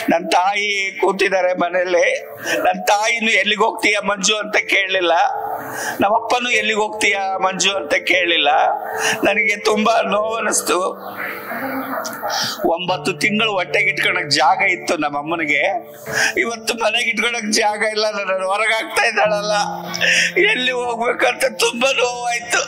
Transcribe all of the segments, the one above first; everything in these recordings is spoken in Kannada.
ನನ್ನ ತಾಯಿ ಕೂತಿದ್ದಾರೆ ಮನೇಲಿ ನನ್ನ ತಾಯಿನೂ ಎಲ್ಲಿಗೆ ಹೋಗ್ತೀಯ ಮಂಜು ಅಂತ ಕೇಳಲಿಲ್ಲ ನಮ್ಮಪ್ಪನೂ ಎಲ್ಲಿಗೆ ಹೋಗ್ತೀಯ ಮಂಜು ಅಂತ ಕೇಳಲಿಲ್ಲ ನನಗೆ ತುಂಬಾ ನೋವನಿಸ್ತು ಒಂಬತ್ತು ತಿಂಗಳು ಹೊಟ್ಟೆಗೆ ಇಟ್ಕೊಳಕ್ ಜಾಗ ಇತ್ತು ನಮ್ಮ ಅಮ್ಮನಿಗೆ ಇವತ್ತು ಮನೆಗೆ ಇಟ್ಕೊಳಕ್ ಜಾಗ ಇಲ್ಲ ನನ್ನ ಹೊರಗಾಗ್ತಾ ಇದ್ದಾಳಲ್ಲ ಎಲ್ಲಿ ಹೋಗ್ಬೇಕಂತ ತುಂಬಾ ನೋವಾಯ್ತು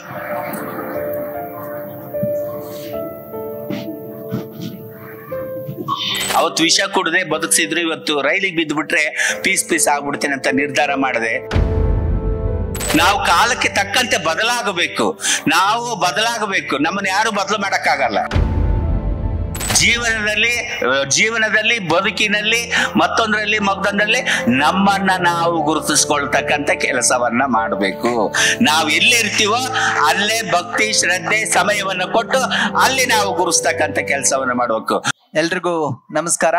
ಅವತ್ತು ವಿಷ ಕುಡದೆ ಬದುಕ್ಸಿದ್ರು ಇವತ್ತು ರೈಲಿಗೆ ಬಿದ್ದು ಬಿಟ್ರೆ ಪೀಸ್ ಪೀಸ್ ಆಗ್ಬಿಡ್ತೇನೆ ಅಂತ ನಿರ್ಧಾರ ಮಾಡಿದೆ ನಾವು ಕಾಲಕ್ಕೆ ತಕ್ಕಂತೆ ಬದಲಾಗಬೇಕು ನಾವು ಬದಲಾಗಬೇಕು ನಮ್ಮನ್ನ ಯಾರು ಬದಲು ಮಾಡಕ್ಕಾಗಲ್ಲ ಜೀವನದಲ್ಲಿ ಅಹ್, ಜೀವನದಲ್ಲಿ ಬದುಕಿನಲ್ಲಿ ಮತ್ತೊಂದರಲ್ಲಿ ಮಗದೊಂದರಲ್ಲಿ ನಮ್ಮನ್ನ ನಾವು ಗುರುತಿಸ್ಕೊಳ್ತಕ್ಕಂತ ಕೆಲಸವನ್ನ ಮಾಡಬೇಕು ನಾವು ಎಲ್ಲಿರ್ತೀವೋ ಅಲ್ಲೇ ಭಕ್ತಿ ಶ್ರದ್ಧೆ ಸಮಯವನ್ನ ಕೊಟ್ಟು ಅಲ್ಲಿ ನಾವು ಗುರುಸ್ತಕ್ಕಂತ ಕೆಲಸವನ್ನ ಮಾಡಬೇಕು ಎಲ್ರಿಗೂ ನಮಸ್ಕಾರ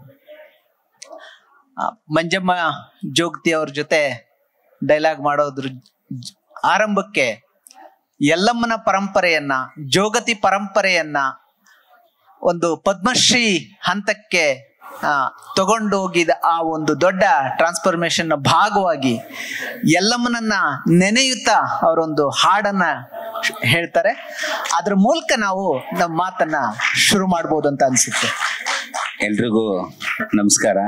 ಆ, ಮಂಜಮ್ಮ ಜೋಗತಿ ಅವ್ರ ಜೊತೆ ಡೈಲಾಗ್ ಮಾಡೋದ್ರ ಜ್- ಆರಂಭಕ್ಕೆ ಯಲ್ಲಮ್ಮನ ಪರಂಪರೆಯನ್ನ ಜೋಗತಿ ಪರಂಪರೆಯನ್ನ ಒಂದು ಪದ್ಮಶ್ರೀ ಹಂತಕ್ಕೆ ಆ, ತಗೊಂಡೋಗಿದ ಆ ಒಂದು ದೊಡ್ಡ ಟ್ರಾನ್ಸ್ಫಾರ್ಮೇಶನ್ ಭಾಗವಾಗಿ ಯಲ್ಲಮ್ಮನನ್ನ ನೆನೆಯುತ್ತಾ ಅವರೊಂದು ಹಾಡನ್ನ ಶ್- ಹೇಳ್ತಾರೆ ಅದ್ರ ಮೂಲಕ ನಾವು ನಮ್ಮ ಮಾತನ್ನ ಶುರು ಮಾಡ್ಬೋದು ಅಂತ ಅನ್ಸುತ್ತೆ ಎಲ್ರಿಗೂ ನಮಸ್ಕಾರ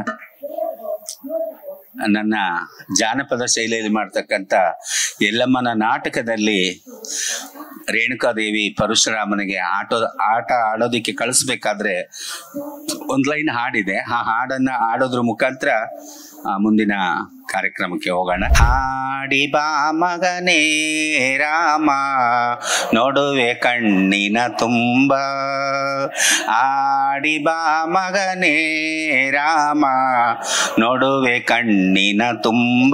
ನನ್ನ ಜಾನಪದ ಶೈಲಿಯಲ್ಲಿ ಮಾಡ್ತಕ್ಕಂಥ ಎಲ್ಲಮ್ಮನ ನಾಟಕದಲ್ಲಿ ರೇಣುಕಾದೇವಿ ಪರಶುರಾಮನಿಗೆ ಆಟೋ ಆಟ ಆಡೋದಕ್ಕೆ ಕಳಿಸ್ಬೇಕಾದ್ರೆ ಒಂದು ಲೈನ್ ಹಾಡಿದೆ ಆ ಹಾಡನ್ನ ಆಡೋದ್ರ ಮುಖಾಂತರ ಆ, ಮುಂದಿನ ಕಾರ್ಯಕ್ರಮಕ್ಕೆ ಹೋಗೋಣ ಹಾಡಿ ಬಾ ಮಗನೇ ರಾಮ ನೋಡುವೆ ಕಣ್ಣಿನ ತುಂಬ ಆಡಿ ಬಾ ಮಗನೇ ರಾಮ ನೋಡುವೆ ಕಣ್ಣಿನ ತುಂಬ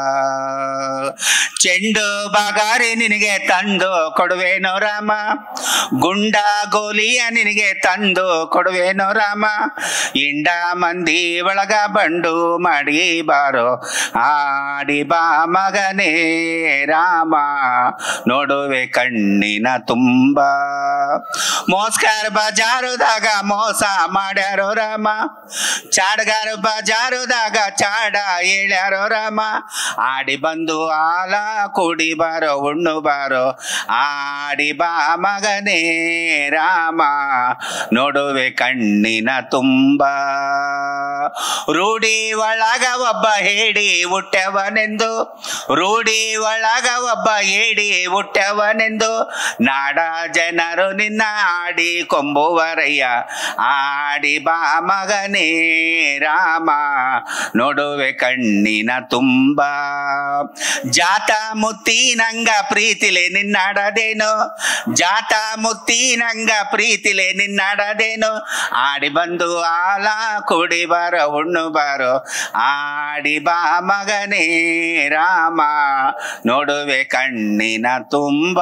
ಚೆಂಡು ಬಾಗಾರಿ ನಿನಗೆ ತಂದು ಕೊಡುವೇನೋ ರಾಮ ಗುಂಡ ಗೋಲಿಯ ನಿನಗೆ ತಂದು ಕೊಡುವೇನೋ ರಾಮ ಇಂಡ ಮಂದಿ ಒಳಗ ಬಂಡು ಮಾಡಿ ಬಾರೋ ಆಡಿ ಬಾ ಮಗನೇ ರಾಮ ನೋಡುವೆ ಕಣ್ಣಿನ ತುಂಬ ಮೋಸ್ಕಾರ ಬಜಾರುದಾಗ ಮೋಸ ಮಾಡ್ಯಾರೋ ರಾಮ ಚಾಡ್ಗಾರ ಬಜಾರುದಾಗ ಚಾಡ ಹೇಳ್ಯಾರೋ ರಾಮ ಆಡಿ ಬಂದು ಆಲ ಕುಡಿ ಬಾರೋ ಉಣ್ಣು ಬಾರೋ ಆಡಿ ಬಾ ಮಗನೇ ರಾಮ ನೋಡುವೆ ಕಣ್ಣಿನ ತುಂಬ ರೂಢಿ ಒಳಗ ಒಬ್ಬ ಹೇಡಿ ಹುಟ್ಟವನೆಂದು ರೂಢಿ ಒಳಗ ಒಬ್ಬ ಹೇಡಿ ಹುಟ್ಟವನೆಂದು ನಾಡ ಜನರು ನಿನ್ನ ಆಡಿ ಕೊಂಬುವರಯ್ಯ ಆಡಿ ಬಾ ಮಗನೇ ರಾಮ ನೋಡುವೆ ಕಣ್ಣಿನ ತುಂಬ ಜಾತ ಮುತ್ತಿನಂಗ ಪ್ರೀತಿಲೆ ನಿನ್ನಾಡದೇನೋ ಜಾತ ಮುತ್ತಿನಂಗ ಪ್ರೀತಿಲೆ ನಿನ್ನಾಡದೇನೋ ಆಡಿ ಬಂದು ಆಲ ಕುಡಿ ಬಾರೋ ಉಣ್ಣು ಬಾರೋ ಆಡಿ ಬಾ ಮಗನೇ ರಾಮ ನೋಡುವೆ ಕಣ್ಣಿನ ತುಂಬ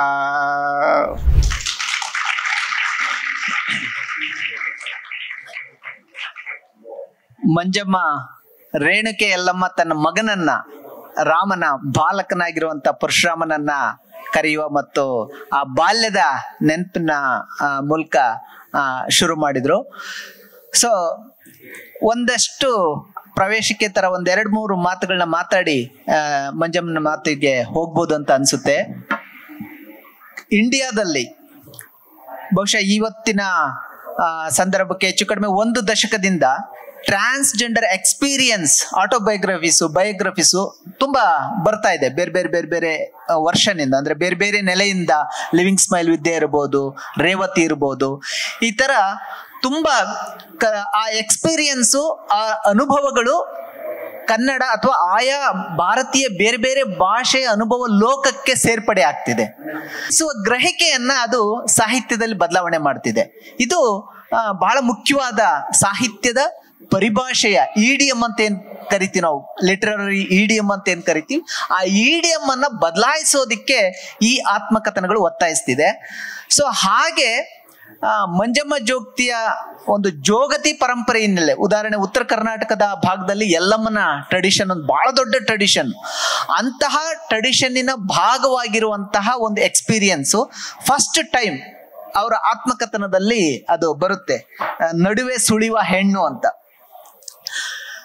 ಮಂಜಮ್ಮ ರೇಣುಕೆ ಯಲ್ಲಮ್ಮ ತನ್ನ ಮಗನನ್ನ ರಾಮನ ಬಾಲಕನಾಗಿರುವಂತ ಪರಶುರಾಮನನ್ನ ಕರೆಯುವ ಮತ್ತು ಆ ಬಾಲ್ಯದ ನೆನಪಿನ ಆ, ಮೂಲಕ ಆ, ಶುರು ಮಾಡಿದ್ರು ಸೊ ಒಂದಷ್ಟು ಪ್ರವೇಶಕ್ಕೆ ತರ ಒಂದ್ ಎರಡ್ ಮೂರು ಮಾತುಗಳನ್ನ ಮಾತಾಡಿ ಆ, ಮಂಜಮ್ಮನ ಮಾತಿಗೆ ಹೋಗ್ಬೋದು ಅಂತ ಅನ್ಸುತ್ತೆ ಇಂಡಿಯಾದಲ್ಲಿ ಬಹುಶಃ ಇವತ್ತಿನ ಆ, ಸಂದರ್ಭಕ್ಕೆ ಹೆಚ್ಚು ಕಡಿಮೆ ಒಂದು ದಶಕದಿಂದ ಟ್ರಾನ್ಸ್ಜೆಂಡರ್ ಎಕ್ಸ್ಪೀರಿಯನ್ಸ್ ಆಟೋಬಯೋಗ್ರಫೀಸು ಬಯೋಗ್ರಫೀಸು ತುಂಬಾ ಬರ್ತಾ ಇದೆ ಬೇರೆ ಬೇರೆ ಬೇರೆ ಬೇರೆ ಆ, ವರ್ಷನಿಂದ ಅಂದ್ರೆ ಬೇರೆ ಬೇರೆ ನೆಲೆಯಿಂದ ಲಿವಿಂಗ್ ಸ್ಮೈಲ್ ವಿದ್ಯೆ ಇರ್ಬೋದು ರೇವತಿ ಇರ್ಬೋದು ಈ ತರ ತುಂಬಾ ಕ- ಆ ಎಕ್ಸ್ಪೀರಿಯನ್ಸು ಆ ಅನುಭವಗಳು ಕನ್ನಡ ಅಥವಾ ಆಯಾ ಭಾರತೀಯ ಬೇರೆ ಬೇರೆ ಭಾಷೆಯ ಅನುಭವ ಲೋಕಕ್ಕೆ ಸೇರ್ಪಡೆ ಆಗ್ತಿದೆ ಸೊ ಗ್ರಹಿಕೆಯನ್ನ ಅದು ಸಾಹಿತ್ಯದಲ್ಲಿ ಬದಲಾವಣೆ ಮಾಡ್ತಿದೆ ಇದು ಆ, ಬಹಳ ಮುಖ್ಯವಾದ ಸಾಹಿತ್ಯದ ಪರಿಭಾಷೆಯ ಇಡಿಎಂ ಅಂತ ಏನ್ ಕರಿತೀವಿ ನಾವು ಲಿಟರರಿ ಇಡಿಎಂ ಅಂತ ಏನ್ ಕರಿತೀವಿ ಆ ಇಡಿಎಂ ಅನ್ನ ಬದಲಾಯಿಸೋದಿಕ್ಕೆ ಈ ಆತ್ಮಕಥನಗಳು ಒತ್ತಾಯಿಸ್ತಿದೆ ಸೊ ಹಾಗೆ ಆ, ಮಂಜಮ್ಮ ಜೋಗ್ತಿಯ ಒಂದು ಜೋಗತಿ ಪರಂಪರೆ ಹಿನ್ನೆಲೆ ಉದಾಹರಣೆ ಉತ್ತರ ಕರ್ನಾಟಕದ ಭಾಗದಲ್ಲಿ ಯಲ್ಲಮ್ಮನ ಟ್ರೆಡಿಷನ್ ಒಂದು ಬಹಳ ದೊಡ್ಡ ಟ್ರೆಡಿಷನ್ ಅಂತಹ ಟ್ರೆಡಿಷನ್ನಿನ ಭಾಗವಾಗಿರುವಂತಹ ಒಂದು ಎಕ್ಸ್ಪೀರಿಯನ್ಸು ಫಸ್ಟ್ ಟೈಮ್ ಅವರ ಆತ್ಮಕಥನದಲ್ಲಿ ಅದು ಬರುತ್ತೆ ಆ, ನಡುವೆ ಸುಳಿವ ಹೆಣ್ಣು ಅಂತ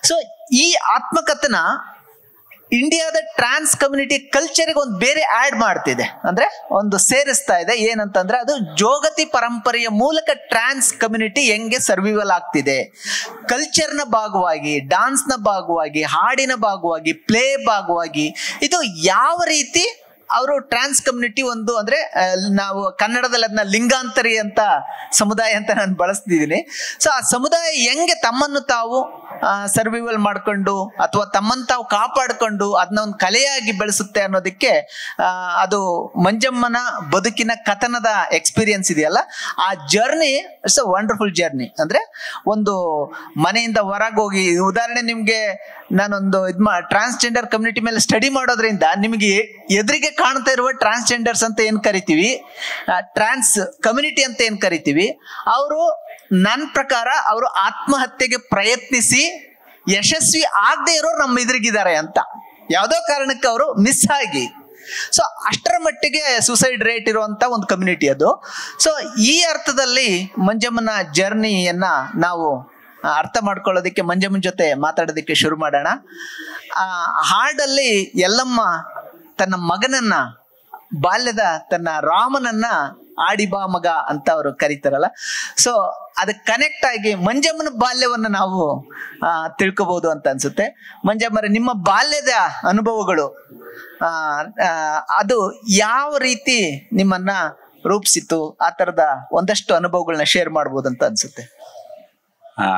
ಸೊ ಈ ಆತ್ಮಕಥನ ಇಂಡಿಯಾದ ಟ್ರಾನ್ಸ್ ಕಮ್ಯುನಿಟಿ ಕಲ್ಚರ್ಗೆ ಒಂದು ಬೇರೆ ಆಡ್ ಮಾಡ್ತಿದೆ ಅಂದ್ರೆ ಒಂದು ಸೇರಿಸ್ತಾ ಇದೆ ಏನಂತಂದ್ರೆ ಅದು ಜೋಗತಿ ಪರಂಪರೆಯ ಮೂಲಕ ಟ್ರಾನ್ಸ್ ಕಮ್ಯುನಿಟಿ ಹೆಂಗೆ ಸರ್ವಿವಲ್ ಆಗ್ತಿದೆ ಕಲ್ಚರ್ನ ಭಾಗವಾಗಿ ಡಾನ್ಸ್ನ ಭಾಗವಾಗಿ ಹಾಡಿನ ಭಾಗವಾಗಿ ಪ್ಲೇ ಭಾಗವಾಗಿ ಇದು ಯಾವ ರೀತಿ ಅವರು ಟ್ರಾನ್ಸ್ ಕಮ್ಯುನಿಟಿ ಒಂದು ಅಂದ್ರೆ ಆ, ನಾವು ಕನ್ನಡದಲ್ಲಿ ಅದನ್ನ ಲಿಂಗಾಂತರಿ ಅಂತ ಸಮುದಾಯ ಅಂತ ನಾನು ಬಳಸ್ತಿದ್ದೀನಿ ಸೊ ಆ ಸಮುದಾಯ ಹೆಂಗೆ ತಮ್ಮನ್ನು ತಾವು ಸರ್ವೈವಲ್ ಮಾಡ್ಕೊಂಡು ಅಥವಾ ತಮ್ಮನ್ನು ತಾವು ಕಾಪಾಡಿಕೊಂಡು ಅದನ್ನ ಒಂದು ಕಲೆಯಾಗಿ ಬೆಳೆಸುತ್ತೆ ಅನ್ನೋದಕ್ಕೆ ಆ, ಅದು ಮಂಜಮ್ಮನ ಬದುಕಿನ ಕಥನದ ಎಕ್ಸ್ಪೀರಿಯನ್ಸ್ ಇದೆಯಲ್ಲ ಆ journey it's a wonderful journey ಅಂದ್ರೆ ಒಂದು ಮನೆಯಿಂದ ಹೊರಗೆ ಹೋಗಿ ಉದಾಹರಣೆ ನಿಮ್ಗೆ ನಾನೊಂದು ಇದ್ ಮಾ ಟ್ರಾನ್ಸ್ಜೆಂಡರ್ ಕಮ್ಯುನಿಟಿ ಮೇಲೆ ಸ್ಟಡಿ ಮಾಡೋದ್ರಿಂದ ನಿಮಗೆ ಎದುರಿಗೆ ಕಾಣ್ತಾ ಇರುವ ಟ್ರಾನ್ಸ್ಜೆಂಡರ್ಸ್ ಅಂತ ಏನ್ ಕರಿತೀವಿ ಟ್ರಾನ್ಸ್ ಕಮ್ಯುನಿಟಿ ಅಂತ ಏನ್ ಕರಿತೀವಿ ಅವರು ನನ್ನ ಪ್ರಕಾರ ಅವರು ಆತ್ಮಹತ್ಯೆಗೆ ಪ್ರಯತ್ನಿಸಿ ಯಶಸ್ವಿ ಆಗದೆ ಇರೋರು ನಮ್ಮ ಎದುರಿಗಿದ್ದಾರೆ ಅಂತ ಯಾವುದೋ ಕಾರಣಕ್ಕೆ ಅವರು ಮಿಸ್ ಆಗಿ ಸೊ ಅಷ್ಟರ ಮಟ್ಟಿಗೆ ಸುಸೈಡ್ ರೇಟ್ ಇರುವಂತ ಒಂದು ಕಮ್ಯುನಿಟಿ ಅದು ಸೊ ಈ ಅರ್ಥದಲ್ಲಿ ಮಂಜಮ್ಮನ ಜರ್ನಿಯನ್ನ ನಾವು ಆ, ಅರ್ಥ ಮಾಡ್ಕೊಳ್ಳೋದಕ್ಕೆ ಮಂಜಮ್ಮನ ಜೊತೆ ಮಾತಾಡೋದಕ್ಕೆ ಶುರು ಮಾಡೋಣ ಆ ಹಾಡಲ್ಲಿ ಎಲ್ಲಮ್ಮ ತನ್ನ ಮಗನನ್ನ ಬಾಲ್ಯದ ತನ್ನ ರಾಮನನ್ನ ಆಡಿ ಬಾ ಮಗ ಅಂತ ಅವರು ಕರೀತಾರಲ್ಲ ಸೊ ಅದಕ್ಕೆ ಕನೆಕ್ಟ್ ಆಗಿ ಮಂಜಮ್ಮನ ಬಾಲ್ಯವನ್ನ ನಾವು ಆ, ತಿಳ್ಕೊಬಹುದು ಅಂತ ಅನ್ಸುತ್ತೆ ಮಂಜಮ್ಮರ ನಿಮ್ಮ ಬಾಲ್ಯದ ಅನುಭವಗಳು ಆ, ಆ, ಅದು ಯಾವ ರೀತಿ ನಿಮ್ಮನ್ನ ರೂಪಿಸಿತು ಆ ತರದ ಒಂದಷ್ಟು ಅನುಭವಗಳನ್ನ ಶೇರ್ ಮಾಡ್ಬೋದು ಅಂತ ಅನ್ಸುತ್ತೆ ಆ,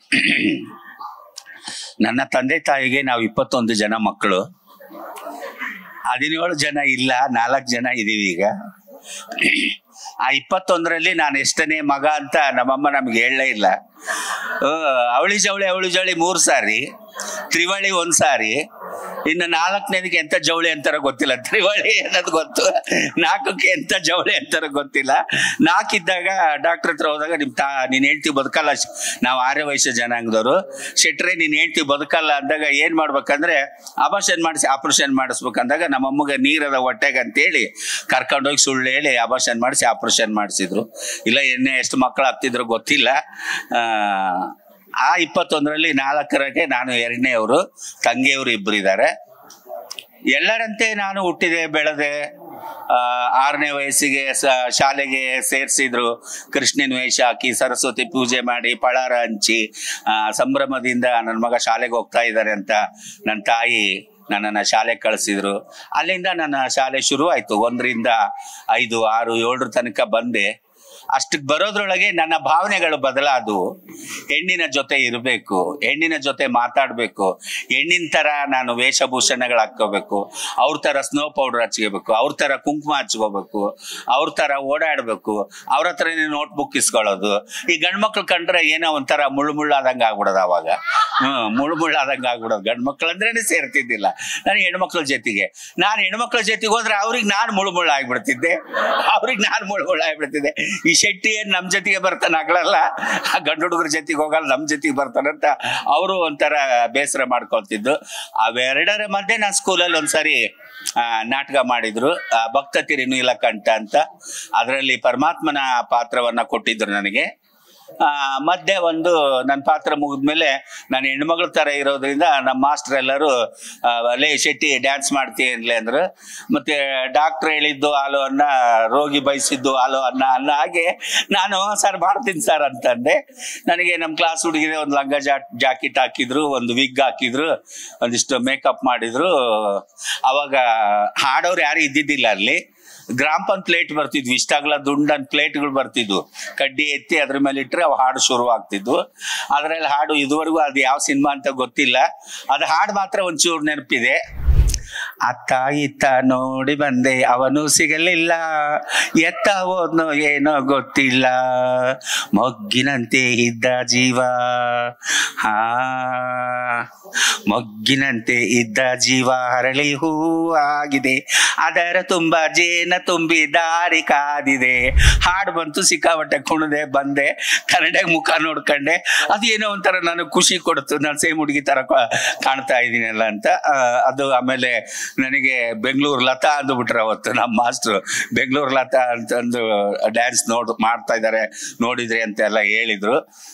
ನನ್ನ ತಂದೆ ತಾಯಿಗೆ ನಾವು ಇಪ್ಪತ್ತೊಂದು ಜನ ಮಕ್ಕಳು ಹದಿನೇಳು ಜನ ಇಲ್ಲ ನಾಲ್ಕು ಜನ ಇದೀವಿ ಈಗ ಆ ಇಪ್ಪತ್ತೊಂದರಲ್ಲಿ ನಾನು ಎಷ್ಟನೇ ಮಗ ಅಂತ ನಮ್ಮಮ್ಮ ನಮ್ಗೆ ಹೇಳಲೇ ಇಲ್ಲ ಆ, ಅವಳಿ ಜವಳಿ ಅವಳಿ ಜವಳಿ ಮೂರು ಸಾರಿ ತ್ರಿವಳಿ ಒಂದ್ ಸಾರಿ ಇನ್ನು ನಾಲ್ಕನೇದಕ್ಕೆ ಎಂತ ಜವಳಿ ಅಂತಾರ ಗೊತ್ತಿಲ್ಲ ತ್ರಿವಳಿ ಅನ್ನೋದು ಗೊತ್ತು ನಾಲ್ಕಕ್ಕೆ ಎಂತ ಜವಳಿ ಅಂತಾರ ಗೊತ್ತಿಲ್ಲ ನಾಲ್ಕಿದ್ದಾಗ ಡಾಕ್ಟರ್ ಹತ್ರ ಹೋದಾಗ ನಿಮ್ ತಾ ನೀನ್ ಹೇಳ್ತಿ ಬದುಕಲ್ಲ ಶ್- ನಾವು ಆರ್ಯ ವಯಸ್ಸ ಜನಾಂಗದವರು ಶೆಟ್ರೆ ನೀನ್ ಹೇಳ್ತಿ ಬದುಕಲ್ಲ ಅಂದಾಗ ಏನ್ ಮಾಡ್ಬೇಕಂದ್ರೆ ಅಬಾಷನ್ ಮಾಡಿಸಿ ಆಪರೇಷನ್ ಮಾಡಿಸ್ಬೇಕಂದಾಗ ನಮ್ಮಮ್ಮಗೆ ನೀರದ ಹೊಟ್ಟೆಗೆ ಅಂತೇಳಿ ಕರ್ಕೊಂಡೋಗಿ ಸುಳ್ಳು ಹೇಳಿ ಅಬಾಷನ್ ಮಾಡಿಸಿ ಆಪರೇಷನ್ ಮಾಡಿಸಿದ್ರು ಇಲ್ಲ ಎಣ್ಣೆ ಎಷ್ಟು ಮಕ್ಕಳು ಆಗ್ತಿದ್ರು ಗೊತ್ತಿಲ್ಲ ಆ, ಆ ಇಪ್ಪತ್ತೊಂದರಲ್ಲಿ ನಾಲ್ಕರಕ್ಕೆ ನಾನು ಎರಡನೇವರು ತಂಗಿಯವರು ಇಬ್ರು ಇದ್ದಾರೆ ಎಲ್ಲರಂತೆ ನಾನು ಹುಟ್ಟಿದೆ ಬೆಳೆದೆ ಆ, ಆರನೇ ವಯಸ್ಸಿಗೆ ಸ- ಶಾಲೆಗೆ ಸೇರಿಸಿದ್ರು ಕೃಷ್ಣನ ವೇಷ ಹಾಕಿ ಸರಸ್ವತಿ ಪೂಜೆ ಮಾಡಿ ಪಳಾರ ಹಂಚಿ ಆ, ಸಂಭ್ರಮದಿಂದ ನನ್ನ ಮಗ ಶಾಲೆಗೆ ಹೋಗ್ತಾ ಇದ್ದಾರೆ ಅಂತ ನನ್ನ ತಾಯಿ ನನ್ನನ್ನು ಶಾಲೆಗೆ ಕಳಿಸಿದ್ರು ಅಲ್ಲಿಂದ ನನ್ನ ಶಾಲೆ ಶುರು ಆಯ್ತು ಒಂದರಿಂದ ಐದು ಆರು ಏಳರ ತನಕ ಬಂದೆ ಅಷ್ಟಕ್ಕೆ ಬರೋದ್ರೊಳಗೆ ನನ್ನ ಭಾವನೆಗಳು ಬದಲಾದವು ಹೆಣ್ಣಿನ ಜೊತೆ ಇರಬೇಕು ಹೆಣ್ಣಿನ ಜೊತೆ ಮಾತಾಡಬೇಕು ಹೆಣ್ಣಿನ ತರ ನಾನು ವೇಷಭೂಷಣಗಳು ಹಾಕೋಬೇಕು ಅವ್ರ ತರ ಸ್ನೋ ಪೌಡರ್ ಹಚ್ಕೋಬೇಕು ಅವ್ರ ತರ ಕುಂಕುಮ ಹಚ್ಕೋಬೇಕು ಅವ್ರ ತರ ಓಡಾಡ್ಬೇಕು ಅವ್ರ ಹತ್ರನೇ ನೋಟ್ ಬುಕ್ ಇಸ್ಕೊಳ್ಳೋದು ಈ ಗಂಡ್ ಮಕ್ಳು ಕಂಡ್ರೆ ಏನೋ ಒಂಥರ ಮುಳ್ಳು ಮುಳ್ಳಾದಂಗ ಆಗ್ಬಿಡೋದು ಅವಾಗ ಹ್ಮ್ ಮುಳ್ಳು ಮುಳ್ಳಾದಂಗ ಆಗ್ಬಿಡೋದು ಗಂಡ್ ಮಕ್ಳು ಅಂದ್ರೇನೆ ಸೇರ್ತಿದ್ದಿಲ್ಲ ನಾನು ಹೆಣ್ಮಕ್ಳ ಜೊತೆಗೆ ನಾನು ಹೆಣ್ಮಕ್ಳ ಜೊತೆಗೆ ಹೋದ್ರೆ ಅವ್ರಿಗೆ ನಾನು ಮುಳ್ಳು ಮುಳ್ಳು ಆಗ್ಬಿಡ್ತಿದ್ದೆ ಅವ್ರಿಗೆ ನಾನು ಮುಳ್ಳು ಮುಳ್ಳು ಆಗ್ಬಿಡ್ತಿದ್ದೆ ಈ ಶೆಟ್ಟಿ ಏನ್ ನಮ್ ಜೊತೆಗೆ ಬರ್ತಾನೆ ಆಗ್ಲಲ್ಲ ಆ ಗಂಡು ಹುಡುಗರ ಜೊತೆಗೆ ಹೋಗಲ್ಲ ನಮ್ ಜೊತೆಗೆ ಬರ್ತಾನಂತ ಅವರು ಒಂಥರ ಬೇಸರ ಮಾಡ್ಕೊಳ್ತಿದ್ದು ಅವೆರಡರ ಮಧ್ಯೆ ನಾನು ಸ್ಕೂಲಲ್ಲಿ ಒಂದ್ಸರಿ ಆ, ನಾಟಕ ಮಾಡಿದ್ರು ಆ, ಭಕ್ತ ತಿರಿ ನೀಲಕಂಠ ಅಂತ ಅದರಲ್ಲಿ ಪರಮಾತ್ಮನ ಪಾತ್ರವನ್ನ ಕೊಟ್ಟಿದ್ರು ನನಗೆ ಆ, ಮಧ್ಯೆ ಒಂದು ನನ್ನ ಪಾತ್ರ ಮುಗಿದ್ಮೇಲೆ ನಾನು ಹೆಣ್ಮಗಳ ತರ ಇರೋದ್ರಿಂದ ನಮ್ಮ ಮಾಸ್ಟರ್ ಎಲ್ಲರೂ ಆ, ಲೇ ಶೆಟ್ಟಿ ಡ್ಯಾನ್ಸ್ ಮಾಡ್ತೀನಿ ಅಂದ್ರು ಮತ್ತೆ ಡಾಕ್ಟರ್ ಹೇಳಿದ್ದು ಹಾಲು ಅನ್ನ ರೋಗಿ ಬಯಸಿದ್ದು ಹಾಲು ಅನ್ನ ಅನ್ನ ಹಾಗೆ ನಾನು ಸರ್ ಮಾಡ್ತೀನಿ ಸರ್ ಅಂತಂದೆ ನನಗೆ ನಮ್ಮ ಕ್ಲಾಸ್ ಹುಡುಗಿಗೆ ಒಂದು ಲಂಗ ಜಾ ಜಾಕೆಟ್ ಹಾಕಿದ್ರು ಒಂದು ವಿಗ್ ಹಾಕಿದ್ರು ಒಂದಿಷ್ಟು ಮೇಕಪ್ ಮಾಡಿದ್ರು ಅವಾಗ ಹಾಡೋರು ಯಾರು ಇದ್ದಿದ್ದಿಲ್ಲ ಅಲ್ಲಿ ಗ್ರಾಮ್ ಪನ್ ಪ್ಲೇಟ್ ಬರ್ತಿದ್ವು ಇಷ್ಟಾಗಲ ದುಂಡನ್ ಪ್ಲೇಟ್ಗಳು ಬರ್ತಿದ್ವು ಕಡ್ಡಿ ಎತ್ತಿ ಅದ್ರ ಮೇಲೆ ಇಟ್ರೆ ಅವು ಹಾಡು ಶುರು ಆಗ್ತಿದ್ವು ಅದ್ರಲ್ಲಿ ಹಾಡು ಇದುವರೆಗೂ ಅದು ಯಾವ ಸಿನಿಮಾ ಅಂತ ಗೊತ್ತಿಲ್ಲ ಅದು ಹಾಡು ಮಾತ್ರ ಒಂಚೂರು ನೆನಪಿದೆ ಅತ್ತ ಇತ್ತ ನೋಡಿ ಬಂದೆ ಅವನು ಸಿಗಲಿಲ್ಲ ಎತ್ತ ಹೋದ್ನೋ ಏನೋ ಗೊತ್ತಿಲ್ಲ ಮೊಗ್ಗಿನಂತೆ ಇದ್ದ ಜೀವ ಹಾ ಮೊಗ್ಗಿನಂತೆ ಇದ್ದ ಜೀವ ಹರಳಿ ಹೂವಾಗಿದೆ ಅದರ ತುಂಬ ಜೇನ ತುಂಬಿ ದಾರಿ ಕಾದಿದೆ ಹಾಡು ಬಂತು ಸಿಕ್ಕಾಪಟ್ಟೆ ಕುಣದೆ ಬಂದೆ ಕನ್ನಡ ಮುಖ ನೋಡ್ಕೊಂಡೆ ಅದೇನೋ ಒಂಥರ ನನಗೆ ಖುಷಿ ಕೊಡ್ತು ನಾನು ಸೇಮ್ ಹುಡುಗಿ ತರ ಕಾ- ಕಾಣ್ತಾ ಇದ್ದೀನಲ್ಲ ಅಂತ ಆ, ಅದು ಆಮೇಲೆ ನನಗೆ ಬೆಂಗಳೂರು ಲತಾ ಅಂದ್ಬಿಟ್ರೆ ಅವತ್ತು ನಮ್ಮ ಮಾಸ್ಟ್ರು ಬೆಂಗಳೂರು ಲತಾ ಅಂತಂದು ಡ್ಯಾನ್ಸ್ ನೋಡ್ ಮಾಡ್ತಾ ಇದ್ದಾರೆ ನೋಡಿದ್ರಿ ಅಂತೆಲ್ಲ ಹೇಳಿದ್ರು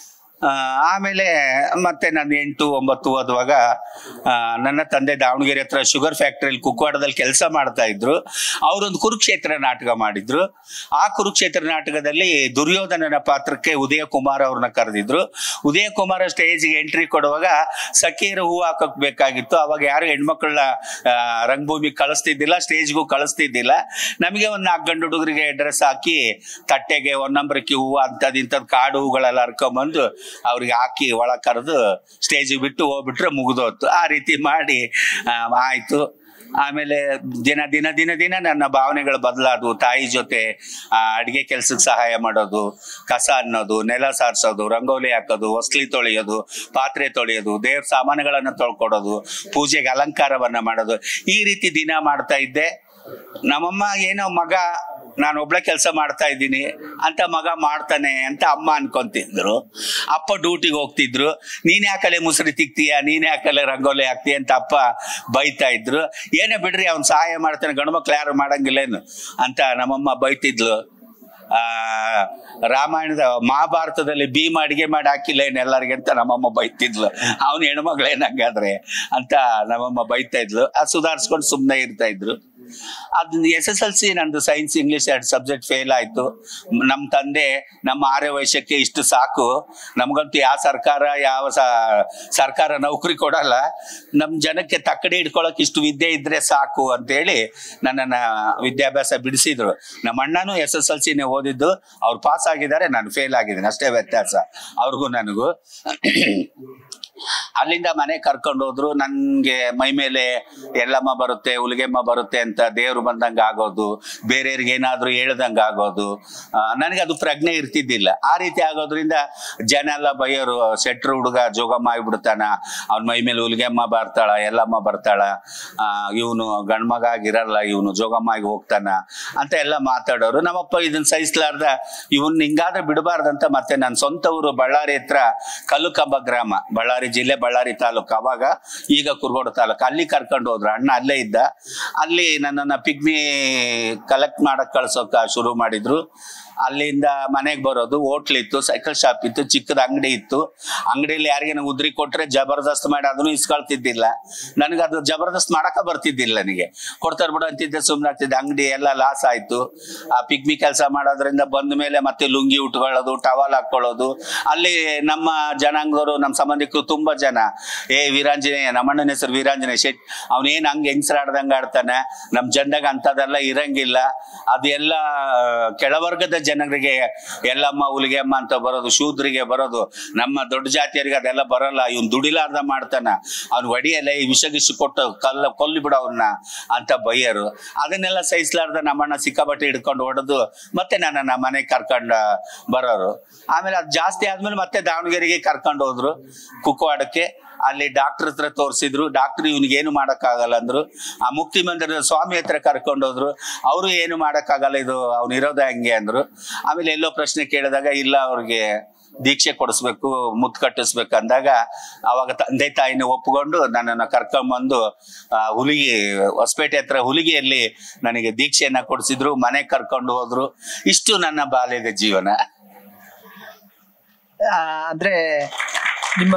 ಆ, ಆಮೇಲೆ ಮತ್ತೆ ನಾನು ಎಂಟು ಒಂಬತ್ತು ಓದುವಾಗ ಆ, ನನ್ನ ತಂದೆ ದಾವಣಗೆರೆ ಹತ್ರ ಶುಗರ್ ಫ್ಯಾಕ್ಟ್ರಿಯಲ್ಲಿ ಕುಕ್ಕವಾಡದಲ್ಲಿ ಕೆಲಸ ಮಾಡ್ತಾ ಇದ್ರು ಅವರೊಂದು ಕುರುಕ್ಷೇತ್ರ ನಾಟಕ ಮಾಡಿದ್ರು ಆ ಕುರುಕ್ಷೇತ್ರ ನಾಟಕದಲ್ಲಿ ದುರ್ಯೋಧನನ ಪಾತ್ರಕ್ಕೆ ಉದಯ ಕುಮಾರ್ ಅವ್ರನ್ನ ಕರೆದಿದ್ರು ಉದಯ ಕುಮಾರ್ ಸ್ಟೇಜ್ಗೆ ಎಂಟ್ರಿ ಕೊಡುವಾಗ ಸಖೀರ ಹೂ ಹಾಕಕ್ ಬೇಕಾಗಿತ್ತು ಅವಾಗ ಯಾರು ಹೆಣ್ಮಕ್ಳನ್ನ ಆ, ರಂಗಭೂಮಿಗೆ ಕಳಿಸ್ತಿದ್ದಿಲ್ಲ ಸ್ಟೇಜ್ಗೂ ಕಳಿಸ್ತಿದ್ದಿಲ್ಲ ನಮಗೆ ಒಂದು ನಾಲ್ಕು ಗಂಡು ಹುಡುಗರಿಗೆ ಡ್ರೆಸ್ ಹಾಕಿ ತಟ್ಟೆಗೆ ಒಂದಂಬರಕ್ಕೆ ಹೂವು ಅಂಥದ್ದು ಇಂಥದ್ದು ಕಾಡು ಹೂಗಳೆಲ್ಲ ಹರ್ಕೊಂಬಂದು ಅವ್ರಿಗೆ ಹಾಕಿ ಒಳಗೆ ಕರೆದು ಸ್ಟೇಜಿಗೆ ಬಿಟ್ಟು ಹೋಗ್ಬಿಟ್ರೆ ಮುಗಿದೋತು ಆ ರೀತಿ ಮಾಡಿ ಆ, ಆಯ್ತು ಆಮೇಲೆ ದಿನ ದಿನ ದಿನ ದಿನ ನನ್ನ ಭಾವನೆಗಳು ಬದಲಾದವು ತಾಯಿ ಜೊತೆ ಆ, ಅಡಿಗೆ ಕೆಲ್ಸಕ್ಕೆ ಸಹಾಯ ಮಾಡೋದು ಕಸ ಅನ್ನೋದು ನೆಲ ಸಾರಿಸೋದು ರಂಗೋಲಿ ಹಾಕೋದು ಹೊಸ್ಲಿ ತೊಳೆಯೋದು ಪಾತ್ರೆ ತೊಳೆಯೋದು ದೇವ್ರ ಸಾಮಾನುಗಳನ್ನ ತೊಳ್ಕೊಡೋದು ಪೂಜೆಗೆ ಅಲಂಕಾರವನ್ನ ಮಾಡೋದು ಈ ರೀತಿ ದಿನ ಮಾಡ್ತಾ ಇದ್ದೆ ನಮ್ಮಮ್ಮ ಏನೋ ಮಗ ನಾನು ಒಬ್ಳೆ ಕೆಲಸ ಮಾಡ್ತಾ ಇದ್ದೀನಿ ಅಂತ ಮಗ ಮಾಡ್ತಾನೆ ಅಂತ ಅಮ್ಮ ಅನ್ಕೊಂತಿದ್ರು ಅಪ್ಪ ಡ್ಯೂಟಿಗೆ ಹೋಗ್ತಿದ್ರು ನೀನ್ ಯಾಕಲೆ ಮುಸುರಿ ತಿಕ್ತೀಯ ನೀನ್ ಯಾಕಲೆ ರಂಗೋಲಿ ಹಾಕ್ತೀಯ ಅಂತ ಅಪ್ಪ ಬೈತಾ ಇದ್ರು ಏನೇ ಬಿಡ್ರಿ ಅವ್ನ್ ಸಹಾಯ ಮಾಡ್ತಾನೆ ಗಂಡು ಮಕ್ಳು ಯಾರು ಮಾಡಂಗಿಲ್ಲೇನು ಅಂತ ನಮ್ಮಮ್ಮ ಬೈತಿದ್ಲು ಆ ರಾಮಾಯಣದ ಮಹಾಭಾರತದಲ್ಲಿ ಭೀಮ ಅಡಿಗೆ ಮಾಡಿ ಹಾಕಿಲ್ಲ ಏನ್ ಎಲ್ಲರಿಗೆ ಅಂತ ನಮ್ಮಮ್ಮ ಬೈತಿದ್ಲು ಅವನು ಹೆಣ್ಮಗಳೇನಂಗಾದ್ರೆ ಅಂತ ನಮ್ಮಮ್ಮ ಬೈತಾ ಇದ್ಲು ಅದು ಸುಧಾರಿಸ್ಕೊಂಡು ಸುಮ್ಮನೆ ಇರ್ತಾ ಇದ್ರು ಅದ್ ಎಸ್ ಎಸ್ ಎಲ್ ಸಿ ನಂದು ಸೈನ್ಸ್ ಇಂಗ್ಲಿಷ್ ಎರಡು ಸಬ್ಜೆಕ್ಟ್ ಫೇಲ್ ಆಯ್ತು ನಮ್ಮ ತಂದೆ ನಮ್ಮ ಆರ್ಯ ವಯಸ್ಸಕ್ಕೆ ಇಷ್ಟು ಸಾಕು ನಮಗಂತೂ ಯಾವ ಸರ್ಕಾರ ಯಾವ ಸ- ಸರ್ಕಾರ ನೌಕರಿ ಕೊಡಲ್ಲ ನಮ್ಮ ಜನಕ್ಕೆ ತಕ್ಕಡಿ ಹಿಡ್ಕೊಳಕ್ ಇಷ್ಟು ವಿದ್ಯೆ ಇದ್ರೆ ಸಾಕು ಅಂತೇಳಿ ನನ್ನನ್ನ ವಿದ್ಯಾಭ್ಯಾಸ ಬಿಡಿಸಿದ್ರು ನಮ್ಮ ಅಣ್ಣನೂ ಎಸ್ ಎಸ್ ಎಲ್ ಸಿನೇ ಓದಿದ್ದು ಅವ್ರು ಪಾಸ್ ಆಗಿದ್ದಾರೆ ನಾನು ಫೇಲ್ ಆಗಿದ್ದೀನಿ ಅಷ್ಟೇ ವ್ಯತ್ಯಾಸ ಅವ್ರಿಗೂ ನನಗೂ ಅಲ್ಲಿಂದ ಮನೆ ಕರ್ಕೊಂಡು ಹೋದ್ರು ನನ್ಗೆ ಮೈ ಮೇಲೆ ಎಲ್ಲಮ್ಮ ಬರುತ್ತೆ ಹುಲಿಗೆಮ್ಮ ಬರುತ್ತೆ ಅಂತ ದೇವ್ರು ಬಂದಂಗ ಆಗೋದು ಬೇರೆಯವ್ರಿಗೆ ಏನಾದ್ರು ಹೇಳ್ದಂಗ ಆಗೋದು ಆ, ನನಗೆ ಅದು ಪ್ರಜ್ಞೆ ಇರ್ತಿದ್ದಿಲ್ಲ ಆ ರೀತಿ ಆಗೋದ್ರಿಂದ ಜನ ಎಲ್ಲ ಬೈಯೋರು ಶೆಟ್ರು ಹುಡುಗ ಜೋಗಮ್ಮ ಆಗ್ಬಿಡ್ತಾನ ಅವ್ನ ಮೈ ಮೇಲೆ ಹುಲಿಗೆಮ್ಮ ಬರ್ತಾಳ ಎಲ್ಲಮ್ಮ ಬರ್ತಾಳ ಇವನು ಗಂಡ್ಮಗ ಆಗಿರಲ್ಲ ಇವನು ಜೋಗಮ್ಮ ಆಗಿ ಹೋಗ್ತಾನ ಅಂತ ಎಲ್ಲ ಮಾತಾಡೋರು ನಮ್ಮಪ್ಪ ಇದನ್ನ ಸಹಿಸ್ಲಾರ್ದ ಇವನ್ ಹಿಂಗಾದ್ರೆ ಬಿಡಬಾರ್ದಂತ ಮತ್ತೆ ನನ್ನ ಸ್ವಂತ ಊರು ಬಳ್ಳಾರಿ ಹತ್ರ ಕಲ್ಲುಕಂಬ ಗ್ರಾಮ ಬಳ್ಳಾರಿ ಜಿಲ್ಲೆ ಬಳ್ಳಾರಿ ತಾಲೂಕು ಅವಾಗ ಈಗ ಕುರ್ಗೋಡು ತಾಲೂಕು ಅಲ್ಲಿ ಕರ್ಕೊಂಡು ಹೋದ್ರು ಅಣ್ಣ ಅಲ್ಲೇ ಇದ್ದ ಅಲ್ಲಿ ನನ್ನನ್ನ ಪಿಗ್ಮಿ ಕಲೆಕ್ಟ್ ಮಾಡಕ್ ಕಳ್ಸೋಕ ಶುರು ಮಾಡಿದ್ರು ಅಲ್ಲಿಂದ ಮನೆಗೆ ಬರೋದು ಹೋಟ್ಲ್ ಇತ್ತು ಸೈಕಲ್ ಶಾಪ್ ಇತ್ತು ಚಿಕ್ಕದ ಅಂಗಡಿ ಇತ್ತು ಅಂಗಡಿಯಲ್ಲಿ ಯಾರಿಗೇನ ಉದ್ರಿ ಕೊಟ್ರೆ ಜಬರ್ದಸ್ತ್ ಮಾಡಿ ಅದನ್ನು ಇಸ್ಕೊಳ್ತಿದ್ದಿಲ್ಲ ನನಗೆ ಅದು ಜಬರ್ದಸ್ತ್ ಮಾಡಕ ಬರ್ತಿದ್ದಿಲ್ಲ ನನಗೆ ಕೊಡ್ತಾರ ಬಿಡು ಅಂತಿದ್ದೆ ಸುಮ್ಮನೆ ಆಗ್ತಿದ್ದೆ ಅಂಗಡಿ ಎಲ್ಲ ಲಾಸ್ ಆಯ್ತು ಆ ಪಿಗ್ಮಿ ಕೆಲಸ ಮಾಡೋದ್ರಿಂದ ಬಂದ ಮೇಲೆ ಮತ್ತೆ ಲುಂಗಿ ಉಟ್ಕೊಳ್ಳೋದು ಟವಲ್ ಹಾಕೊಳ್ಳೋದು ಅಲ್ಲಿ ನಮ್ಮ ಜನಾಂಗದವರು ನಮ್ಮ ಸಂಬಂಧಿಕರು ತುಂಬಾ ಜನ ಏ ವೀರಾಂಜನೇಯ ನಮ್ಮಣ್ಣನ ಹೆಸರು ವೀರಾಂಜನೇಯ ಶೆಟ್ ಅವನೇನ್ ಹಂಗ್ ಹೆಂಗ್ಸರಾಡ್ದಂಗ ಆಡ್ತಾನೆ ನಮ್ ಜನದಾಗ ಅಂತದೆಲ್ಲ ಇರಂಗಿಲ್ಲ ಅದೆಲ್ಲ ಕೆಳವರ್ಗದ ಜನರಿಗೆ ಎಲ್ಲಮ್ಮ ಹುಲಿಗೆಮ್ಮ ಅಂತ ಬರೋದು ಶೂದ್ರಿಗೆ ಬರೋದು ನಮ್ಮ ದೊಡ್ಡ ಜಾತಿಯರಿಗೆ ಅದೆಲ್ಲ ಬರಲ್ಲ ಇವ್ನ್ ದುಡಿಲಾರ್ದ ಮಾಡ್ತಾನ ಅವ್ನ್ ಹೊಡಿಯಲ್ಲ ಈ ವಿಷ ಗಿಷ ಕೊಟ್ಟು ಕಲ್ಲ ಕೊಲ್ಲಿ ಬಿಡ ಅವ್ನ ಅಂತ ಬೈಯರು ಅದನ್ನೆಲ್ಲ ಸಹಿಸ್ಲಾರ್ದ ನಮ್ಮಣ್ಣ ಸಿಕ್ಕಾಪಟ್ಟೆ ಹಿಡ್ಕೊಂಡು ಹೊಡೆದು ಮತ್ತೆ ನನ್ನನ್ನ ಮನೆಗೆ ಕರ್ಕೊಂಡ ಬರೋರು ಆಮೇಲೆ ಅದು ಜಾಸ್ತಿ ಆದ್ಮೇಲೆ ಮತ್ತೆ ದಾವಣಗೆರೆಗೆ ಕರ್ಕೊಂಡು ಹೋದ್ರು ಕುಕ್ಕವಾಡಕ್ಕೆ ಅಲ್ಲಿ ಡಾಕ್ಟರ್ ಹತ್ರ ತೋರಿಸಿದ್ರು ಡಾಕ್ಟರ್ ಇವ್ನಿಗೆ ಏನು ಮಾಡಕ್ಕಾಗಲ್ಲ ಅಂದ್ರು ಆ ಮುಕ್ತಿ ಮಂದಿರದ ಸ್ವಾಮಿ ಹತ್ರ ಕರ್ಕೊಂಡು ಹೋದ್ರು ಅವರು ಏನು ಮಾಡಕ್ಕಾಗಲ್ಲ ಇದು ಅವ್ನು ಇರೋದೇ ಹಂಗೆ ಅಂದ್ರು ಆಮೇಲೆ ಎಲ್ಲೋ ಪ್ರಶ್ನೆ ಕೇಳಿದಾಗ ಇಲ್ಲ ಅವ್ರಿಗೆ ದೀಕ್ಷೆ ಕೊಡಿಸ್ಬೇಕು ಮುತ್ತು ಕಟ್ಟಿಸ್ಬೇಕು ಅಂದಾಗ ಅವಾಗ ತಂದೆ ತಾಯಿನ ಒಪ್ಕೊಂಡು ನನ್ನನ್ನು ಕರ್ಕೊಂಬಂದು ಆ, ಹುಲಿಗಿ ಹೊಸಪೇಟೆ ಹತ್ರ ಹುಲಿಗಿಯಲ್ಲಿ ನನಗೆ ದೀಕ್ಷೆಯನ್ನ ಕೊಡಿಸಿದ್ರು ಮನೆಗೆ ಕರ್ಕೊಂಡು ಹೋದ್ರು ಇಷ್ಟು ನನ್ನ ಬಾಲ್ಯದ ಜೀವನ ಆ, ಅಂದ್ರೆ ನಿಮ್ಮ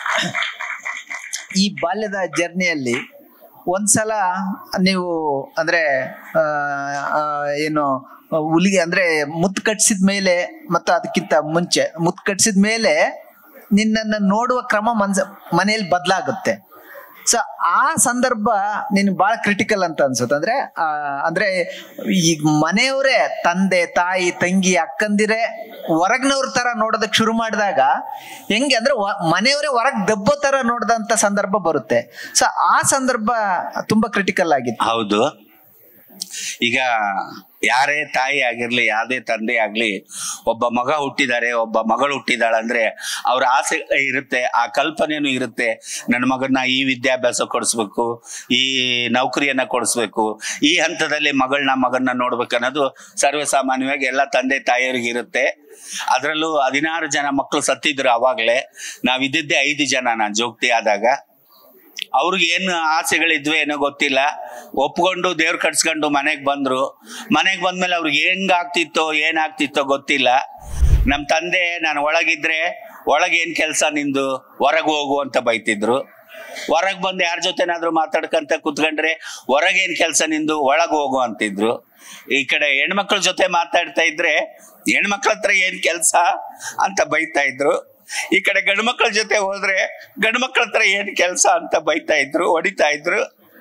ಈ ಬಾಲ್ಯದ ಜರ್ನಿಯಲ್ಲಿ ಒಂದ್ಸಲ ನೀವು ಅಂದ್ರೆ ಆ, ಆ, ಏನು ಹುಲಿಗೆ ಅಂದ್ರೆ ಮುತ್ತು ಕಟ್ಸಿದ ಮೇಲೆ ಮತ್ತು ಅದಕ್ಕಿಂತ ಮುಂಚೆ ಮುತ್ತು ಕಟ್ಸಿದ ಮೇಲೆ ನಿನ್ನನ್ನು ನೋಡುವ ಕ್ರಮ ಮನ್ಸ ಮನೆಯಲ್ಲಿ ಬದಲಾಗುತ್ತೆ ಸೊ ಆ ಸಂದರ್ಭ ನಿನ್ ಬಹಳ ಕ್ರಿಟಿಕಲ್ ಅಂತ ಅನ್ಸುತ್ತೆ ಅಂದ್ರೆ ಆ, ಅಂದ್ರೆ ಈಗ ಮನೆಯವರೇ ತಂದೆ ತಾಯಿ ತಂಗಿ ಅಕ್ಕಂದಿರೇ ಹೊರಗ್ನವ್ರ ತರ ನೋಡೋದಕ್ ಶುರು ಮಾಡಿದಾಗ ಹೆಂಗೆ ಅಂದ್ರೆ ವ- ಮನೆಯವರೇ ಹೊರಗ್ ದಬ್ಬೋ ತರ ನೋಡಿದಂತ ಸಂದರ್ಭ ಬರುತ್ತೆ ಸೊ ಆ ಸಂದರ್ಭ ತುಂಬಾ ಕ್ರಿಟಿಕಲ್ ಆಗಿತ್ತು ಹೌದು ಈಗ ಯಾರೇ ತಾಯಿ ಆಗಿರ್ಲಿ ಯಾವ್ದೇ ತಂದೆ ಆಗ್ಲಿ ಒಬ್ಬ ಮಗ ಹುಟ್ಟಿದ್ದಾರೆ ಒಬ್ಬ ಮಗಳು ಹುಟ್ಟಿದಾಳೆ ಅಂದ್ರೆ ಅವ್ರ ಆಸೆ ಇರುತ್ತೆ ಆ ಕಲ್ಪನೆನೂ ಇರುತ್ತೆ ನನ್ನ ಮಗನ್ನ ಈ ವಿದ್ಯಾಭ್ಯಾಸ ಕೊಡಿಸ್ಬೇಕು ಈ ನೌಕರಿಯನ್ನ ಕೊಡಿಸ್ಬೇಕು ಈ ಹಂತದಲ್ಲಿ ಮಗಳನ್ನ ಮಗನ್ನ ನೋಡ್ಬೇಕು ಅನ್ನೋದು ಸರ್ವೇ ಸಾಮಾನ್ಯವಾಗಿ ಎಲ್ಲ ತಂದೆ ತಾಯಿಯರಿಗೆ ಇರುತ್ತೆ ಅದರಲ್ಲೂ ಹದಿನಾರು ಜನ ಮಕ್ಕಳು ಸತ್ತಿದ್ರು ಅವಾಗ್ಲೇ ನಾವ್ ಇದ್ದಿದ್ದೆ ಐದು ಜನ ನಾನು ಜೋಗ್ತಿ ಆದಾಗ ಅವ್ರಿಗೆ ಏನು ಆಸೆಗಳಿದ್ವು ಏನೋ ಗೊತ್ತಿಲ್ಲ ಒಪ್ಕೊಂಡು ದೇವ್ರು ಕಟ್ಸ್ಕೊಂಡು ಮನೆಗ್ ಬಂದ್ರು ಮನೆಗ್ ಬಂದ್ಮೇಲೆ ಅವ್ರಿಗೆ ಹೆಂಗ್ ಆಗ್ತಿತ್ತೋ ಏನಾಗ್ತಿತ್ತೋ ಗೊತ್ತಿಲ್ಲ ನಮ್ ತಂದೆ ನಾನು ಒಳಗಿದ್ರೆ ಒಳಗೆ ಏನ್ ಕೆಲಸ ನಿಂದು ಹೊರಗೆ ಹೋಗು ಅಂತ ಬೈತಿದ್ರು ಹೊರಗ್ ಬಂದು ಯಾರ ಜೊತೆನಾದ್ರೂ ಮಾತಾಡ್ಕಂತ ಕುತ್ಕೊಂಡ್ರೆ ಹೊರಗೇನ್ ಕೆಲಸ ನಿಂದು ಒಳಗ್ ಹೋಗು ಅಂತಿದ್ರು ಈ ಕಡೆ ಹೆಣ್ಮಕ್ಳ ಜೊತೆ ಮಾತಾಡ್ತಾ ಇದ್ರೆ ಹೆಣ್ಮಕ್ಳ ಹತ್ರ ಏನ್ ಕೆಲಸ ಅಂತ ಬೈತಾ ಇದ್ರು ಈ ಕಡೆ ಗಂಡು ಮಕ್ಳ ಜೊತೆ ಹೋದ್ರೆ ಗಂಡು ಮಕ್ಳ ಹತ್ರ ಏನ್ ಕೆಲಸ ಅಂತ ಬೈತಾ ಇದ್ರು ಹೊಡಿತಾ ಇದ್ರು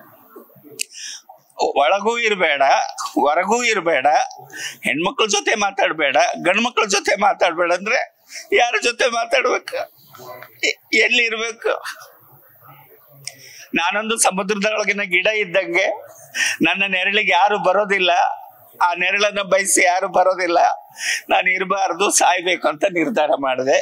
ಒಳಗೂ ಇರಬೇಡ ಹೊರಗೂ ಇರಬೇಡ ಹೆಣ್ಮಕ್ಳ ಜೊತೆ ಮಾತಾಡ್ಬೇಡ ಗಂಡು ಮಕ್ಳ ಜೊತೆ ಮಾತಾಡ್ಬೇಡ ಅಂದ್ರೆ ಯಾರ ಜೊತೆ ಮಾತಾಡ್ಬೇಕು ಎ- ಎಲ್ಲಿ ಇರ್ಬೇಕು ನಾನೊಂದು ಸಮುದ್ರದೊಳಗಿನ ಗಿಡ ಇದ್ದಂಗೆ ನನ್ನ ನೆರಳಿಗೆ ಯಾರು ಬರೋದಿಲ್ಲ ಆ ನೆರಳನ್ನ ಬಯಸಿ ಯಾರು ಬರೋದಿಲ್ಲ ನಾನು ಇರಬಾರ್ದು ಸಾಯ್ಬೇಕು ಅಂತ ನಿರ್ಧಾರ ಮಾಡಿದೆ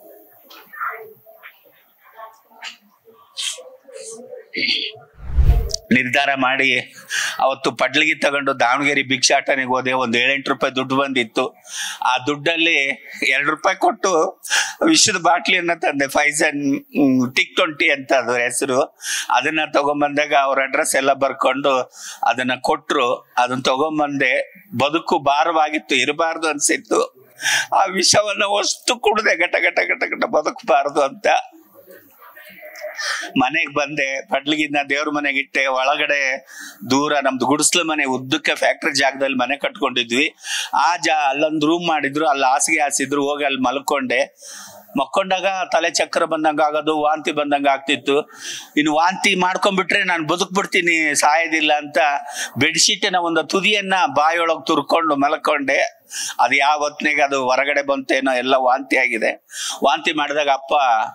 ನಿರ್ಧಾರ ಮಾಡಿ ಅವತ್ತು ಪಡ್ಲಿಗೆ ತಗೊಂಡು ದಾವಣಗೆರೆ ಭಿಕ್ಷಾಟನೆಗೆ ಹೋದೆ ಒಂದು ಏಳೆಂಟು ರೂಪಾಯಿ ದುಡ್ಡು ಬಂದಿತ್ತು ಆ ದುಡ್ಡಲ್ಲಿ ಎರಡು ರೂಪಾಯಿ ಕೊಟ್ಟು ವಿಷದ ಬಾಟ್ಲಿಯನ್ನ ತಂದೆ ಫೈಸನ್ ಟಿಕ್ ಟ್ವೆಂಟಿ ಅಂತ ಅದು ಹೆಸರು ಅದನ್ನ ತಗೊಂಬಂದಾಗ ಅವ್ರ ಅಡ್ರೆಸ್ ಎಲ್ಲ ಬರ್ಕೊಂಡು ಅದನ್ನ ಕೊಟ್ರು ಅದನ್ನ ತಗೊಂಬಂದೆ ಬದುಕು ಭಾರವಾಗಿತ್ತು ಇರಬಾರ್ದು ಅನ್ಸಿತ್ತು ಆ ವಿಷವನ್ನ ಅಷ್ಟು ಕುಡ್ದೆ ಗಟ ಗಟ ಗಟ ಗಟ ಬದುಕಬಾರ್ದು ಅಂತ ಮನೆಗ್ ಬಂದೆ ಪಡ್ಲಿಗಿದ್ನ ದೇವ್ರ ಮನೆಗೆ ಇಟ್ಟೆ ಒಳಗಡೆ ದೂರ ನಮ್ದು ಗುಡಿಸ್ಲ ಮನೆ ಉದ್ದಕ್ಕೆ ಫ್ಯಾಕ್ಟ್ರಿ ಜಾಗದಲ್ಲಿ ಮನೆ ಕಟ್ಕೊಂಡಿದ್ವಿ ಆ ಜಾ ಅಲ್ಲೊಂದು ರೂಮ್ ಮಾಡಿದ್ರು ಅಲ್ಲಿ ಹಾಸಿಗೆ ಹಾಸಿದ್ರು ಹೋಗಿ ಅಲ್ಲಿ ಮಲ್ಕೊಂಡೆ ಮಕ್ಕೊಂಡಾಗ ತಲೆ ಚಕ್ರ ಬಂದಂಗ ಆಗೋದು ವಾಂತಿ ಬಂದಂಗ ಆಗ್ತಿತ್ತು ಇನ್ನು ವಾಂತಿ ಮಾಡ್ಕೊಂಡ್ಬಿಟ್ರೆ ನಾನು ಬದುಕ್ಬಿಡ್ತೀನಿ ಸಾಯೋದಿಲ್ಲ ಅಂತ ಬೆಡ್ಶೀಟಿನ ಒಂದು ತುದಿಯನ್ನ ಬಾಯೊಳಗ್ ತುರ್ಕೊಂಡು ಮಲ್ಕೊಂಡೆ ಅದು ಯಾವ ಹೊತ್ನಾಗ ಅದು ಹೊರಗಡೆ ಬಂತೇನೋ ಎಲ್ಲ ವಾಂತಿ ಆಗಿದೆ ವಾಂತಿ ಮಾಡಿದಾಗ ಅಪ್ಪ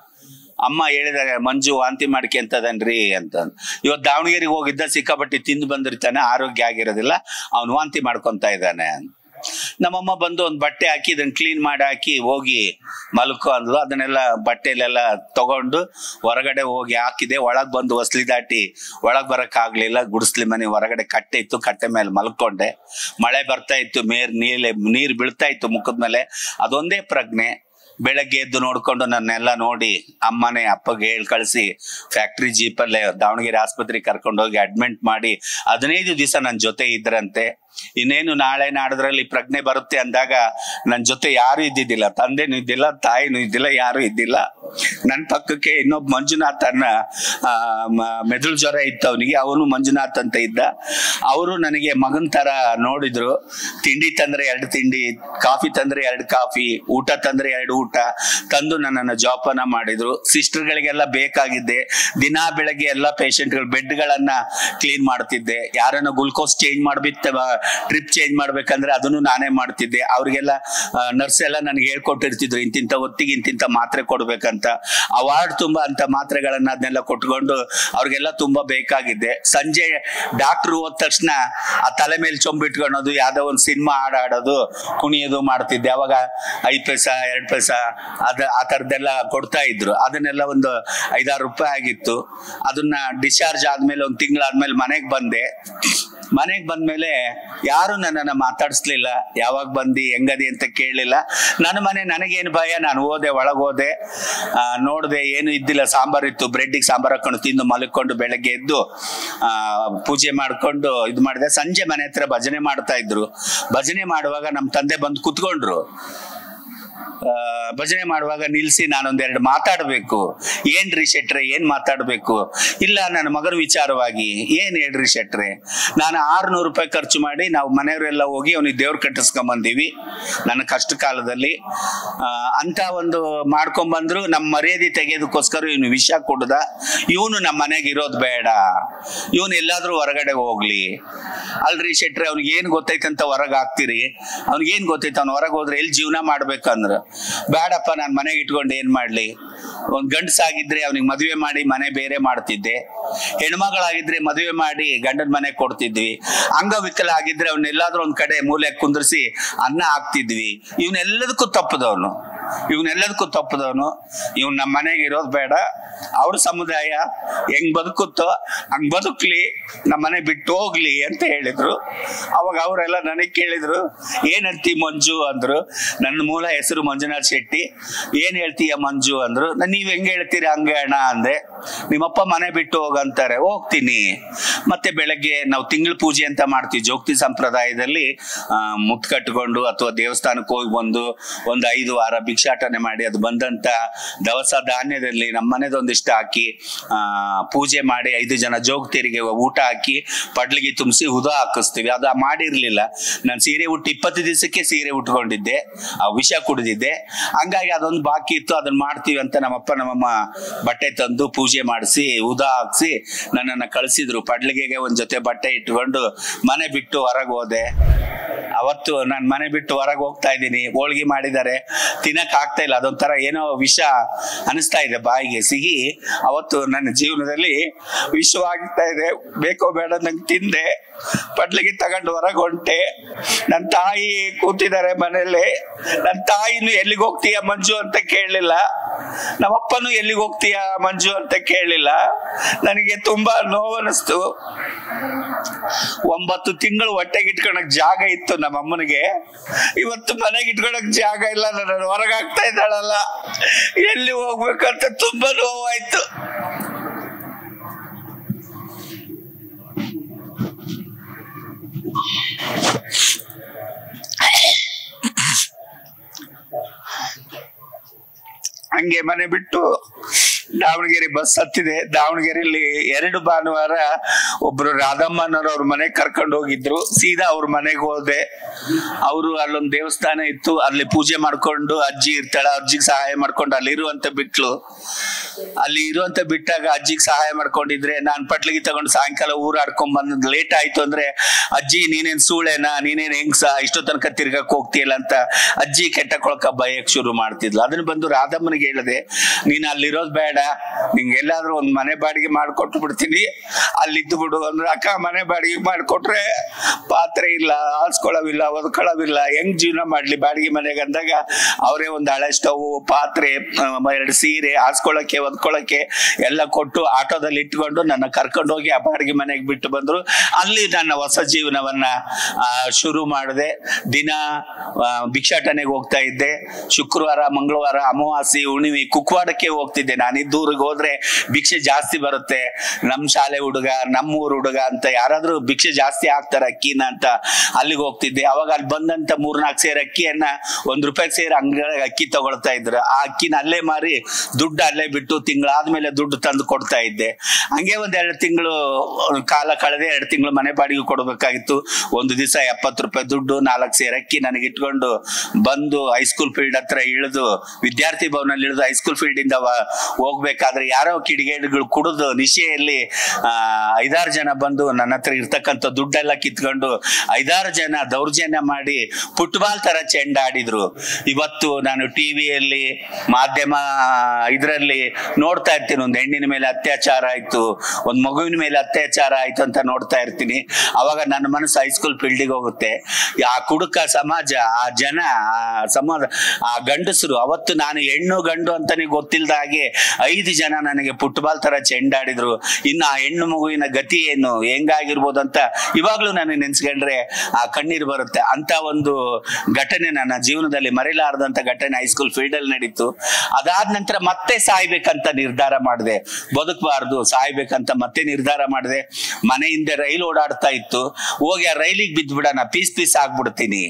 ಅಮ್ಮ ಹೇಳಿದಾರೆ ಮಂಜು ವಾಂತಿ ಮಾಡ್ಕೊಂತದನ್ರಿ ಅಂತ ಇವತ್ತು ದಾವಣಗೆರೆಗೆ ಹೋಗಿದ್ದ ಸಿಕ್ಕಾಪಟ್ಟಿ ತಿಂದು ಬಂದಿರ್ತಾನೆ ಆರೋಗ್ಯ ಆಗಿರೋದಿಲ್ಲ ಅವ್ನು ವಾಂತಿ ಮಾಡ್ಕೊಂತ ಇದ್ದಾನೆ ಅಂತ ನಮ್ಮಮ್ಮ ಬಂದು ಒಂದು ಬಟ್ಟೆ ಹಾಕಿ ಇದನ್ನ ಕ್ಲೀನ್ ಮಾಡಿ ಹಾಕಿ ಹೋಗಿ ಮಲ್ಕೊ ಅಂದ್ಲು ಅದನ್ನೆಲ್ಲ ಬಟ್ಟೆಲೆಲ್ಲ ತಗೊಂಡು ಹೊರಗಡೆ ಹೋಗಿ ಹಾಕಿದೆ ಒಳಗ್ ಬಂದು ಹೊಸ್ಲಿ ದಾಟಿ ಒಳಗ್ ಬರಕ್ ಆಗ್ಲಿಲ್ಲ ಗುಡಿಸ್ಲಿ ಮನೆ ಹೊರಗಡೆ ಕಟ್ಟೆ ಇತ್ತು ಕಟ್ಟೆ ಮೇಲೆ ಮಲ್ಕೊಂಡೆ ಮಳೆ ಬರ್ತಾ ಇತ್ತು ಮೇರ್ ನೀಲೆ ನೀರ್ ಬೀಳ್ತಾ ಇತ್ತು ಮುಖದ ಮೇಲೆ ಅದೊಂದೇ ಪ್ರಜ್ಞೆ ಬೆಳಗ್ಗೆ ಎದ್ದು ನೋಡ್ಕೊಂಡು ನನ್ನೆಲ್ಲ ನೋಡಿ ಅಮ್ಮನೇ ಅಪ್ಪಗೆ ಹೇಳಿ ಕಳಿಸಿ ಫ್ಯಾಕ್ಟ್ರಿ ಜೀಪಲ್ಲೇ ದಾವಣಗೆರೆ ಆಸ್ಪತ್ರೆಗೆ ಕರ್ಕೊಂಡು ಹೋಗಿ ಅಡ್ಮಿಟ್ ಮಾಡಿ ಹದಿನೈದು ದಿವಸ ನನ್ನ ಜೊತೆ ಇದ್ರಂತೆ ಇನ್ನೇನು ನಾಳೆ ನಾಡದ್ರಲ್ಲಿ ಪ್ರಜ್ಞೆ ಬರುತ್ತೆ ಅಂದಾಗ ನನ್ನ ಜೊತೆ ಯಾರು ಇದ್ದಿದ್ದಿಲ್ಲ ತಂದೆನೂ ಇದ್ದಿಲ್ಲ ತಾಯಿನೂ ಇದ್ದಿಲ್ಲ ಯಾರು ಇದ್ದಿಲ್ಲ ನನ್ನ ಪಕ್ಕಕ್ಕೆ ಇನ್ನೊಬ್ಬ ಮಂಜುನಾಥ್ ಅನ್ನ ಆ, ಮ- ಮೆದುಳು ಜ್ವರ ಇತ್ತು ಅವನಿಗೆ ಅವನು ಮಂಜುನಾಥ್ ಅಂತ ಇದ್ದ ಅವರು ನನಗೆ ಮಗನ್ ತರ ನೋಡಿದ್ರು ತಿಂಡಿ ತಂದ್ರೆ ಎರಡು ತಿಂಡಿ ಕಾಫಿ ತಂದ್ರೆ ಎರಡು ಕಾಫಿ ಊಟ ತಂದ್ರೆ ಎರಡು ಊಟ ತಂದು ನನ್ನನ್ನು ಜೋಪಾನ ಮಾಡಿದ್ರು ಸಿಸ್ಟರ್ಗಳಿಗೆಲ್ಲ ಬೇಕಾಗಿದ್ದೆ ದಿನಾ ಬೆಳಗ್ಗೆ ಎಲ್ಲ ಪೇಷಂಟ್ಗಳು ಬೆಡ್ಗಳನ್ನ ಕ್ಲೀನ್ ಮಾಡ್ತಿದ್ದೆ ಯಾರನ್ನ ಗ್ಲುಕೋಸ್ ಚೇಂಜ್ ಮಾಡ್ಬಿತ್ತ ಟ್ರಿಪ್ ಚೇಂಜ್ ಮಾಡ್ಬೇಕಂದ್ರೆ ಅದನ್ನು ನಾನೇ ಮಾಡ್ತಿದ್ದೆ ಅವ್ರಿಗೆಲ್ಲ ನರ್ಸ್ ಎಲ್ಲ ನನಗೆ ಹೇಳ್ಕೊಟ್ಟಿರ್ತಿದ್ರು ಇಂತಿಂತ ಹೊತ್ತಿಗೆ ಇಂತಿಂತ ಮಾತ್ರೆ ಕೊಡ್ಬೇಕಂತ ಅವಾರ್ಡ್ ತುಂಬಾ ಅಂತ ಮಾತ್ರೆಗಳನ್ನ ಅದನ್ನೆಲ್ಲ ಕೊಟ್ಕೊಂಡು ಅವ್ರಿಗೆಲ್ಲ ತುಂಬಾ ಬೇಕಾಗಿದ್ದೆ ಸಂಜೆ ಡಾಕ್ಟರ್ ಹೋದ ತಕ್ಷಣ ಆ ತಲೆ ಮೇಲೆ ಚೊಂಬಿಟ್ಕೊಳೋದು ಯಾವ್ದೋ ಒಂದು ಸಿನಿಮಾ ಹಾಡ್ ಆಡೋದು ಕುಣಿಯೋದು ಮಾಡ್ತಿದ್ದೆ ಅವಾಗ ಐದ್ ಪೈಸಾ ಎರಡ್ ಪೈಸಾ ಅದ ಆ ತರದ್ದೆಲ್ಲ ಕೊಡ್ತಾ ಇದ್ರು ಅದನ್ನೆಲ್ಲ ಒಂದು ಐದಾರು ರೂಪಾಯಿ ಆಗಿತ್ತು ಅದನ್ನ ಡಿಸ್ಚಾರ್ಜ್ ಆದ್ಮೇಲೆ ಒಂದ್ ತಿಂಗಳಾದ್ಮೇಲೆ ಮನೆಗ್ ಬಂದೆ ಮನೆಗ್ ಬಂದ್ಮೇಲೆ ಯಾರು ನನ್ನನ್ನ ಮಾತಾಡಿಸ್ಲಿಲ್ಲ ಯಾವಾಗ ಬಂದಿ ಹೆಂಗದಿ ಅಂತ ಕೇಳಲಿಲ್ಲ ನನ್ನ ಮನೆ ನನಗೇನು ಭಯ ನಾನು ಹೋದೆ ಒಳಗ್ ಹೋದೆ ಆ, ನೋಡ್ದೆ ಏನು ಇದ್ದಿಲ್ಲ ಸಾಂಬಾರ್ ಇತ್ತು ಬ್ರೆಡ್ಡಿಗೆ ಸಾಂಬಾರ್ ಹಾಕೊಂಡು ತಿಂದು ಮಲ್ಕೊಂಡು ಬೆಳಗ್ಗೆ ಎದ್ದು ಆ ಪೂಜೆ ಮಾಡ್ಕೊಂಡು ಇದು ಮಾಡಿದೆ ಸಂಜೆ ಮನೆ ಹತ್ರ ಭಜನೆ ಮಾಡ್ತಾ ಇದ್ರು ಭಜನೆ ಮಾಡುವಾಗ ನಮ್ಮ ತಂದೆ ಬಂದು ಕುತ್ಕೊಂಡ್ರು ಆ, ಭಜನೆ ಮಾಡುವಾಗ ನಿಲ್ಸಿ ನಾನೊಂದೆರಡು ಮಾತಾಡ್ಬೇಕು ಏನ್ರಿ ಶೆಟ್ರೆ ಏನ್ ಮಾತಾಡ್ಬೇಕು ಇಲ್ಲ ನನ್ನ ಮಗನ ವಿಚಾರವಾಗಿ ಏನ್ ಹೇಳ್ರಿ ಶೆಟ್ರೆ ನಾನು ಆರ್ನೂರು ರೂಪಾಯಿ ಖರ್ಚು ಮಾಡಿ ನಾವು ಮನೆಯವರೆಲ್ಲ ಹೋಗಿ ಅವನಿಗೆ ದೇವ್ರ ಕಟ್ಟಿಸ್ಕೊಂಡ್ ಬಂದೀವಿ ನನ್ನ ಕಷ್ಟ ಕಾಲದಲ್ಲಿ ಆ, ಅಂತ ಒಂದು ಮಾಡ್ಕೊಂಡ್ ಬಂದ್ರು ನಮ್ಮ ಮರ್ಯಾದೆ ತೆಗೆಯೋದಕ್ಕೋಸ್ಕರ ಇವನು ವಿಷ ಕುಡ್ದ ಇವನು ನಮ್ಮ ಮನೆಗೆ ಇರೋದು ಬೇಡ ಇವನು ಎಲ್ಲಾದ್ರೂ ಹೊರಗಡೆ ಹೋಗ್ಲಿ ಅಲ್ರಿ ಶೆಟ್ರೆ ಅವ್ನಿಗೆ ಏನ್ ಗೊತ್ತೈತಂತ ಹೊರಗೆ ಹಾಕ್ತಿರಿ ಅವ್ನಿಗೆ ಏನ್ ಗೊತ್ತೈತೆ ಅವ್ನು ಹೊರಗೆ ಹೋದ್ರೆ ಎಲ್ಲಿ ಜೀವನ ಮಾಡ್ಬೇಕಂದ್ರ ಬೇಡಪ್ಪ ನಾನು ಮನೆಗೆ ಇಟ್ಕೊಂಡು ಏನ್ ಮಾಡ್ಲಿ ಒಂದ್ ಗಂಡಸಾಗಿದ್ರೆ ಅವ್ನಿಗೆ ಮದುವೆ ಮಾಡಿ ಮನೆ ಬೇರೆ ಮಾಡ್ತಿದ್ದೆ ಹೆಣ್ಮಗಳಾಗಿದ್ರೆ ಮದುವೆ ಮಾಡಿ ಗಂಡನ ಮನೆ ಕೊಡ್ತಿದ್ವಿ ಅಂಗವಿಕಲ ಆಗಿದ್ರೆ ಅವ್ನೆಲ್ಲಾದ್ರೂ ಒಂದ್ ಕಡೆ ಮೂಲೆ ಕುಂದ್ರಿಸಿ ಅನ್ನ ಹಾಕ್ತಿದ್ವಿ ಇವನೆಲ್ಲದಕ್ಕೂ ತಪ್ಪದವನು ಇವನೆಲ್ಲದಕ್ಕೂ ತಪ್ಪದವನು ಇವ್ನು ನಮ್ಮ ಮನೆಗೆ ಇರೋದು ಬೇಡ ಅವ್ರ ಸಮುದಾಯ ಹೆಂಗ್ ಬದುಕುತ್ತೋ ಹಂಗ್ ಬದುಕ್ಲಿ ನಮ್ಮ ಮನೆ ಬಿಟ್ಟು ಹೋಗ್ಲಿ ಅಂತ ಹೇಳಿದ್ರು ಅವಾಗ ಅವರೆಲ್ಲ ನನಗೆ ಕೇಳಿದ್ರು ಏನ್ ಹೇಳ್ತಿ ಮಂಜು ಅಂದ್ರು ನನ್ನ ಮೂಲ ಹೆಸರು ಮಂಜುನಾಥ್ ಶೆಟ್ಟಿ ಏನ್ ಹೇಳ್ತೀಯ ಮಂಜು ಅಂದ್ರು ನಾನ್ ನೀವ್ ಹೆಂಗ್ ಹೇಳ್ತೀರಿ ಹಂಗೆ ಅಣ್ಣ ಅಂದೆ ನಿಮ್ಮಪ್ಪ ಮನೆ ಬಿಟ್ಟು ಹೋಗಂತಾರೆ ಹೋಗ್ತೀನಿ ಮತ್ತೆ ಬೆಳಗ್ಗೆ ನಾವು ತಿಂಗಳ ಪೂಜೆ ಅಂತ ಮಾಡ್ತೀವಿ ಜೋಗ್ತಿ ಸಂಪ್ರದಾಯದಲ್ಲಿ ಆ, ಮುತ್ತು ಕಟ್ಕೊಂಡು ಅಥವಾ ದೇವಸ್ಥಾನಕ್ಕೆ ಹೋಗಿ ಬಂದು ಒಂದು ಐದು ವಾರ ಭಿಕ್ಷೆ ಭಿಕ್ಷಾಟನೆ ಮಾಡಿ ಅದು ಬಂದಂತ ದವಸ ಧಾನ್ಯದಲ್ಲಿ ನಮ್ಮ ಮನೆದೊಂದಿಷ್ಟು ಹಾಕಿ ಆ ಪೂಜೆ ಮಾಡಿ ಐದು ಜನ ಜೋಗ್ತಿಯರಿಗೆ ಊಟ ಹಾಕಿ ಪಡ್ಲಿಗೆ ತುಂಬಿಸಿ ಹುದ ಹಾಕಿಸ್ತೀವಿ ಅದು ಮಾಡಿರ್ಲಿಲ್ಲ ನಾನು ಸೀರೆ ಉಟ್ಟು ಇಪ್ಪತ್ತು ದಿವಸಕ್ಕೆ ಸೀರೆ ಉಟ್ಕೊಂಡಿದ್ದೆ ಆ ವಿಷ ಕುಡಿದಿದ್ದೆ ಹಂಗಾಗಿ ಅದೊಂದು ಬಾಕಿ ಇತ್ತು ಅದನ್ನ ಮಾಡ್ತೀವಿ ಅಂತ ನಮ್ಮಪ್ಪ ನಮ್ಮಮ್ಮ ಬಟ್ಟೆ ತಂದು ಪೂಜೆ ಮಾಡಿಸಿ ಉದ ಹಾಕ್ಸಿ ನನ್ನನ್ನ ಕಳಿಸಿದ್ರು ಪಡ್ಲಿಗೆಗೆ ಒಂದ್ ಜೊತೆ ಬಟ್ಟೆ ಇಟ್ಕೊಂಡು ಮನೆ ಬಿಟ್ಟು ಹೊರಗೆ ಹೋದೆ ಅವತ್ತು ನಾನು ಮನೆ ಬಿಟ್ಟು ಹೊರಗೆ ಹೋಗ್ತಾ ಇದ್ದೀನಿ ಹೋಳ್ಗೆ ಮಾಡಿದ್ದಾರೆ ತಿನ್ನಕ್ ಆಗ್ತಾ ಇಲ್ಲ ಅದೊಂಥರ ಏನೋ ವಿಷ ಅನಿಸ್ತಾ ಇದೆ ಬಾಯಿಗೆ ಸಿಹಿ ಅವತ್ತು ನನ್ನ ಜೀವನದಲ್ಲಿ ವಿಷವಾಗ್ತಾ ಇದೆ ಬೇಕೋ ಬೇಡ ನಂಗೆ ತಿಂದೆ ಪಡ್ಲಿಗೆ ತಗೊಂಡು ಹೊರಗೆ ಹೊಂಟೆ ನನ್ನ ತಾಯಿ ಕೂತಿದ್ದಾರೆ ಮನೇಲಿ ನನ್ನ ತಾಯಿನು ಎಲ್ಲಿಗೆ ಹೋಗ್ತೀಯ ಮಂಜು ಅಂತ ಕೇಳಲಿಲ್ಲ ನಮ್ಮಪ್ಪನು ಎಲ್ಲಿಗೆ ಹೋಗ್ತೀಯ ಮಂಜು ಅಂತ ಕೇಳಲಿಲ್ಲ ನನಗೆ ತುಂಬಾ ನೋವನಿಸ್ತು ಒಂಬತ್ತು ತಿಂಗಳು ಹೊಟ್ಟೆಗೆ ಇಟ್ಕೊಳಕ್ ಜಾಗ ಇತ್ತು ನಮ್ಮ ಅಮ್ಮನಿಗೆ ಇವತ್ತು ಮನೆಗೆ ಇಟ್ಕೊಳಕ್ ಜಾಗ ಇಲ್ಲ ನನ್ನ ಹೊರಗಾಗ್ತಾ ಇದ್ದಾಳಲ್ಲ ಎಲ್ಲಿ ಹೋಗ್ಬೇಕಂತ ತುಂಬಾ ನೋವಾಯ್ತು ಹಂಗೆ ಮನೆ ಬಿಟ್ಟು ದಾವಣಗೆರೆ ಬಸ್ ಹತ್ತಿದೆ ದಾವಣಗೆರೆಯಲ್ಲಿ ಎರಡು ಭಾನುವಾರ ಒಬ್ರು ರಾಧಮ್ಮನವ್ರ ಮನೆ ಕರ್ಕೊಂಡು ಹೋಗಿದ್ರು ಸೀದಾ ಅವ್ರ ಮನೆಗೆ ಹೋದೆ ಅವರು ಅಲ್ಲೊಂದು ದೇವಸ್ಥಾನ ಇತ್ತು ಅಲ್ಲಿ ಪೂಜೆ ಮಾಡ್ಕೊಂಡು ಅಜ್ಜಿ ಇರ್ತಾಳ ಅಜ್ಜಿಗೆ ಸಹಾಯ ಮಾಡ್ಕೊಂಡು ಅಲ್ಲಿ ಇರುವಂತ ಬಿಟ್ಲು ಅಲ್ಲಿ ಇರುವಂತ ಬಿಟ್ಟಾಗ ಅಜ್ಜಿಗೆ ಸಹಾಯ ಮಾಡ್ಕೊಂಡಿದ್ರೆ ನಾನ್ ಪಟ್ಲಿಗೆ ತಗೊಂಡು ಸಾಯಂಕಾಲ ಊರಾಡ್ಕೊಂಡ್ ಬಂದ್ ಲೇಟ್ ಆಯ್ತು ಅಂದ್ರೆ ಅಜ್ಜಿ ನೀನೇನ್ ಸೂಳೆನಾ ನೀನೇನ್ ಹೆಂಗ್ಸ ಇಷ್ಟೋ ತನಕ ತಿರ್ಗಕ್ ಹೋಗ್ತಿಯಲ್ಲ ಅಂತ ಅಜ್ಜಿ ಕೆಟ್ಟ ಕೊಳಕ ಭಯಕ್ ಶುರು ಮಾಡ್ತಿದ್ಲು ಅದನ್ನ ಬಂದು ರಾಧಮ್ಮನಿಗೆ ಹೇಳಿದೆ ನೀನ್ ಅಲ್ಲಿರೋದ್ ಬೇಡ ನಿಂಗೆ ಎಲ್ಲಾದ್ರೂ ಒಂದ್ ಮನೆ ಬಾಡಿಗೆ ಮಾಡ್ಕೊಟ್ಟು ಬಿಡ್ತೀನಿ ಅಲ್ಲಿದ್ದು ಬಿಡು ಅಂದ್ರೆ ಅಕ್ಕ ಮನೆ ಬಾಡಿಗೆ ಮಾಡ್ಕೊಟ್ರೆ ಪಾತ್ರೆ ಇಲ್ಲ ಹಾಸ್ಕೊಳವಿಲ್ಲ ಒದ್ಕೊಳವಿಲ್ಲ ಹೆಂಗ್ ಜೀವನ ಮಾಡ್ಲಿ ಬಾಡಿಗೆ ಮನೆಗೆ ಅಂದಾಗ ಅವರೇ ಒಂದ್ ಹಳೆ ಸ್ಟವ್ ಪಾತ್ರೆ ಎರಡು ಸೀರೆ ಹಾಸ್ಕೊಳಕ್ಕೆ ಒದ್ಕೊಳಕ್ಕೆ ಎಲ್ಲ ಕೊಟ್ಟು ಆಟೋದಲ್ಲಿ ಇಟ್ಕೊಂಡು ನನ್ನ ಕರ್ಕೊಂಡು ಹೋಗಿ ಆ ಬಾಡಿಗೆ ಮನೆಗೆ ಬಿಟ್ಟು ಬಂದ್ರು ಅಲ್ಲಿ ನನ್ನ ಹೊಸ ಜೀವನವನ್ನ ಆ, ಶುರು ಮಾಡಿದೆ ದಿನ ಆ, ಭಿಕ್ಷಾಟನೆಗೆ ಹೋಗ್ತಾ ಇದ್ದೆ ಶುಕ್ರವಾರ ಮಂಗಳವಾರ ಅಮಾವಾಸ್ಯೆ ಹುಣ್ಣಿಮೆ ಕುಕ್ವಾಡಕ್ಕೆ ಹೋಗ್ತಿದ್ದೆ ನಾನಿದ್ದ ಊರಿಗೆ ಹೋದ್ರೆ ಭಿಕ್ಷೆ ಜಾಸ್ತಿ ಬರುತ್ತೆ ನಮ್ ಶಾಲೆ ಹುಡುಗ ನಮ್ಮೂರ್ ಹುಡುಗ ಅಂತ ಯಾರಾದ್ರೂ ಭಿಕ್ಷೆ ಜಾಸ್ತಿ ಹಾಕ್ತಾರೆ ಅಕ್ಕಿನ ಅಂತ ಅಲ್ಲಿಗೆ ಹೋಗ್ತಿದ್ದೆ ಅವಾಗ ಅಲ್ಲಿ ಬಂದಂತ ಮೂರ್ನಾಲ್ಕು ಸೇರ್ ಅಕ್ಕಿಯನ್ನ ಒಂದ್ ರೂಪಾಯಿ ಸೇರಿ ಅಂಗಡಿಗೆ ಅಕ್ಕಿ ತಗೊಳ್ತಾ ಇದ್ರು ಆ ಅಕ್ಕಿನ ಅಲ್ಲೇ ಮಾರಿ ದುಡ್ಡು ಅಲ್ಲೇ ಬಿಟ್ಟು ತಿಂಗಳಾದ್ಮೇಲೆ ದುಡ್ಡು ತಂದು ಕೊಡ್ತಾ ಇದ್ದೆ ಹಂಗೆ ಒಂದ್ ಎರಡು ತಿಂಗಳು ಕಾಲ ಕಳೆದೆ ಎರಡು ತಿಂಗಳು ಮನೆ ಬಾಡಿಗೆ ಕೊಡ್ಬೇಕಾಗಿತ್ತು ಒಂದು ದಿವಸ ಎಪ್ಪತ್ತು ರೂಪಾಯಿ ದುಡ್ಡು ನಾಲ್ಕು ಸೇರ್ ಅಕ್ಕಿ ನನಗೆ ಇಟ್ಕೊಂಡು ಬಂದು ಹೈಸ್ಕೂಲ್ ಫೀಲ್ಡ್ ಹತ್ರ ಇಳಿದು ವಿದ್ಯಾರ್ಥಿ ಭವನಲ್ಲಿ ಇಳಿದು ಹೈಸ್ಕೂಲ್ ಫೀಲ್ಡ್ ಇಂದ ವ- ಹೋಗ್ಬೇಕಾದ್ರೆ ಯಾರೋ ಕಿಡಿಗೇಡಿಗಳು ಕುಡಿದು ನಿಶೆಯಲ್ಲಿ ಆ ಐದಾರು ಜನ ಬಂದು ನನ್ನ ಹತ್ರ ಇರ್ತಕ್ಕಂಥ ದುಡ್ಡೆಲ್ಲ ಕಿತ್ಕೊಂಡು ಐದಾರು ಜನ ದೌರ್ಜನ್ಯ ಮಾಡಿ ಫುಟ್ಬಾಲ್ ತರ ಚೆಂಡಾಡಿದ್ರು ಇವತ್ತು ನಾನು ಟಿವಿಯಲ್ಲಿ ಮಾಧ್ಯಮ ಇದರಲ್ಲಿ ನೋಡ್ತಾ ಇರ್ತೀನಿ ಒಂದು ಹೆಣ್ಣಿನ ಮೇಲೆ ಅತ್ಯಾಚಾರ ಆಯ್ತು ಒಂದ್ ಮಗುವಿನ ಮೇಲೆ ಅತ್ಯಾಚಾರ ಆಯ್ತು ಅಂತ ನೋಡ್ತಾ ಇರ್ತೀನಿ ಅವಾಗ ನನ್ನ ಮನಸ್ಸು ಹೈಸ್ಕೂಲ್ ಫೀಲ್ಡಿಗೆ ಹೋಗುತ್ತೆ ಆ ಕುಡುಕ ಸಮಾಜ ಆ ಜನ ಆ ಸಮಾಜ ಆ ಗಂಡಸರು ಅವತ್ತು ನಾನು ಹೆಣ್ಣು ಗಂಡು ಅಂತಾನೆ ಗೊತ್ತಿಲ್ಲದ ಹಾಗೆ ಐದು ಜನ ನನಗೆ ಫುಟ್ಬಾಲ್ ತರ ಚೆಂಡಾಡಿದ್ರು ಇನ್ನು ಆ ಹೆಣ್ಣು ಮಗುವಿನ ಗತಿ ಏನು ಹೆಂಗಾಗಿರ್ಬೋದು ಅಂತ ಇವಾಗ್ಲೂ ನನಗೆ ನೆನ್ಸ್ಕೊಂಡ್ರೆ ಆ ಕಣ್ಣೀರು ಬರುತ್ತೆ ಅಂತ ಒಂದು ಘಟನೆ ನನ್ನ ಜೀವನದಲ್ಲಿ ಮರೆಯಲಾರದಂತ ಘಟನೆ ಹೈಸ್ಕೂಲ್ ಫೀಲ್ಡ್ ಅಲ್ಲಿ ನಡೀತು ಅದಾದ ನಂತರ ಮತ್ತೆ ಸಾಯ್ಬೇಕಂತ ನಿರ್ಧಾರ ಮಾಡಿದೆ ಬದುಕಬಾರ್ದು ಸಾಯ್ಬೇಕಂತ ಮತ್ತೆ ನಿರ್ಧಾರ ಮಾಡಿದೆ ಮನೆ ಹಿಂದೆ ರೈಲು ಓಡಾಡ್ತಾ ಇತ್ತು ಹೋಗಿ ಆ ರೈಲಿಗೆ ಬಿದ್ದ್ಬಿಡೋಣ ಪೀಸ್ ಪೀಸ್ ಆಗ್ಬಿಡ್ತೀನಿ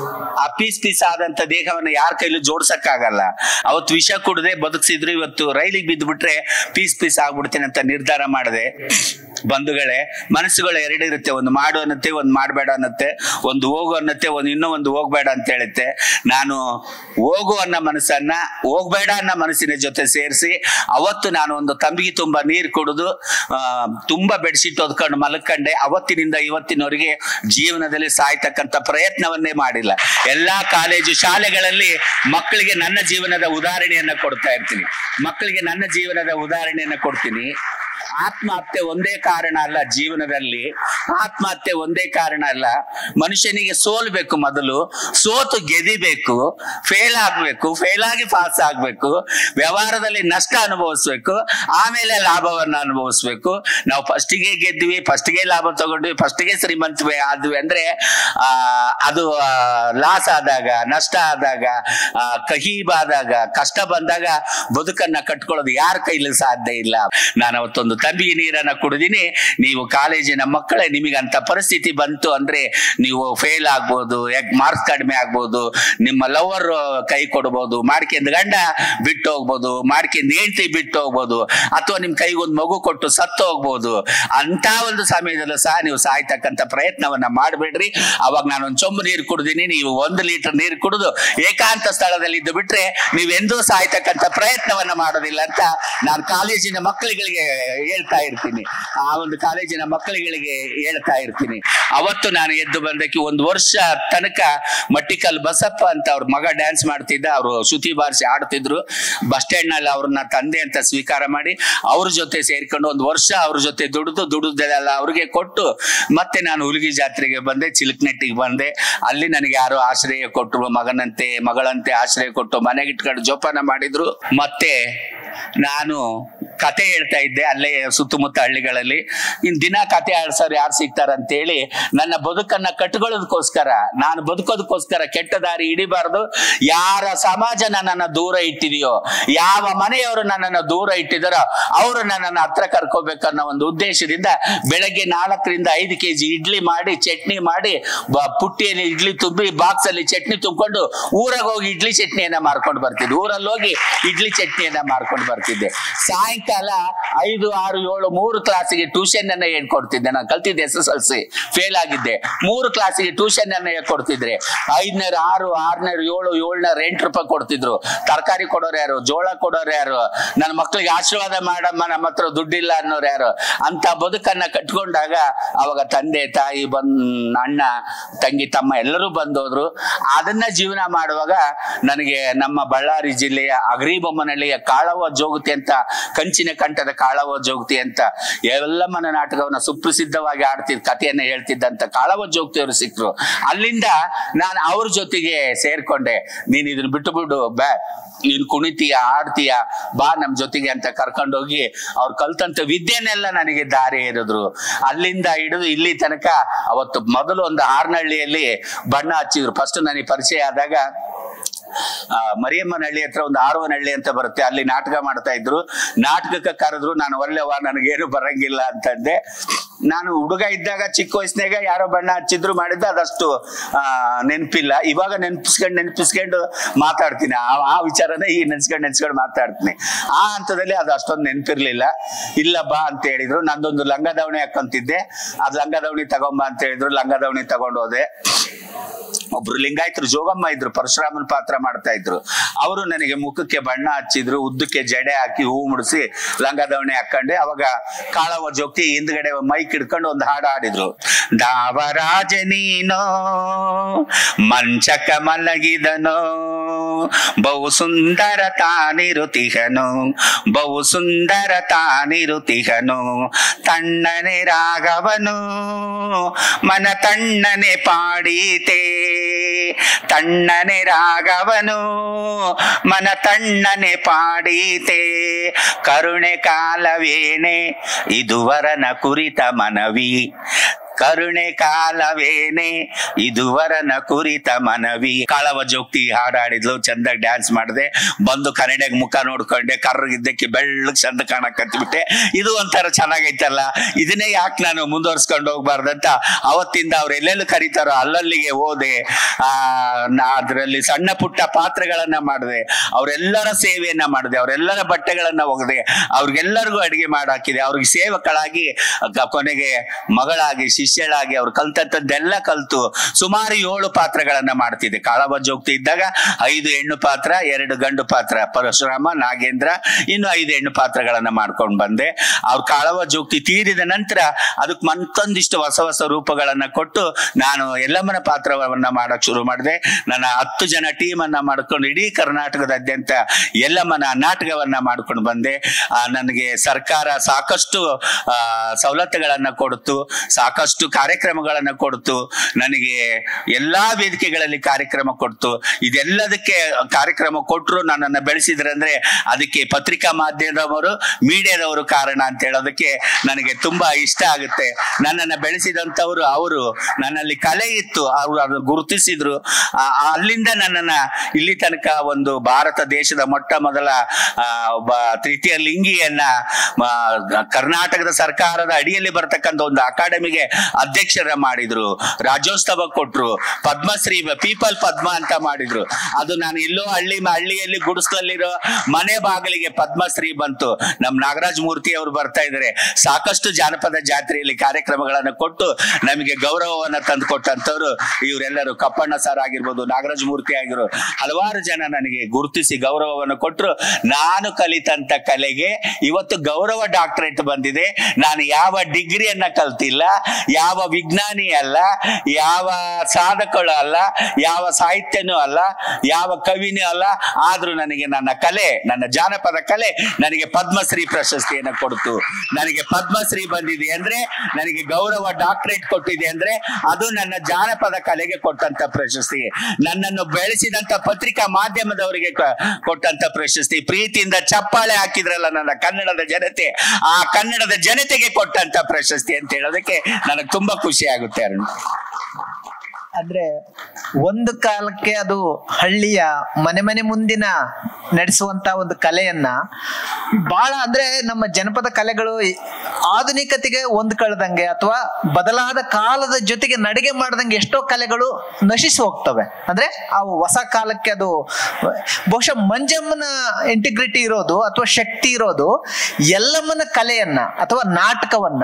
ಆ ಪೀಸ್ ಪೀಸ್ ಆದಂತ ದೇಹವನ್ನ ಯಾರ ಕೈಲೂ ಜೋಡ್ಸಕ್ ಆಗಲ್ಲ ಅವತ್ತು ವಿಷ ಕುಡದೆ ಬದುಕ್ಸಿದ್ರು ಇವತ್ತು ರೈಲಿಗೆ ಬಿದ್ದ್ಬಿಟ್ರೆ ಪೀಸ್ ಪೀಸ್ ಆಗ್ಬಿಡ್ತೀನಿ ಅಂತ ನಿರ್ಧಾರ ಮಾಡಿದೆ ಬಂಧುಗಳೇ ಮನಸ್ಸುಗಳು ಎರಡಿರುತ್ತೆ ಒಂದು ಮಾಡು ಅನ್ನತ್ತೆ ಒಂದು ಮಾಡಬೇಡ ಅನ್ನತ್ತೆ ಒಂದು ಹೋಗು ಅನ್ನತ್ತೆ ಒಂದು ಇನ್ನೂ ಒಂದು ಹೋಗ್ಬೇಡ ಅಂತ ಹೇಳುತ್ತೆ ನಾನು ಹೋಗು ಅನ್ನೋ ಮನಸ್ಸನ್ನ ಹೋಗ್ಬೇಡ ಅನ್ನೋ ಮನಸ್ಸಿನ ಜೊತೆ ಸೇರಿಸಿ ಅವತ್ತು ನಾನು ಒಂದು ತಂಬಿಗೆ ತುಂಬಾ ನೀರು ಕುಡಿದು ಆ, ತುಂಬಾ ಬೆಡ್ಶೀಟ್ ಹೊದ್ಕೊಂಡು ಮಲ್ಕೊಂಡೆ ಅವತ್ತಿನಿಂದ ಇವತ್ತಿನವರೆಗೆ ಜೀವನದಲ್ಲಿ ಸಾಯ್ತಕ್ಕಂಥ ಪ್ರಯತ್ನವನ್ನೇ ಮಾಡಿಲ್ಲ ಎಲ್ಲಾ ಕಾಲೇಜು ಶಾಲೆಗಳಲ್ಲಿ ಮಕ್ಕಳಿಗೆ ನನ್ನ ಜೀವನದ ಉದಾಹರಣೆಯನ್ನ ಕೊಡ್ತಾ ಇರ್ತೀನಿ ಮಕ್ಕಳಿಗೆ ನನ್ನ ಜೀವನದ ಉದಾಹರಣೆಯನ್ನ ಕೊಡ್ತೀನಿ ಆತ್ಮಹತ್ಯೆ ಒಂದೇ ಕಾರಣ ಅಲ್ಲ ಜೀವನದಲ್ಲಿ ಆತ್ಮಹತ್ಯೆ ಒಂದೇ ಕಾರಣ ಅಲ್ಲ ಮನುಷ್ಯನಿಗೆ ಸೋಲ್ಬೇಕು ಮೊದಲು ಸೋತು ಗೆದಿಬೇಕು ಫೇಲ್ ಆಗ್ಬೇಕು ಫೇಲ್ ಆಗಿ ಪಾಸ್ ಆಗ್ಬೇಕು ವ್ಯವಹಾರದಲ್ಲಿ ನಷ್ಟ ಅನುಭವಿಸ್ಬೇಕು ಆಮೇಲೆ ಲಾಭವನ್ನ ಅನುಭವಿಸ್ಬೇಕು ನಾವು ಫಸ್ಟಿಗೆ ಗೆದ್ವಿ ಫಸ್ಟಿಗೆ ಲಾಭ ತಗೊಂಡ್ವಿ ಫಸ್ಟಿಗೆ ಶ್ರೀಮಂತವೇ ಆದ್ವಿ ಅಂದ್ರೆ ಆ ಅದು ಲಾಸ್ ಆದಾಗ ನಷ್ಟ ಆದಾಗ ಆ, ಕಹಿ ಬಾದಾಗ ಕಷ್ಟ ಬಂದಾಗ ಬದುಕನ್ನ ಕಟ್ಕೊಳ್ಳೋದು ಯಾರ ಕೈಲಿ ಸಾಧ್ಯ ಇಲ್ಲ ನಾನು ಅವತ್ತೊಂದು ಒಂದು ತಂಬಿಗೆ ನೀರನ್ನ ಕುಡಿದಿನಿ ನೀವು ಕಾಲೇಜಿನ ಮಕ್ಕಳೇ ನಿಮಗಂತ ಪರಿಸ್ಥಿತಿ ಬಂತು ಅಂದ್ರೆ ನೀವು ಫೇಲ್ ಆಗ್ಬೋದು ಯಾಕೆ ಮಾರ್ಕ್ಸ್ ಕಡಿಮೆ ಆಗ್ಬೋದು ನಿಮ್ಮ ಲವರ್ ಕೈ ಕೊಡ್ಬೋದು ಮಾಡ್ಕೊಂಡ್ ಗಂಡ ಬಿಟ್ಟು ಹೋಗ್ಬೋದು ಮಾಡ್ಕೊಂಡ್ ಹೆಂಡತಿ ಬಿಟ್ಟು ಹೋಗ್ಬೋದು ಅಥವಾ ನಿಮ್ ಕೈಗೊಂದು ಮಗು ಕೊಟ್ಟು ಸತ್ತು ಹೋಗ್ಬೋದು ಅಂತ ಒಂದು ಸಮಯದಲ್ಲೂ ಸಹ ನೀವು ಸಾಯ್ತಕ್ಕಂತ ಪ್ರಯತ್ನವನ್ನ ಮಾಡಬೇಡ್ರಿ ಅವಾಗ ನಾನೊಂದು ಚೊಂಬು ನೀರು ಕುಡ್ದಿನಿ ನೀವು ಒಂದು ಲೀಟರ್ ನೀರು ಕುಡಿದು ಏಕಾಂತ ಸ್ಥಳದಲ್ಲಿ ಇದ್ದು ಬಿಟ್ರೆ ನೀವೆಂದೂ ಸಾಯ್ತಕ್ಕಂತ ಪ್ರಯತ್ನವನ್ನ ಮಾಡೋದಿಲ್ಲ ಅಂತ ನಾನು ಕಾಲೇಜಿನ ಮಕ್ಕಳುಗಳಿಗೆ ಹೇಳ್ತಾ ಇರ್ತೀನಿ ಆ ಒಂದು ಕಾಲೇಜಿನ ಮಕ್ಕಳುಗಳಿಗೆ ಹೇಳ್ತಾ ಇರ್ತೀನಿ ಅವತ್ತು ನಾನು ಎದ್ದು ಬಂದಕ್ಕೆ ಒಂದು ವರ್ಷ ತನಕ ಮಟ್ಟಿಕಲ್ ಬಸಪ್ಪ ಅಂತ ಅವ್ರ ಮಗ ಡ್ಯಾನ್ಸ್ ಮಾಡ್ತಿದ್ದ ಅವರು ಶ್ರುತಿ ಬಾರಿಸಿ ಆಡ್ತಿದ್ರು ಬಸ್ ಸ್ಟ್ಯಾಂಡ್ ನಲ್ಲಿ ಅವ್ರನ್ನ ತಂದೆ ಅಂತ ಸ್ವೀಕಾರ ಮಾಡಿ ಅವ್ರ ಜೊತೆ ಸೇರ್ಕೊಂಡು ಒಂದು ವರ್ಷ ಅವ್ರ ಜೊತೆ ದುಡಿದು ದುಡಿದೆಲ್ಲ ಅವ್ರಿಗೆ ಕೊಟ್ಟು ಮತ್ತೆ ನಾನು ಹುಲಿಗಿ ಜಾತ್ರೆಗೆ ಬಂದೆ ಚಿಲಕ್ನೆಟ್ಟಿಗೆ ಬಂದೆ ಅಲ್ಲಿ ನನಗೆ ಯಾರೋ ಆಶ್ರಯ ಕೊಟ್ಟರು ಮಗನಂತೆ ಮಗಳಂತೆ ಆಶ್ರಯ ಕೊಟ್ಟು ಮನೆಗೆ ಇಟ್ಕೊಂಡು ಜೋಪಾನ ಮಾಡಿದ್ರು ಮತ್ತೆ ನಾನು ಕತೆ ಹೇಳ್ತಾ ಇದ್ದೆ ಅಲ್ಲೇ ಸುತ್ತಮುತ್ತ ಹಳ್ಳಿಗಳಲ್ಲಿ ಇನ್ ದಿನ ಕತೆ ಆಡ್ಸೋರು ಯಾರು ಸಿಗ್ತಾರ ಅಂತೇಳಿ ನನ್ನ ಬದುಕನ್ನ ಕಟ್ಕೊಳ್ಳೋದಕ್ಕೋಸ್ಕರ ನಾನು ಬದುಕೋದಕ್ಕೋಸ್ಕರ ಕೆಟ್ಟ ದಾರಿ ಹಿಡಿಬಾರ್ದು ಯಾರ ಸಮಾಜ ನನ್ನನ್ನ ದೂರ ಇಟ್ಟಿದೆಯೋ ಯಾವ ಮನೆಯವರು ನನ್ನನ್ನ ದೂರ ಇಟ್ಟಿದಾರೋ ಅವರು ನನ್ನನ್ನ ಹತ್ರ ಕರ್ಕೋಬೇಕನ್ನೋ ಒಂದು ಉದ್ದೇಶದಿಂದ ಬೆಳಗ್ಗೆ ನಾಲ್ಕರಿಂದ ಐದು ಕೆಜಿ ಇಡ್ಲಿ ಮಾಡಿ ಚಟ್ನಿ ಮಾಡಿ ಬ- ಪುಟ್ಟಿಯಲ್ಲಿ ಇಡ್ಲಿ ತುಂಬಿ ಬಾಕ್ಸ್ ಅಲ್ಲಿ ಚಟ್ನಿ ತುಂಬಿಕೊಂಡು ಊರಾಗ ಹೋಗಿ ಇಡ್ಲಿ ಚಟ್ನಿಯನ್ನ ಮಾರ್ಕೊಂಡು ಬರ್ತಿದ್ದೆ ಊರಲ್ಲಿ ಹೋಗಿ ಇಡ್ಲಿ ಚಟ್ನಿಯನ್ನ ಮಾರ್ಕೊಂಡು ಬರ್ತಿದ್ದೆ ಸಾಯಂಕಾಲ ಐದು ಆರು ಏಳು ಮೂರು ಕ್ಲಾಸಿಗೆ ಟ್ಯೂಷನ್ ಅನ್ನ ಹೇಳ್ಕೊಡ್ತಿದ್ದೆ ನಾನು ಕಲ್ತಿದ್ದೆ S S L C fail ಆಗಿದ್ದೆ ಮೂರು ಕ್ಲಾಸಿಗೆ ಟ್ಯೂಷನ್ ಅನ್ನ ಹೇಳ್ಕೊಡ್ತಿದ್ರೆ ಐದನೇರು ಆರು ಆರನೇರು ಏಳು ಏಳ್ನೇರು ಎಂಟು ರೂಪಾಯಿ ಕೊಡ್ತಿದ್ರು ತರಕಾರಿ ಕೊಡೋರು ಯಾರು ಜೋಳ ಕೊಡೋರು ಯಾರು ನನ್ನ ಮಕ್ಕಳಿಗೆ ಆಶೀರ್ವಾದ ಮಾಡಮ್ಮ ನಮ್ಮ ಹತ್ರ ದುಡ್ಡಿಲ್ಲ ಅನ್ನೋರು ಯಾರು ಅಂತ ಬದುಕನ್ನ ಕಟ್ಕೊಂಡಾಗ ಅವಾಗ ತಂದೆ ತಾಯಿ ಬಂದ್ ಅಣ್ಣ ತಂಗಿ ತಮ್ಮ ಎಲ್ಲರೂ ಬಂದೋದ್ರು ಅದನ್ನ ಜೀವನ ಮಾಡುವಾಗ ನನಗೆ ನಮ್ಮ ಬಳ್ಳಾರಿ ಜಿಲ್ಲೆಯ ಅಗರಿಬೊಮ್ಮನಹಳ್ಳಿಯ ಕಾಳವ ಜೋಗತಿ ಅಂತ ಕಂಚಿನ ಕಂಠದ ಕಾಳವ ಜೋಗತಿ ಅಂತ ಎಲ್ಲಮ್ಮನ ನಾಟಕವನ್ನ ಸುಪ್ರಸಿದ್ಧವಾಗಿ ಆಡ್ತಿದ್ ಕಥೆಯನ್ನ ಹೇಳ್ತಿದ್ದಂತ ಕಾಳವ ಜೋಗತಿಯವರು ಸಿಕ್ಕರು ಅಲ್ಲಿಂದ ನಾನು ಅವ್ರ ಜೊತೆಗೆ ಸೇರ್ಕೊಂಡೆ ನೀನ್ ಇದನ್ನ ಬಿಟ್ಟು ಬಿಡು ಬಾ ನೀನ್ ಕುಣಿತೀಯ ಆಡ್ತೀಯ ಬಾ ನಮ್ ಜೊತೆಗೆ ಅಂತ ಕರ್ಕೊಂಡೋಗಿ ಅವ್ರು ಕಲ್ತಂತ ವಿದ್ಯೆನೆಲ್ಲ ನನಗೆ ದಾರಿ ಎರೆದ್ರು ಅಲ್ಲಿಂದ ಹಿಡಿದು ಇಲ್ಲಿ ತನಕ ಅವತ್ತು ಮೊದಲು ಒಂದು ಆರ್ನಹಳ್ಳಿಯಲ್ಲಿ ಬಣ್ಣ ಹಚ್ಚಿದ್ರು ಫಸ್ಟ್ ನನಗೆ ಪರಿಚಯ ಆದಾಗ ಆ, ಮರಿಯಮ್ಮನಹಳ್ಳಿ ಹತ್ರ ಒಂದು ಆರವನಹಳ್ಳಿ ಅಂತ ಬರುತ್ತೆ ಅಲ್ಲಿ ನಾಟಕ ಮಾಡ್ತಾ ಇದ್ರು ನಾಟಕಕ್ಕೆ ಕರೆದ್ರು ನಾನು ಒಳ್ಳೆವ ನನಗೇನು ಬರಂಗಿಲ್ಲ ಅಂತಂದೆ ನಾನು ಹುಡುಗ ಇದ್ದಾಗ ಚಿಕ್ಕ ವಯಸ್ಸಿನಾಗ ಯಾರೋ ಬಣ್ಣ ಹಚ್ಚಿದ್ರು ಮಾಡಿದ್ದ ಅದಷ್ಟು ಆ ನೆನಪಿಲ್ಲ ಇವಾಗ ನೆನ್ಪಿಸ್ಕೊಂಡು ನೆನ್ಪಿಸ್ಕೊಂಡು ಮಾತಾಡ್ತೀನಿ ಆ ಆ ವಿಚಾರನ ಈಗ ನೆನ್ಸ್ಕೊಂಡು ನೆನ್ಸ್ಕೊಂಡು ಮಾತಾಡ್ತೀನಿ ಆ ಹಂತದಲ್ಲಿ ಅದು ಅಷ್ಟೊಂದು ನೆನಪಿರ್ಲಿಲ್ಲ ಇಲ್ಲ ಬಾ ಅಂತ ಹೇಳಿದ್ರು ನಂದೊಂದು ಲಂಗ ದಾವಣಿ ಹಾಕೊಂತಿದ್ದೆ ಅದ್ ಲಂಗ ದಾವಣಿ ತಗೊಂಬ ಅಂತ ಹೇಳಿದ್ರು ಲಂಗ ದಾವಣಿ ತಗೊಂಡು ಹೋದೆ ಒಬ್ರು ಲಿಂಗಾಯತರು ಜೋಗಮ್ಮ ಇದ್ರು ಪರಶುರಾಮನ್ ಪಾತ್ರ ಮಾಡ್ತಾ ಇದ್ರು ಅವರು ನನಗೆ ಮುಖಕ್ಕೆ ಬಣ್ಣ ಹಚ್ಚಿದ್ರು ಉದ್ದಕ್ಕೆ ಜಡೆ ಹಾಕಿ ಹೂ ಮುಡಿಸಿ ಲಂಗ ದಾವಣಿ ಹಾಕೊಂಡೆ ಅವಾಗ ಕಾಳವ ಜೋಕ್ತಿ ಹಿಂದ್ಗಡೆ ಮೈಕ್ ಹಿಡ್ಕೊಂಡು ಒಂದು ಹಾಡು ಹಾಡಿದ್ರು ದಾವರಾಜ ನೀನೋ ಮಂಚಕ ಮಲಗಿದನೋ ಬಹು ಸುಂದರ ತಾನಿರುತಿಹನು ಬಹು ಸುಂದರ ತಾನಿರುತಿಹನು ತಣ್ಣನೆ ರಾಗವನು ಮನ ತಣ್ಣನೆ ಪಾಡೀತೆ ತಣ್ಣನೆ ರಾಗವನು ಮನ ತಣ್ಣನೆ ಪಾಡೀತೆ ಕರುಣೆ ಕಾಲವೇನೆ ಇದುವರನ ಕುರಿತ ಮನವಿ ಕರುಣೆ ಕಾಲವೇನೆ ಇದುವರನ ಕುರಿತ ಮನವಿ ಕಾಳವ ಜೋಕ್ತಿ ಹಾಡಾಡಿದ್ಲು ಚಂದ ಡ್ಯಾನ್ಸ್ ಮಾಡಿದೆ ಬಂದು ಕನ್ನಡಿಗೆ ಮುಖ ನೋಡ್ಕೊಂಡೆ ಕರ್ರಗಿದ್ದಕ್ಕೆ ಬೆಳ್ಳಗ್ ಚಂದ ಕಾಣಕ್ ಬಿಟ್ಟೆ ಇದು ಒಂಥರ ಚೆನ್ನಾಗೈತಲ್ಲ ಇದನ್ನೇ ಯಾಕೆ ನಾನು ಮುಂದುವರ್ಸ್ಕೊಂಡು ಹೋಗ್ಬಾರ್ದಂತ ಅವತ್ತಿಂದ ಅವ್ರು ಎಲ್ಲೆಲ್ಲಿ ಕರೀತಾರೋ ಅಲ್ಲಲ್ಲಿಗೆ ಹೋದೆ ಆ ನಾ ಅದ್ರಲ್ಲಿ ಸಣ್ಣ ಪುಟ್ಟ ಪಾತ್ರಗಳನ್ನ ಮಾಡಿದೆ ಅವರೆಲ್ಲರ ಸೇವೆಯನ್ನ ಮಾಡಿದೆ ಅವರೆಲ್ಲರ ಬಟ್ಟೆಗಳನ್ನ ಒಗೆದೆ ಅವ್ರಿಗೆಲ್ಲರಿಗೂ ಅಡಿಗೆ ಮಾಡಾಕಿದೆ ಅವ್ರಿಗೆ ಸೇವಕಳಾಗಿ ಕ- ಕೊನೆಗೆ ಮಗಳಾಗಿ ಶಿಷ್ಯಳಾಗಿ ಅವ್ರು ಕಲ್ತದ್ದೆಲ್ಲ ಕಲ್ತು ಸುಮಾರು ಏಳು ಪಾತ್ರಗಳನ್ನ ಮಾಡ್ತಿದ್ದೆ ಕಾಳವ ಜೋಗ್ತಿ ಇದ್ದಾಗ ಐದು ಹೆಣ್ಣು ಪಾತ್ರ ಎರಡು ಗಂಡು ಪಾತ್ರ ಪರಶುರಾಮ ನಾಗೇಂದ್ರ ಇನ್ನು ಐದು ಹೆಣ್ಣು ಪಾತ್ರಗಳನ್ನ ಮಾಡ್ಕೊಂಡು ಬಂದೆ ಅವ್ರ ಕಾಳವ ಜೋಗ್ತಿ ತೀರಿದ ನಂತರ ಅದಕ್ಕೆ ಮತ್ತೊಂದಿಷ್ಟು ಹೊಸ ಹೊಸ ರೂಪಗಳನ್ನ ಕೊಟ್ಟು ನಾನು ಎಲ್ಲಮ್ಮನ ಪಾತ್ರವನ್ನ ಮಾಡಕ್ ಶುರು ಮಾಡಿದೆ ನನ್ನ ಹತ್ತು ಜನ ಟೀಮ್ ಅನ್ನ ಮಾಡ್ಕೊಂಡು ಇಡೀ ಕರ್ನಾಟಕದಾದ್ಯಂತ ಎಲ್ಲಮ್ಮನ ನಾಟಕವನ್ನ ಮಾಡ್ಕೊಂಡು ಬಂದೆ ಆ, ನನಗೆ ಸರ್ಕಾರ ಸಾಕಷ್ಟು ಆ, ಸವಲತ್ತುಗಳನ್ನ ಕೊಡ್ತು ಸಾಕಷ್ಟು ಸಾಕಷ್ಟು ಕಾರ್ಯಕ್ರಮಗಳನ್ನ ಕೊಡ್ತು ನನಗೆ ಎಲ್ಲಾ ವೇದಿಕೆಗಳಲ್ಲಿ ಕಾರ್ಯಕ್ರಮ ಕೊಡ್ತು ಇದೆಲ್ಲದಕ್ಕೆ ಕಾರ್ಯಕ್ರಮ ಕೊಟ್ಟರು ನನ್ನನ್ನು ಬೆಳೆಸಿದ್ರೆ ಅಂದ್ರೆ ಅದಕ್ಕೆ ಪತ್ರಿಕಾ ಮಾಧ್ಯಮದವರು ಮೀಡಿಯಾದವರು ಕಾರಣ ಅಂತ ಹೇಳೋದಕ್ಕೆ ನನಗೆ ತುಂಬಾ ಇಷ್ಟ ಆಗುತ್ತೆ ನನ್ನನ್ನು ಬೆಳೆಸಿದಂಥವ್ರು ಅವರು ನನ್ನಲ್ಲಿ ಕಲೆ ಇತ್ತು ಅವರು ಅದನ್ನು ಗುರುತಿಸಿದ್ರು ಆ- ಆ- ಅಲ್ಲಿಂದ ನನ್ನನ್ನ ಇಲ್ಲಿ ತನಕ ಒಂದು ಭಾರತ ದೇಶದ ಮೊಟ್ಟ ಮೊದಲ ಆ, ಒಬ್ಬ ತೃತೀಯ ಲಿಂಗಿಯನ್ನ ಆ, ಕರ್ನಾಟಕದ ಸರ್ಕಾರದ ಅಡಿಯಲ್ಲಿ ಬರ್ತಕ್ಕಂಥ ಒಂದು ಅಕಾಡೆಮಿಗೆ ಅಧ್ಯಕ್ಷರ ಮಾಡಿದ್ರು ರಾಜ್ಯೋತ್ಸವ ಕೊಟ್ರು ಪದ್ಮಶ್ರೀ ಪೀಪಲ್ ಪದ್ಮ ಅಂತ ಮಾಡಿದ್ರು ಅದು ನಾನು ಎಲ್ಲೋ ಹಳ್ಳಿ ಹಳ್ಳಿಯಲ್ಲಿ ಗುಡಿಸ್ಲಲ್ಲಿರೋ ಮನೆ ಬಾಗಿಲಿಗೆ ಪದ್ಮಶ್ರೀ ಬಂತು ನಮ್ ನಾಗರಾಜ್ ಮೂರ್ತಿ ಅವರು ಬರ್ತಾ ಇದ್ದಾರೆ ಸಾಕಷ್ಟು ಜಾನಪದ ಜಾತ್ರೆಯಲ್ಲಿ ಕಾರ್ಯಕ್ರಮಗಳನ್ನು ಕೊಟ್ಟು ನಮಗೆ ಗೌರವವನ್ನ ತಂದು ಕೊಟ್ಟಂತವ್ರು ಇವರೆಲ್ಲರೂ ಕಪ್ಪಣ್ಣ ಸರ್ ಆಗಿರ್ಬೋದು ನಾಗರಾಜ್ ಮೂರ್ತಿ ಆಗಿರೋ ಹಲವಾರು ಜನ ನನಗೆ ಗುರುತಿಸಿ ಗೌರವವನ್ನು ಕೊಟ್ಟರು ನಾನು ಕಲಿತಂತ ಕಲೆಗೆ ಇವತ್ತು ಗೌರವ ಡಾಕ್ಟರೇಟ್ ಬಂದಿದೆ ನಾನು ಯಾವ ಡಿಗ್ರಿಯನ್ನ ಕಲ್ತಿಲ್ಲ ಯಾವ ವಿಜ್ಞಾನಿ ಅಲ್ಲ ಯಾವ ಸಾಧಕಳು ಅಲ್ಲ ಯಾವ ಸಾಹಿತ್ಯನೂ ಅಲ್ಲ ಯಾವ ಕವಿನೂ ಅಲ್ಲ ಆದ್ರೂ ನನಗೆ ನನ್ನ ಕಲೆ ನನ್ನ ಜಾನಪದ ಕಲೆ ನನಗೆ ಪದ್ಮಶ್ರೀ ಪ್ರಶಸ್ತಿಯನ್ನು ಕೊಡ್ತು ನನಗೆ ಪದ್ಮಶ್ರೀ ಬಂದಿದೆ ಅಂದ್ರೆ ನನಗೆ ಗೌರವ ಡಾಕ್ಟರೇಟ್ ಕೊಟ್ಟಿದೆ ಅಂದ್ರೆ ಅದು ನನ್ನ ಜಾನಪದ ಕಲೆಗೆ ಕೊಟ್ಟಂತ ಪ್ರಶಸ್ತಿ ನನ್ನನ್ನು ಬೆಳೆಸಿದಂತ ಪತ್ರಿಕಾ ಮಾಧ್ಯಮದವರಿಗೆ ಕ- ಕೊಟ್ಟಂತ ಪ್ರಶಸ್ತಿ ಪ್ರೀತಿಯಿಂದ ಚಪ್ಪಾಳೆ ಹಾಕಿದ್ರಲ್ಲ ನನ್ನ ಕನ್ನಡದ ಜನತೆ ಆ ಕನ್ನಡದ ಜನತೆಗೆ ಕೊಟ್ಟಂತ ಪ್ರಶಸ್ತಿ ಅಂತ ಹೇಳೋದಕ್ಕೆ ನನಗೆ ತುಂಬಾ ಖುಷಿ ಆಗುತ್ತೆ ಅರುಣ್ ಅಂದ್ರೆ ಒಂದು ಕಾಲಕ್ಕೆ ಅದು ಹಳ್ಳಿಯ ಮನೆ ಮನೆ ಮುಂದಿನ ನಡೆಸುವಂತ ಒಂದು ಕಲೆಯನ್ನ ಬಹಳ ಅಂದ್ರೆ ನಮ್ಮ ಜನಪದ ಕಲೆಗಳು ಆಧುನಿಕತೆಗೆ ಹೊಂದ್ಕೊಳ್ದಂಗೆ ಅಥವಾ ಬದಲಾದ ಕಾಲದ ಜೊತೆಗೆ ನಡಿಗೆ ಮಾಡ್ದಂಗೆ ಎಷ್ಟೋ ಕಲೆಗಳು ನಶಿಸಿ ಹೋಗ್ತವೆ ಅಂದ್ರೆ ಅವು ಹೊಸ ಕಾಲಕ್ಕೆ ಅದು ಬಹುಶಃ ಮಂಜಮ್ಮನ ಇಂಟಿಗ್ರಿಟಿ ಇರೋದು ಅಥವಾ ಶಕ್ತಿ ಇರೋದು ಎಲ್ಲಮ್ಮನ ಕಲೆಯನ್ನ ಅಥವಾ ನಾಟಕವನ್ನ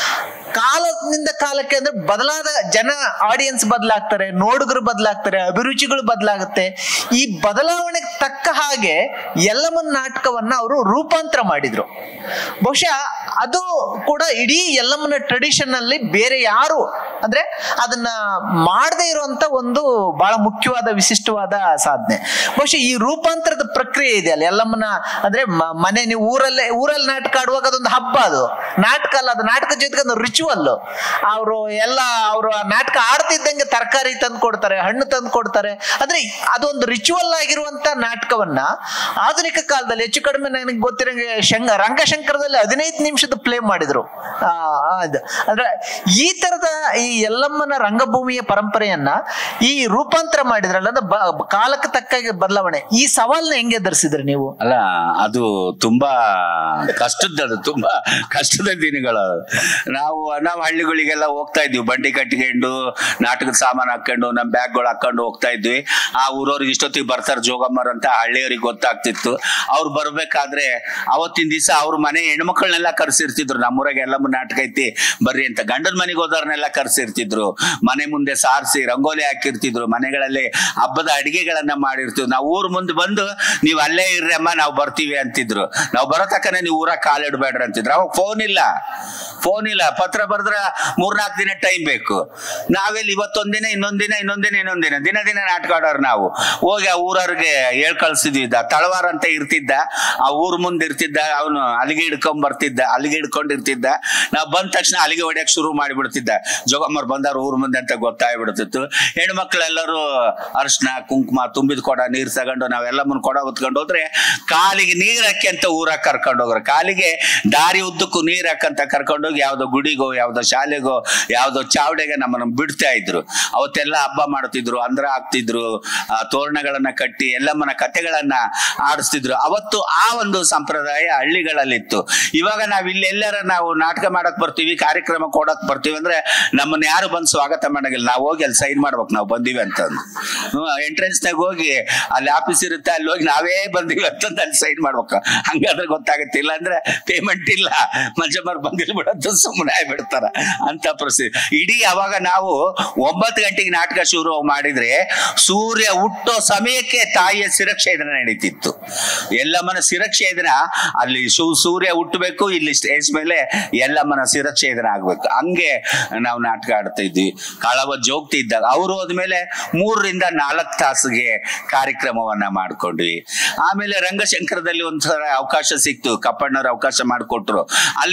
ಕಾಲದಿಂದ ಕಾಲಕ್ಕೆ ಅಂದ್ರೆ ಬದಲಾದ ಜನ ಆಡಿಯನ್ಸ್ ಬದಲಾಗ್ತಾರೆ ನೋಡುಗರು ಬದಲಾಗ್ತಾರೆ ಅಭಿರುಚಿಗಳು ಬದಲಾಗುತ್ತೆ ಈ ಬದಲಾವಣೆಗೆ ತಕ್ಕ ಹಾಗೆ ಎಲ್ಲಮ್ಮನ ನಾಟಕವನ್ನ ಅವರು ರೂಪಾಂತರ ಮಾಡಿದ್ರು ಬಹುಶಃ ಅದು ಕೂಡ ಇಡೀ ಎಲ್ಲಮ್ಮನ ಟ್ರೆಡಿಷನ್ ಅಲ್ಲಿ ಬೇರೆ ಯಾರು ಅಂದ್ರೆ ಅದನ್ನ ಮಾಡದೇ ಇರುವಂತ ಒಂದು ಬಹಳ ಮುಖ್ಯವಾದ ವಿಶಿಷ್ಟವಾದ ಸಾಧನೆ ಬಹುಶಃ ಈ ರೂಪಾಂತರದ ಪ್ರಕ್ರಿಯೆ ಇದೆ ಅಲ್ಲ ಎಲ್ಲಮ್ಮನ ಅಂದ್ರೆ ಮ- ಮನೆ ನೀವು ಊರಲ್ಲೇ ಊರಲ್ಲಿ ನಾಟಕ ಆಡುವಾಗ ಅದೊಂದು ಹಬ್ಬ ಅದು ನಾಟಕ ಅಲ್ಲ ಅದು ನಾಟಕ ಜೊತೆಗೆ ಒಂದು ರಿಚುವಲ್ ಅವರು ಎಲ್ಲ ಅವರು ನಾಟಕ ಆಡ್ತಿದ್ದಂಗೆ ತರಕಾರಿ ತಂದು ಕೊಡ್ತಾರೆ ಹಣ್ಣು ತಂದು ಕೊಡ್ತಾರೆ ಅಂದ್ರೆ ಅದೊಂದು ರಿಚುವಲ್ ಆಗಿರುವಂತ ನಾಟಕವನ್ನ ಆಧುನಿಕ ಕಾಲದಲ್ಲಿ ಹೆಚ್ಚು ಕಡಿಮೆ ನನಗೆ ಗೊತ್ತಿರಂಗೆ ಶಂಗ ರಂಗಶಂಕರದಲ್ಲಿ ಹದಿನೈದು ನಿಮಿಷದ ಪ್ಲೇ ಮಾಡಿದ್ರು ಆ, ಅದು ಅಂದ್ರೆ ಈ ತರದ ಈ ಎಲ್ಲಮ್ಮನ ರಂಗಭೂಮಿಯ ಪರಂಪರೆಯನ್ನ ಈ ರೂಪಾಂತರ ಮಾಡಿದ್ರಲ್ಲ ಅಂದ್ರೆ ಬ- ಕಾಲಕ್ಕೆ ತಕ್ಕಾಗಿ ಬದಲಾವಣೆ ಈ ಸವಾಲ್ನ ಹೆಂಗೆ ಎದುರಿಸಿದ್ರಿ ನೀವು ಅಲ್ಲ ಅದು ತುಂಬಾ ಕಷ್ಟದ್ದು ತುಂಬಾ ಕಷ್ಟದ ದಿನಗಳು ನಾವು ನಾವು ಹಳ್ಳಿಗಳಿಗೆಲ್ಲ ಹೋಗ್ತಾ ಇದ್ವಿ ಬಂಡಿ ಕಟ್ಕೊಂಡು ನಾಟಕದ ಸಾಮಾನು ಹಾಕೊಂಡು ನಮ್ಮ ಬ್ಯಾಗ್ಗಳು ಹಾಕೊಂಡು ಹೋಗ್ತಾ ಇದ್ವಿ ಆ ಊರವ್ರಿಗೆ ಇಷ್ಟೊತ್ತಿಗೆ ಬರ್ತಾರೆ ಜೋಗಮ್ಮರ್ ಅಂತ ಹಳ್ಳಿಯವ್ರಿಗೆ ಗೊತ್ತಾಗ್ತಿತ್ತು ಅವ್ರು ಬರ್ಬೇಕಾದ್ರೆ ಅವತ್ತಿನ ದಿವಸ ಅವ್ರ ಮನೆ ಹೆಣ್ಮಕ್ಳನ್ನೆಲ್ಲ ಕರ್ಸಿರ್ತಿದ್ರು ನಮ್ಮೂರಾಗ ಎಲ್ಲ ನಾಟಕ ಐತಿ ಬರ್ರಿ ಅಂತ ಗಂಡನ ಮನೆಗೆ ಹೋದವ್ರನ್ನೆಲ್ಲ ಕರ್ಸಿರ್ತಿದ್ರು ಮನೆ ಮುಂದೆ ಸಾರಿಸಿ ರಂಗೋಲಿ ಹಾಕಿರ್ತಿದ್ರು ಮನೆಗಳಲ್ಲಿ ಹಬ್ಬದ ಅಡಿಗೆಗಳನ್ನ ಮಾಡಿರ್ತಿದ್ರು ನಾವು ಊರ್ ಮುಂದೆ ಬಂದು ನೀವು ಅಲ್ಲೇ ಇರ್ರಿ ಅಮ್ಮ ನಾವು ಬರ್ತೀವಿ ಅಂತಿದ್ರು ನಾವು ಬರೋ ತಕ್ಕನೆ ನೀವು ಊರಾಗ ಕಾಲಿಡ್ಬೇಡ್ರಿ ಅಂತಿದ್ರು ಅವಾಗ ಫೋನ್ ಇಲ್ಲ ಫೋನ್ ಇಲ್ಲ ಪತ್ರ ಬರ್ದ್ರ ಮೂರ್ನಾಲ್ಕು ದಿನ ಟೈಮ್ ಬೇಕು ನಾವೆಲ್ಲಿ ಇವತ್ತೊಂದಿನ ಇನ್ನೊಂದಿನ ಇನ್ನೊಂದಿನ ಇನ್ನೊಂದಿನ ದಿನ ದಿನ ನಾಟಕ ಆಡೋರು ನಾವು ಹೋಗಿ ಆ ಊರವ್ರಿಗೆ ಹೇಳ್ ಕಳ್ಸಿದ್ವಿ ಇದ್ದ ತಳವಾರ ಅಂತ ಇರ್ತಿದ್ದ ಆ ಊರ್ ಮುಂದೆ ಇರ್ತಿದ್ದ ಅವನು ಅಲ್ಲಿಗೆ ಹಿಡ್ಕೊಂಡ್ ಬರ್ತಿದ್ದ ಅಲ್ಲಿಗೆ ಹಿಡ್ಕೊಂಡಿರ್ತಿದ್ದ ನಾವು ಬಂದ ತಕ್ಷಣ ಅಲ್ಲಿಗೆ ಹೊಡ್ಯಕ್ ಶುರು ಮಾಡಿಬಿಡ್ತಿದ್ದ ಜೋಗಮ್ಮರ್ ಬಂದಾರ ಊರ್ ಮುಂದೆ ಅಂತ ಗೊತ್ತಾಗ್ಬಿಡ್ತಿತ್ತು ಹೆಣ್ಮಕ್ಳೆಲ್ಲರೂ ಅರ್ಶನ ಕುಂಕುಮ ತುಂಬಿದ ಕೊಡ ನೀರ್ ತಗೊಂಡು ನಾವೆಲ್ಲ ಮುಂದ್ ಕೊಡ ಹೊತ್ಕೊಂಡು ಹೋದ್ರೆ ಕಾಲಿಗೆ ನೀರ್ ಹಾಕಿ ಅಂತ ಊರಾಗ ಕರ್ಕೊಂಡು ಹೋಗ್ರು ಕಾಲಿಗೆ ದಾರಿ ಉದ್ದಕ್ಕೂ ನೀರ್ ಹಾಕಂತ ಕರ್ಕೊಂಡೋಗಿ ಯಾವ್ದೋ ಗುಡಿಗೋ ಯಾವ್ದೋ ಶಾಲೆಗೋ ಯಾವ್ದೋ ಚಾವಡೆಗೆ ನಮ್ಮನ್ನ ಬಿಡ್ತಾ ಇದ್ರು ಅವತ್ತೆಲ್ಲ ಹಬ್ಬ ಮಾಡ್ತಿದ್ರು ಅಂದ್ರ ಹಾಕ್ತಿದ್ರು ಆ, ತೋರಣಗಳನ್ನ ಕಟ್ಟಿ ಎಲ್ಲಮ್ಮನ ಕತೆಗಳನ್ನ ಆಡಿಸ್ತಿದ್ರು ಅವತ್ತು ಆ ಒಂದು ಸಂಪ್ರದಾಯ ಹಳ್ಳಿಗಳಲ್ಲಿತ್ತು ಇವಾಗ ನಾವ್ ಇಲ್ಲೆಲ್ಲರ ನಾವು ನಾಟಕ ಮಾಡಕ್ ಬರ್ತೀವಿ ಕಾರ್ಯಕ್ರಮ ಕೊಡಕ್ ಬರ್ತೀವಿ ಅಂದ್ರೆ ನಮ್ಮನ್ನ ಯಾರು ಬಂದು ಸ್ವಾಗತ ಮಾಡಂಗಿಲ್ಲ ನಾವು ಹೋಗಿ ಅಲ್ಲಿ ಸೈನ್ ಮಾಡ್ಬೇಕು ನಾವು ಬಂದಿವಿ ಅಂತಂದು ಎಂಟ್ರೆನ್ಸ್ ನಾಗ ಹೋಗಿ ಅಲ್ಲಿ ಆಫೀಸ್ ಇರುತ್ತೆ ಅಲ್ಲಿ ಹೋಗಿ ನಾವೇ ಬಂದಿವಿ ಅಂತಂದು ಅಲ್ಲಿ ಸೈನ್ ಮಾಡ್ಬೇಕು ಹಂಗಾದ್ರೆ ಗೊತ್ತಾಗುತ್ತೆ ಇಲ್ಲ ಅಂದ್ರೆ ಪೇಮೆಂಟ್ ಇಲ್ಲ ಮಂಜಮ್ಮರ್ ಬಂದಿಲ್ಲ ಬಿಡೋದು ಸುಮ್ಮನೆ ಆಗ್ಬಿಡ್ತಾರ ಅಂತ ಪರಿಸ್ಥಿತಿ ಇಡೀ ಅವಾಗ ನಾವು ಒಂಬತ್ತು ಗಂಟೆಗೆ ನಾಟಕ ಶುರು ಮಾಡಿದ್ರೆ ಸೂರ್ಯ ಹುಟ್ಟೋ ಸಮಯಕ್ಕೆ ತಾಯಿಯ ಶಿರಕ್ಷೇದನ ನಡೀತಿತ್ತು ಎಲ್ಲಮ್ಮನ ಶಿರಕ್ಷೇದನ ಅಲ್ಲಿ ಸು- ಸೂರ್ಯ ಹುಟ್ಟಬೇಕು ಇಲ್ಲಿ ಸ್ಟೇಜ್ ಮೇಲೆ ಎಲ್ಲಮ್ಮನ ಶಿರಕ್ಷೇದನ ಆಗ್ಬೇಕು ಹಂಗೆ ನಾವು ನಾಟಕ ಆಡ್ತಾ ಇದ್ವಿ ಕಳವ ಜೋಗ್ತಿ ಇದ್ದಾಗ ಅವ್ರು ಹೋದ್ಮೇಲೆ ಮೂರರಿಂದ ನಾಲ್ಕು ತಾಸಿಗೆ ಕಾರ್ಯಕ್ರಮವನ್ನ ಮಾಡ್ಕೊಂಡ್ವಿ ಆಮೇಲೆ ರಂಗಶಂಕರದಲ್ಲಿ ಒಂದ್ಸಲ ಅವಕಾಶ ಸಿಕ್ತು ಕಪ್ಪಣ್ಣವ್ರ ಅವಕಾಶ ಮಾಡಿಕೊಟ್ರು ಅಲ್ಲಿ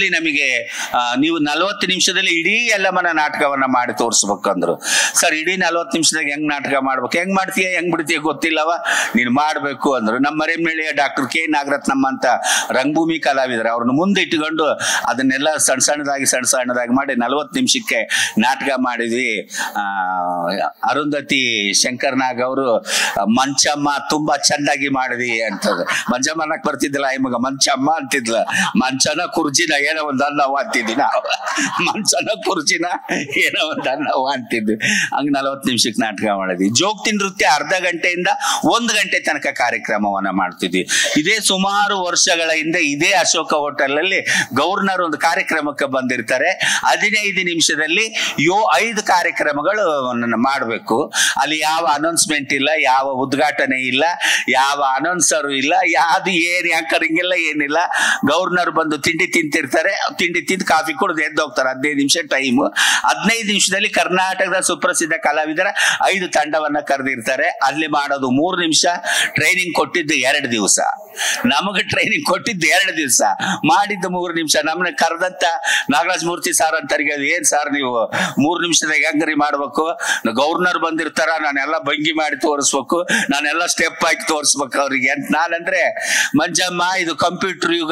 ನಿಮಿಷದಲ್ಲಿ ನಮಗೆ ಆ, ನೀವು ನಲವತ್ತು ನಿಮಿಷದಲ್ಲಿ ಇಡೀ ಎಲ್ಲಮ್ಮನ ನಾಟಕವನ್ನ ಮಾಡಿ ತೋರಿಸ್ಬೇಕಂದ್ರು ಸರ್ ಇಡೀ ನಲವತ್ತು ನಿಮಿಷದಾಗ ಹೆಂಗ್ ನಾಟಕ ಮಾಡ್ಬೇಕು ಹೆಂಗ್ ಮಾಡ್ತೀಯ ಹೆಂಗ್ ಬಿಡ್ತೀಯ ಗೊತ್ತಿಲ್ಲವ ನೀನ್ ಮಾಡ್ಬೇಕು ಅಂದ್ರು ನಮ್ಮ ಮರೆಮೇಳಿಯ ಡಾಕ್ಟರ್ ಕೆ ನಾಗರತ್ನಮ್ಮ ಅಂತ ರಂಗಭೂಮಿ ಕಲಾವಿದರು ಅವ್ರನ್ನ ಮುಂದೆ ಇಟ್ಕೊಂಡು ಅದನ್ನೆಲ್ಲ ಸಣ್ಣ ಸಣ್ಣದಾಗಿ ಸಣ್ಣ ಸಣ್ಣದಾಗಿ ಮಾಡಿ ನಲವತ್ತು ನಿಮಿಷಕ್ಕೆ ನಾಟಕ ಮಾಡಿದ್ವಿ ಆ, ಅರುಂಧತಿ ಶಂಕರ್ ನಾಗ್ ಅವರು ಮಂಚಮ್ಮ ತುಂಬಾ ಚೆಂದಾಗಿ ಮಾಡಿದ್ವಿ ಅಂತಂದ್ರೆ ಮಂಚಮ್ಮ ಅನ್ನಕ್ ಬರ್ತಿದ್ದಿಲ್ಲ ಈ ಮಗ ಮಂಚಮ್ಮ ಅಂತಿದ್ಲ ಮಂಚನ ಕುರ್ಚಿನ ಏನೋ ಒಂದ್ ಅನ್ನವ ಅಂತಿದ್ವಿ ನಾವು ಮಂಚನ ಕುರ್ಚಿನ ಏನೋ ಒಂದ್ ಅನ್ನವ ಅಂತಿದ್ವಿ ಹಂಗ ನಲವತ್ತು ನಿಮಿಷಕ್ಕೆ ನಾಟಕ ಮಾಡಿದ್ವಿ ಜೋಗ್ತಿ ನೃತ್ಯ ಅರ್ಧ ಗಂಟೆಯಿಂದ ಒಂದು ಗಂಟೆ ತನಕ ಕಾರ್ಯಕ್ರಮವನ್ನ ಮಾಡ್ತಿದ್ವಿ ಇದೇ ಸುಮಾರು ವರ್ಷಗಳ ಹಿಂದೆ ಇದೇ ಅಶೋಕ ಹೋಟೆಲ್ ಅಲ್ಲಿ ಗವರ್ನರ್ ಒಂದು ಕಾರ್ಯಕ್ರಮಕ್ಕೆ ಬಂದಿರ್ತಾರೆ ಹದಿನೈದು ನಿಮಿಷದಲ್ಲಿ ಯೋ ಐದು ಕಾರ್ಯಕ್ರಮಗಳು ಮಾಡಬೇಕು ಅಲ್ಲಿ ಯಾವ ಅನೌನ್ಸ್ಮೆಂಟ್ ಇಲ್ಲ ಯಾವ ಉದ್ಘಾಟನೆ ಇಲ್ಲ ಯಾವ ಅನೌನ್ಸರು ಇಲ್ಲ ಯಾವ್ದು ಏನ್ ಆಂಕರಿಂಗ್ ಇಲ್ಲ ಏನಿಲ್ಲ ಗವರ್ನರ್ ಬಂದು ತಿಂಡಿ ತಿಂತಿರ್ತಾರೆ ತಿಂಡಿ ತಿಂದು ಕಾಫಿ ಕುಡಿದು ಎದ್ದು ಹೋಗ್ತಾರೆ ಹದಿನೈದು ನಿಮಿಷ ಟೈಮ್ ಹದಿನೈದು ನಿಮಿಷದಲ್ಲಿ ಕರ್ನಾಟಕದ ಸುಪ್ರಸಿದ್ಧ ಕಲಾವಿದರ ಐದು ತಂಡವನ್ನ ಕರೆದಿರ್ತಾರೆ ಅಲ್ಲಿ ಮಾಡೋದು ಮೂರು ನಿಮಿಷ ಟ್ರೈನಿಂಗ್ ಕೊಟ್ಟಿದ್ದು ಎರಡು ದಿವಸ ನಮಗೆ ಟ್ರೈನಿಂಗ್ ಕೊಟ್ಟಿದ್ದು ಎರಡು ದಿವಸ ಮಾಡಿದ್ದು ಮೂರು ನಿಮಿಷ ನಮ್ಮನ್ನ ಕರೆದಂತ ನಾಗರಾಜ್ ಮೂರ್ತಿ ಸರ್ ಅಂತರಿಗೆ ಏನ್ ಸರ್ ನೀವು ಮೂರು ನಿಮಿಷದಾಗ ಹೆಂಗ್ರಿ ಮಾಡ್ಬೇಕು ಗವರ್ನರ್ ಬಂದಿರ್ತಾರ ನಾನೆಲ್ಲ ಭಂಗಿ ಮಾಡಿ ತೋರಿಸ್ಬೇಕು ನಾನೆಲ್ಲ ಸ್ಟೆಪ್ ಹಾಕಿ ತೋರಿಸ್ಬೇಕು ಅವ್ರಿಗೆ ಅಂತ ನಾನಂದ್ರೆ ಮಂಜಮ್ಮ ಇದು ಕಂಪ್ಯೂಟರ್ ಯುಗ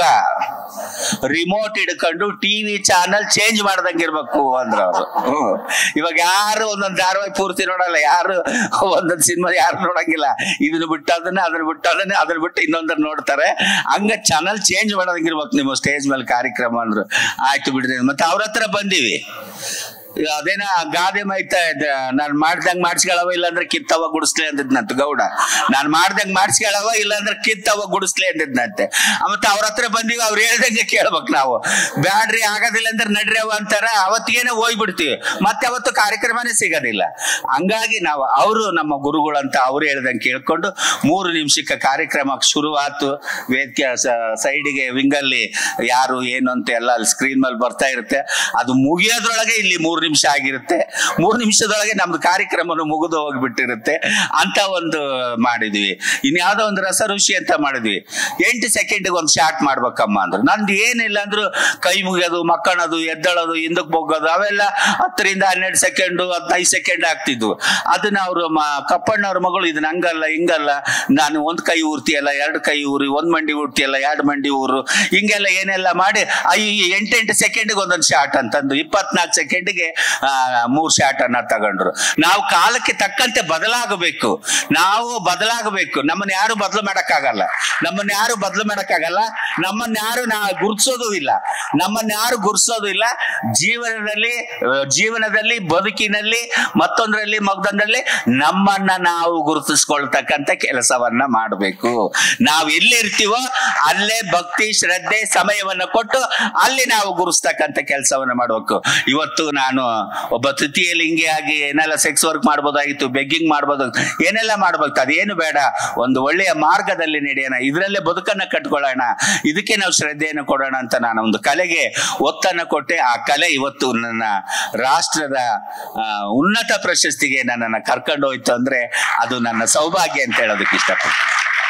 ರಿಮೋಟ್ ಹಿಡ್ಕೊಂಡು ಟಿವಿ ಚಾನಲ್ ಚೇಂಜ್ ಮಾಡ್ದಂಗಿರ್ಬೇಕು ಅಂದ್ರ ಅವರು ಇವಾಗ ಯಾರು ಒಂದೊಂದು ಧಾರಾವಾಹಿ ಪೂರ್ತಿ ನೋಡಲ್ಲ ಯಾರು ಒಂದೊಂದು ಸಿನಿಮಾ ಯಾರು ನೋಡಂಗಿಲ್ಲ ಇದನ್ನ ಬಿಟ್ಟು ಅದನ್ನ ಅದನ್ನ ಬಿಟ್ಟು ಅದನ್ನ ಅದನ್ನ ಬಿಟ್ಟು ಇನ್ನೊಂದನ್ನ ನೋಡ್ತಾರೆ ಹಂಗ ಚಾನಲ್ ಚೇಂಜ್ ಮಾಡೋದಂಗಿರ್ಬೇಕು ನಿಮ್ಮ ಸ್ಟೇಜ್ ಮೇಲೆ ಕಾರ್ಯಕ್ರಮ ಅಂದ್ರು ಆಯ್ತು ಬಿಡ್ರಿ ಮತ್ತೆ ಅವ್ರ ಹತ್ರ ಬಂದೀವಿ ಅದೇನ ಗಾದೆ ಮೈತಾ ಇದ್ದ ನಾನ್ ಮಾಡ್ದಂಗ್ ಮಾಡ್ಸ್ಕೊಳವ ಇಲ್ಲಾಂದ್ರೆ ಕಿತ್ತವ ಗುಡಿಸ್ಲೆ ಅಂದಿದ್ನಂತ ಗೌಡ ನಾನ್ ಮಾಡ್ದಂಗ್ ಮಾಡ್ಸ್ಕೊಳವ ಇಲ್ಲಾಂದ್ರೆ ಕಿತ್ತವ ಗುಡಿಸ್ಲೆ ಅಂದಿದ್ನಂತೆ ಮತ್ತೆ ಅವ್ರ ಹತ್ರ ಬಂದೀವಿ ಅವ್ರು ಹೇಳ್ದಂಗೆ ಕೇಳ್ಬೇಕು ನಾವು ಬ್ಯಾಡ್ರಿ ಆಗೋದಿಲ್ಲ ಅಂದ್ರೆ ನಡ್ರಿ ಅವ ಅಂತಾರ ಅವತ್ತಿಗೇನೆ ಹೋಗ್ಬಿಡ್ತೀವಿ ಮತ್ತೆ ಅವತ್ತು ಕಾರ್ಯಕ್ರಮನೇ ಸಿಗೋದಿಲ್ಲ ಹಂಗಾಗಿ ನಾವು ಅವರು ನಮ್ಮ ಗುರುಗಳು ಅಂತ ಅವ್ರು ಹೇಳ್ದಂಗೆ ಕೇಳ್ಕೊಂಡು ಮೂರು ನಿಮಿಷಕ್ಕೆ ಕಾರ್ಯಕ್ರಮ ಶುರುವಾತು ವೇದಿಕೆ ಸೈಡಿಗೆ ವಿಂಗಲ್ಲಿ ಯಾರು ಏನು ಅಂತ ಎಲ್ಲ ಅಲ್ಲಿ ಸ್ಕ್ರೀನ್ ಮೇಲೆ ಬರ್ತಾ ಇರುತ್ತೆ ಅದು ಮುಗಿಯೋದ್ರೊಳಗೆ ಇಲ್ಲಿ ಮೂರು ನಿಮಿಷ ಆಗಿರುತ್ತೆ ಮೂರು ನಿಮಿಷದೊಳಗೆ ನಮ್ದು ಕಾರ್ಯಕ್ರಮನು ಮುಗಿದು ಹೋಗ್ಬಿಟ್ಟಿರುತ್ತೆ ಅಂತ ಒಂದು ಮಾಡಿದ್ವಿ ಇನ್ಯಾವುದೋ ಒಂದು ರಸಋಷಿ ಅಂತ ಮಾಡಿದ್ವಿ ಎಂಟು ಸೆಕೆಂಡ್ಗೆ ಒಂದು ಶಾರ್ಟ್ ಮಾಡ್ಬೇಕಮ್ಮ ಅಂದ್ರು ನಂದು ಏನಿಲ್ಲ ಅಂದ್ರು ಕೈ ಮುಗಿಯೋದು ಮಕ್ಕಳದು ಎದ್ದಳೋದು ಹಿಂದಕ್ಕೆ ಬೊಗ್ಗೋದು ಅವೆಲ್ಲ ಹತ್ತರಿಂದ ಹನ್ನೆರಡು ಸೆಕೆಂಡು ಹದಿನೈದು ಸೆಕೆಂಡ್ ಆಗ್ತಿದ್ವು ಅದನ್ನ ಅವರು ಕಪ್ಪಣ್ಣವ್ರ ಮಗಳು ಇದನ್ನ ಹಂಗಲ್ಲ ಹಿಂಗಲ್ಲ ನಾನು ಒಂದ್ ಕೈ ಊರ್ತಿಯಲ್ಲ ಎರಡು ಕೈ ಊರಿ ಒಂದ್ ಮಂಡಿ ಊರ್ತಿಯಲ್ಲ ಎರಡು ಮಂಡಿ ಊರು ಹಿಂಗೆಲ್ಲ ಏನೆಲ್ಲ ಮಾಡಿ ಈ ಎಂಟೆಂಟು ಸೆಕೆಂಡ್ಗೆ ಒಂದೊಂದು ಶಾಟ್ ಅಂತಂದು ಇಪ್ಪತ್ನಾಲ್ಕು ಸೆಕೆಂಡ್ಗೆ ಮೂರ್ ಶಾಟ್ ಅನ್ನ ತಗೊಂಡ್ರು ನಾವು ಕಾಲಕ್ಕೆ ತಕ್ಕಂತೆ ಬದಲಾಗಬೇಕು ನಾವು ಬದಲಾಗಬೇಕು ನಮ್ಮನ್ನ ಯಾರು ಬದಲು ಮಾಡಕ್ಕಾಗಲ್ಲ ನಮ್ಮನ್ನ ಯಾರು ಬದಲು ಮಾಡಕ್ಕಾಗಲ್ಲ ನಮ್ಮನ್ನ ಯಾರು ನಾ ಗುರ್ಸೋದು ಇಲ್ಲ ನಮ್ಮನ್ನ ಯಾರು ಗುರ್ಸೋದು ಇಲ್ಲ ಜೀವನದಲ್ಲಿ ಆ, ಜೀವನದಲ್ಲಿ ಬದುಕಿನಲ್ಲಿ ಮತ್ತೊಂದರಲ್ಲಿ ಮಗದೊಂದರಲ್ಲಿ ನಮ್ಮನ್ನ ನಾವು ಗುರುತಿಸ್ಕೊಳ್ತಕ್ಕಂತ ಕೆಲಸವನ್ನ ಮಾಡಬೇಕು ನಾವು ಎಲ್ಲಿರ್ತೀವೋ ಅಲ್ಲೇ ಭಕ್ತಿ ಶ್ರದ್ಧೆ ಸಮಯವನ್ನ ಕೊಟ್ಟು ಅಲ್ಲಿ ನಾವು ಗುರುಸ್ತಕ್ಕಂತ ಕೆಲಸವನ್ನ ಮಾಡಬೇಕು ಇವತ್ತು ನಾನು ಒಬ್ಬ ತೃತೀಯ ಲಿಂಗಿ ಆಗಿ ಏನೆಲ್ಲ ಸೆಕ್ಸ್ ವರ್ಕ್ ಮಾಡ್ಬೋದಾಗಿತ್ತು ಬೆಗ್ಗಿಂಗ್ ಮಾಡ್ಬೋದು ಏನೆಲ್ಲ ಮಾಡ್ಬೇಕು ಅದೇನು ಬೇಡ ಒಂದು ಒಳ್ಳೆಯ ಮಾರ್ಗದಲ್ಲಿ ನಡೆಯೋಣ ಇದರಲ್ಲೇ ಬದುಕನ್ನ ಕಟ್ಕೊಳ್ಳೋಣ ಇದಕ್ಕೆ ನಾವು ಶ್ರದ್ಧೆಯನ್ನು ಕೊಡೋಣ ಅಂತ ನಾನು ಒಂದು ಕಲೆಗೆ ಒತ್ತನ್ನ ಕೊಟ್ಟೆ ಆ ಕಲೆ ಇವತ್ತು ನನ್ನ ರಾಷ್ಟ್ರದ ಆ, ಉನ್ನತ ಪ್ರಶಸ್ತಿಗೆ ನನ್ನನ್ನು ಕರ್ಕೊಂಡು ಹೋಯ್ತು ಅಂದ್ರೆ ಅದು ನನ್ನ ಸೌಭಾಗ್ಯ ಅಂತ ಹೇಳೋದಕ್ಕೆ ಇಷ್ಟಪಡ್ತೀನಿ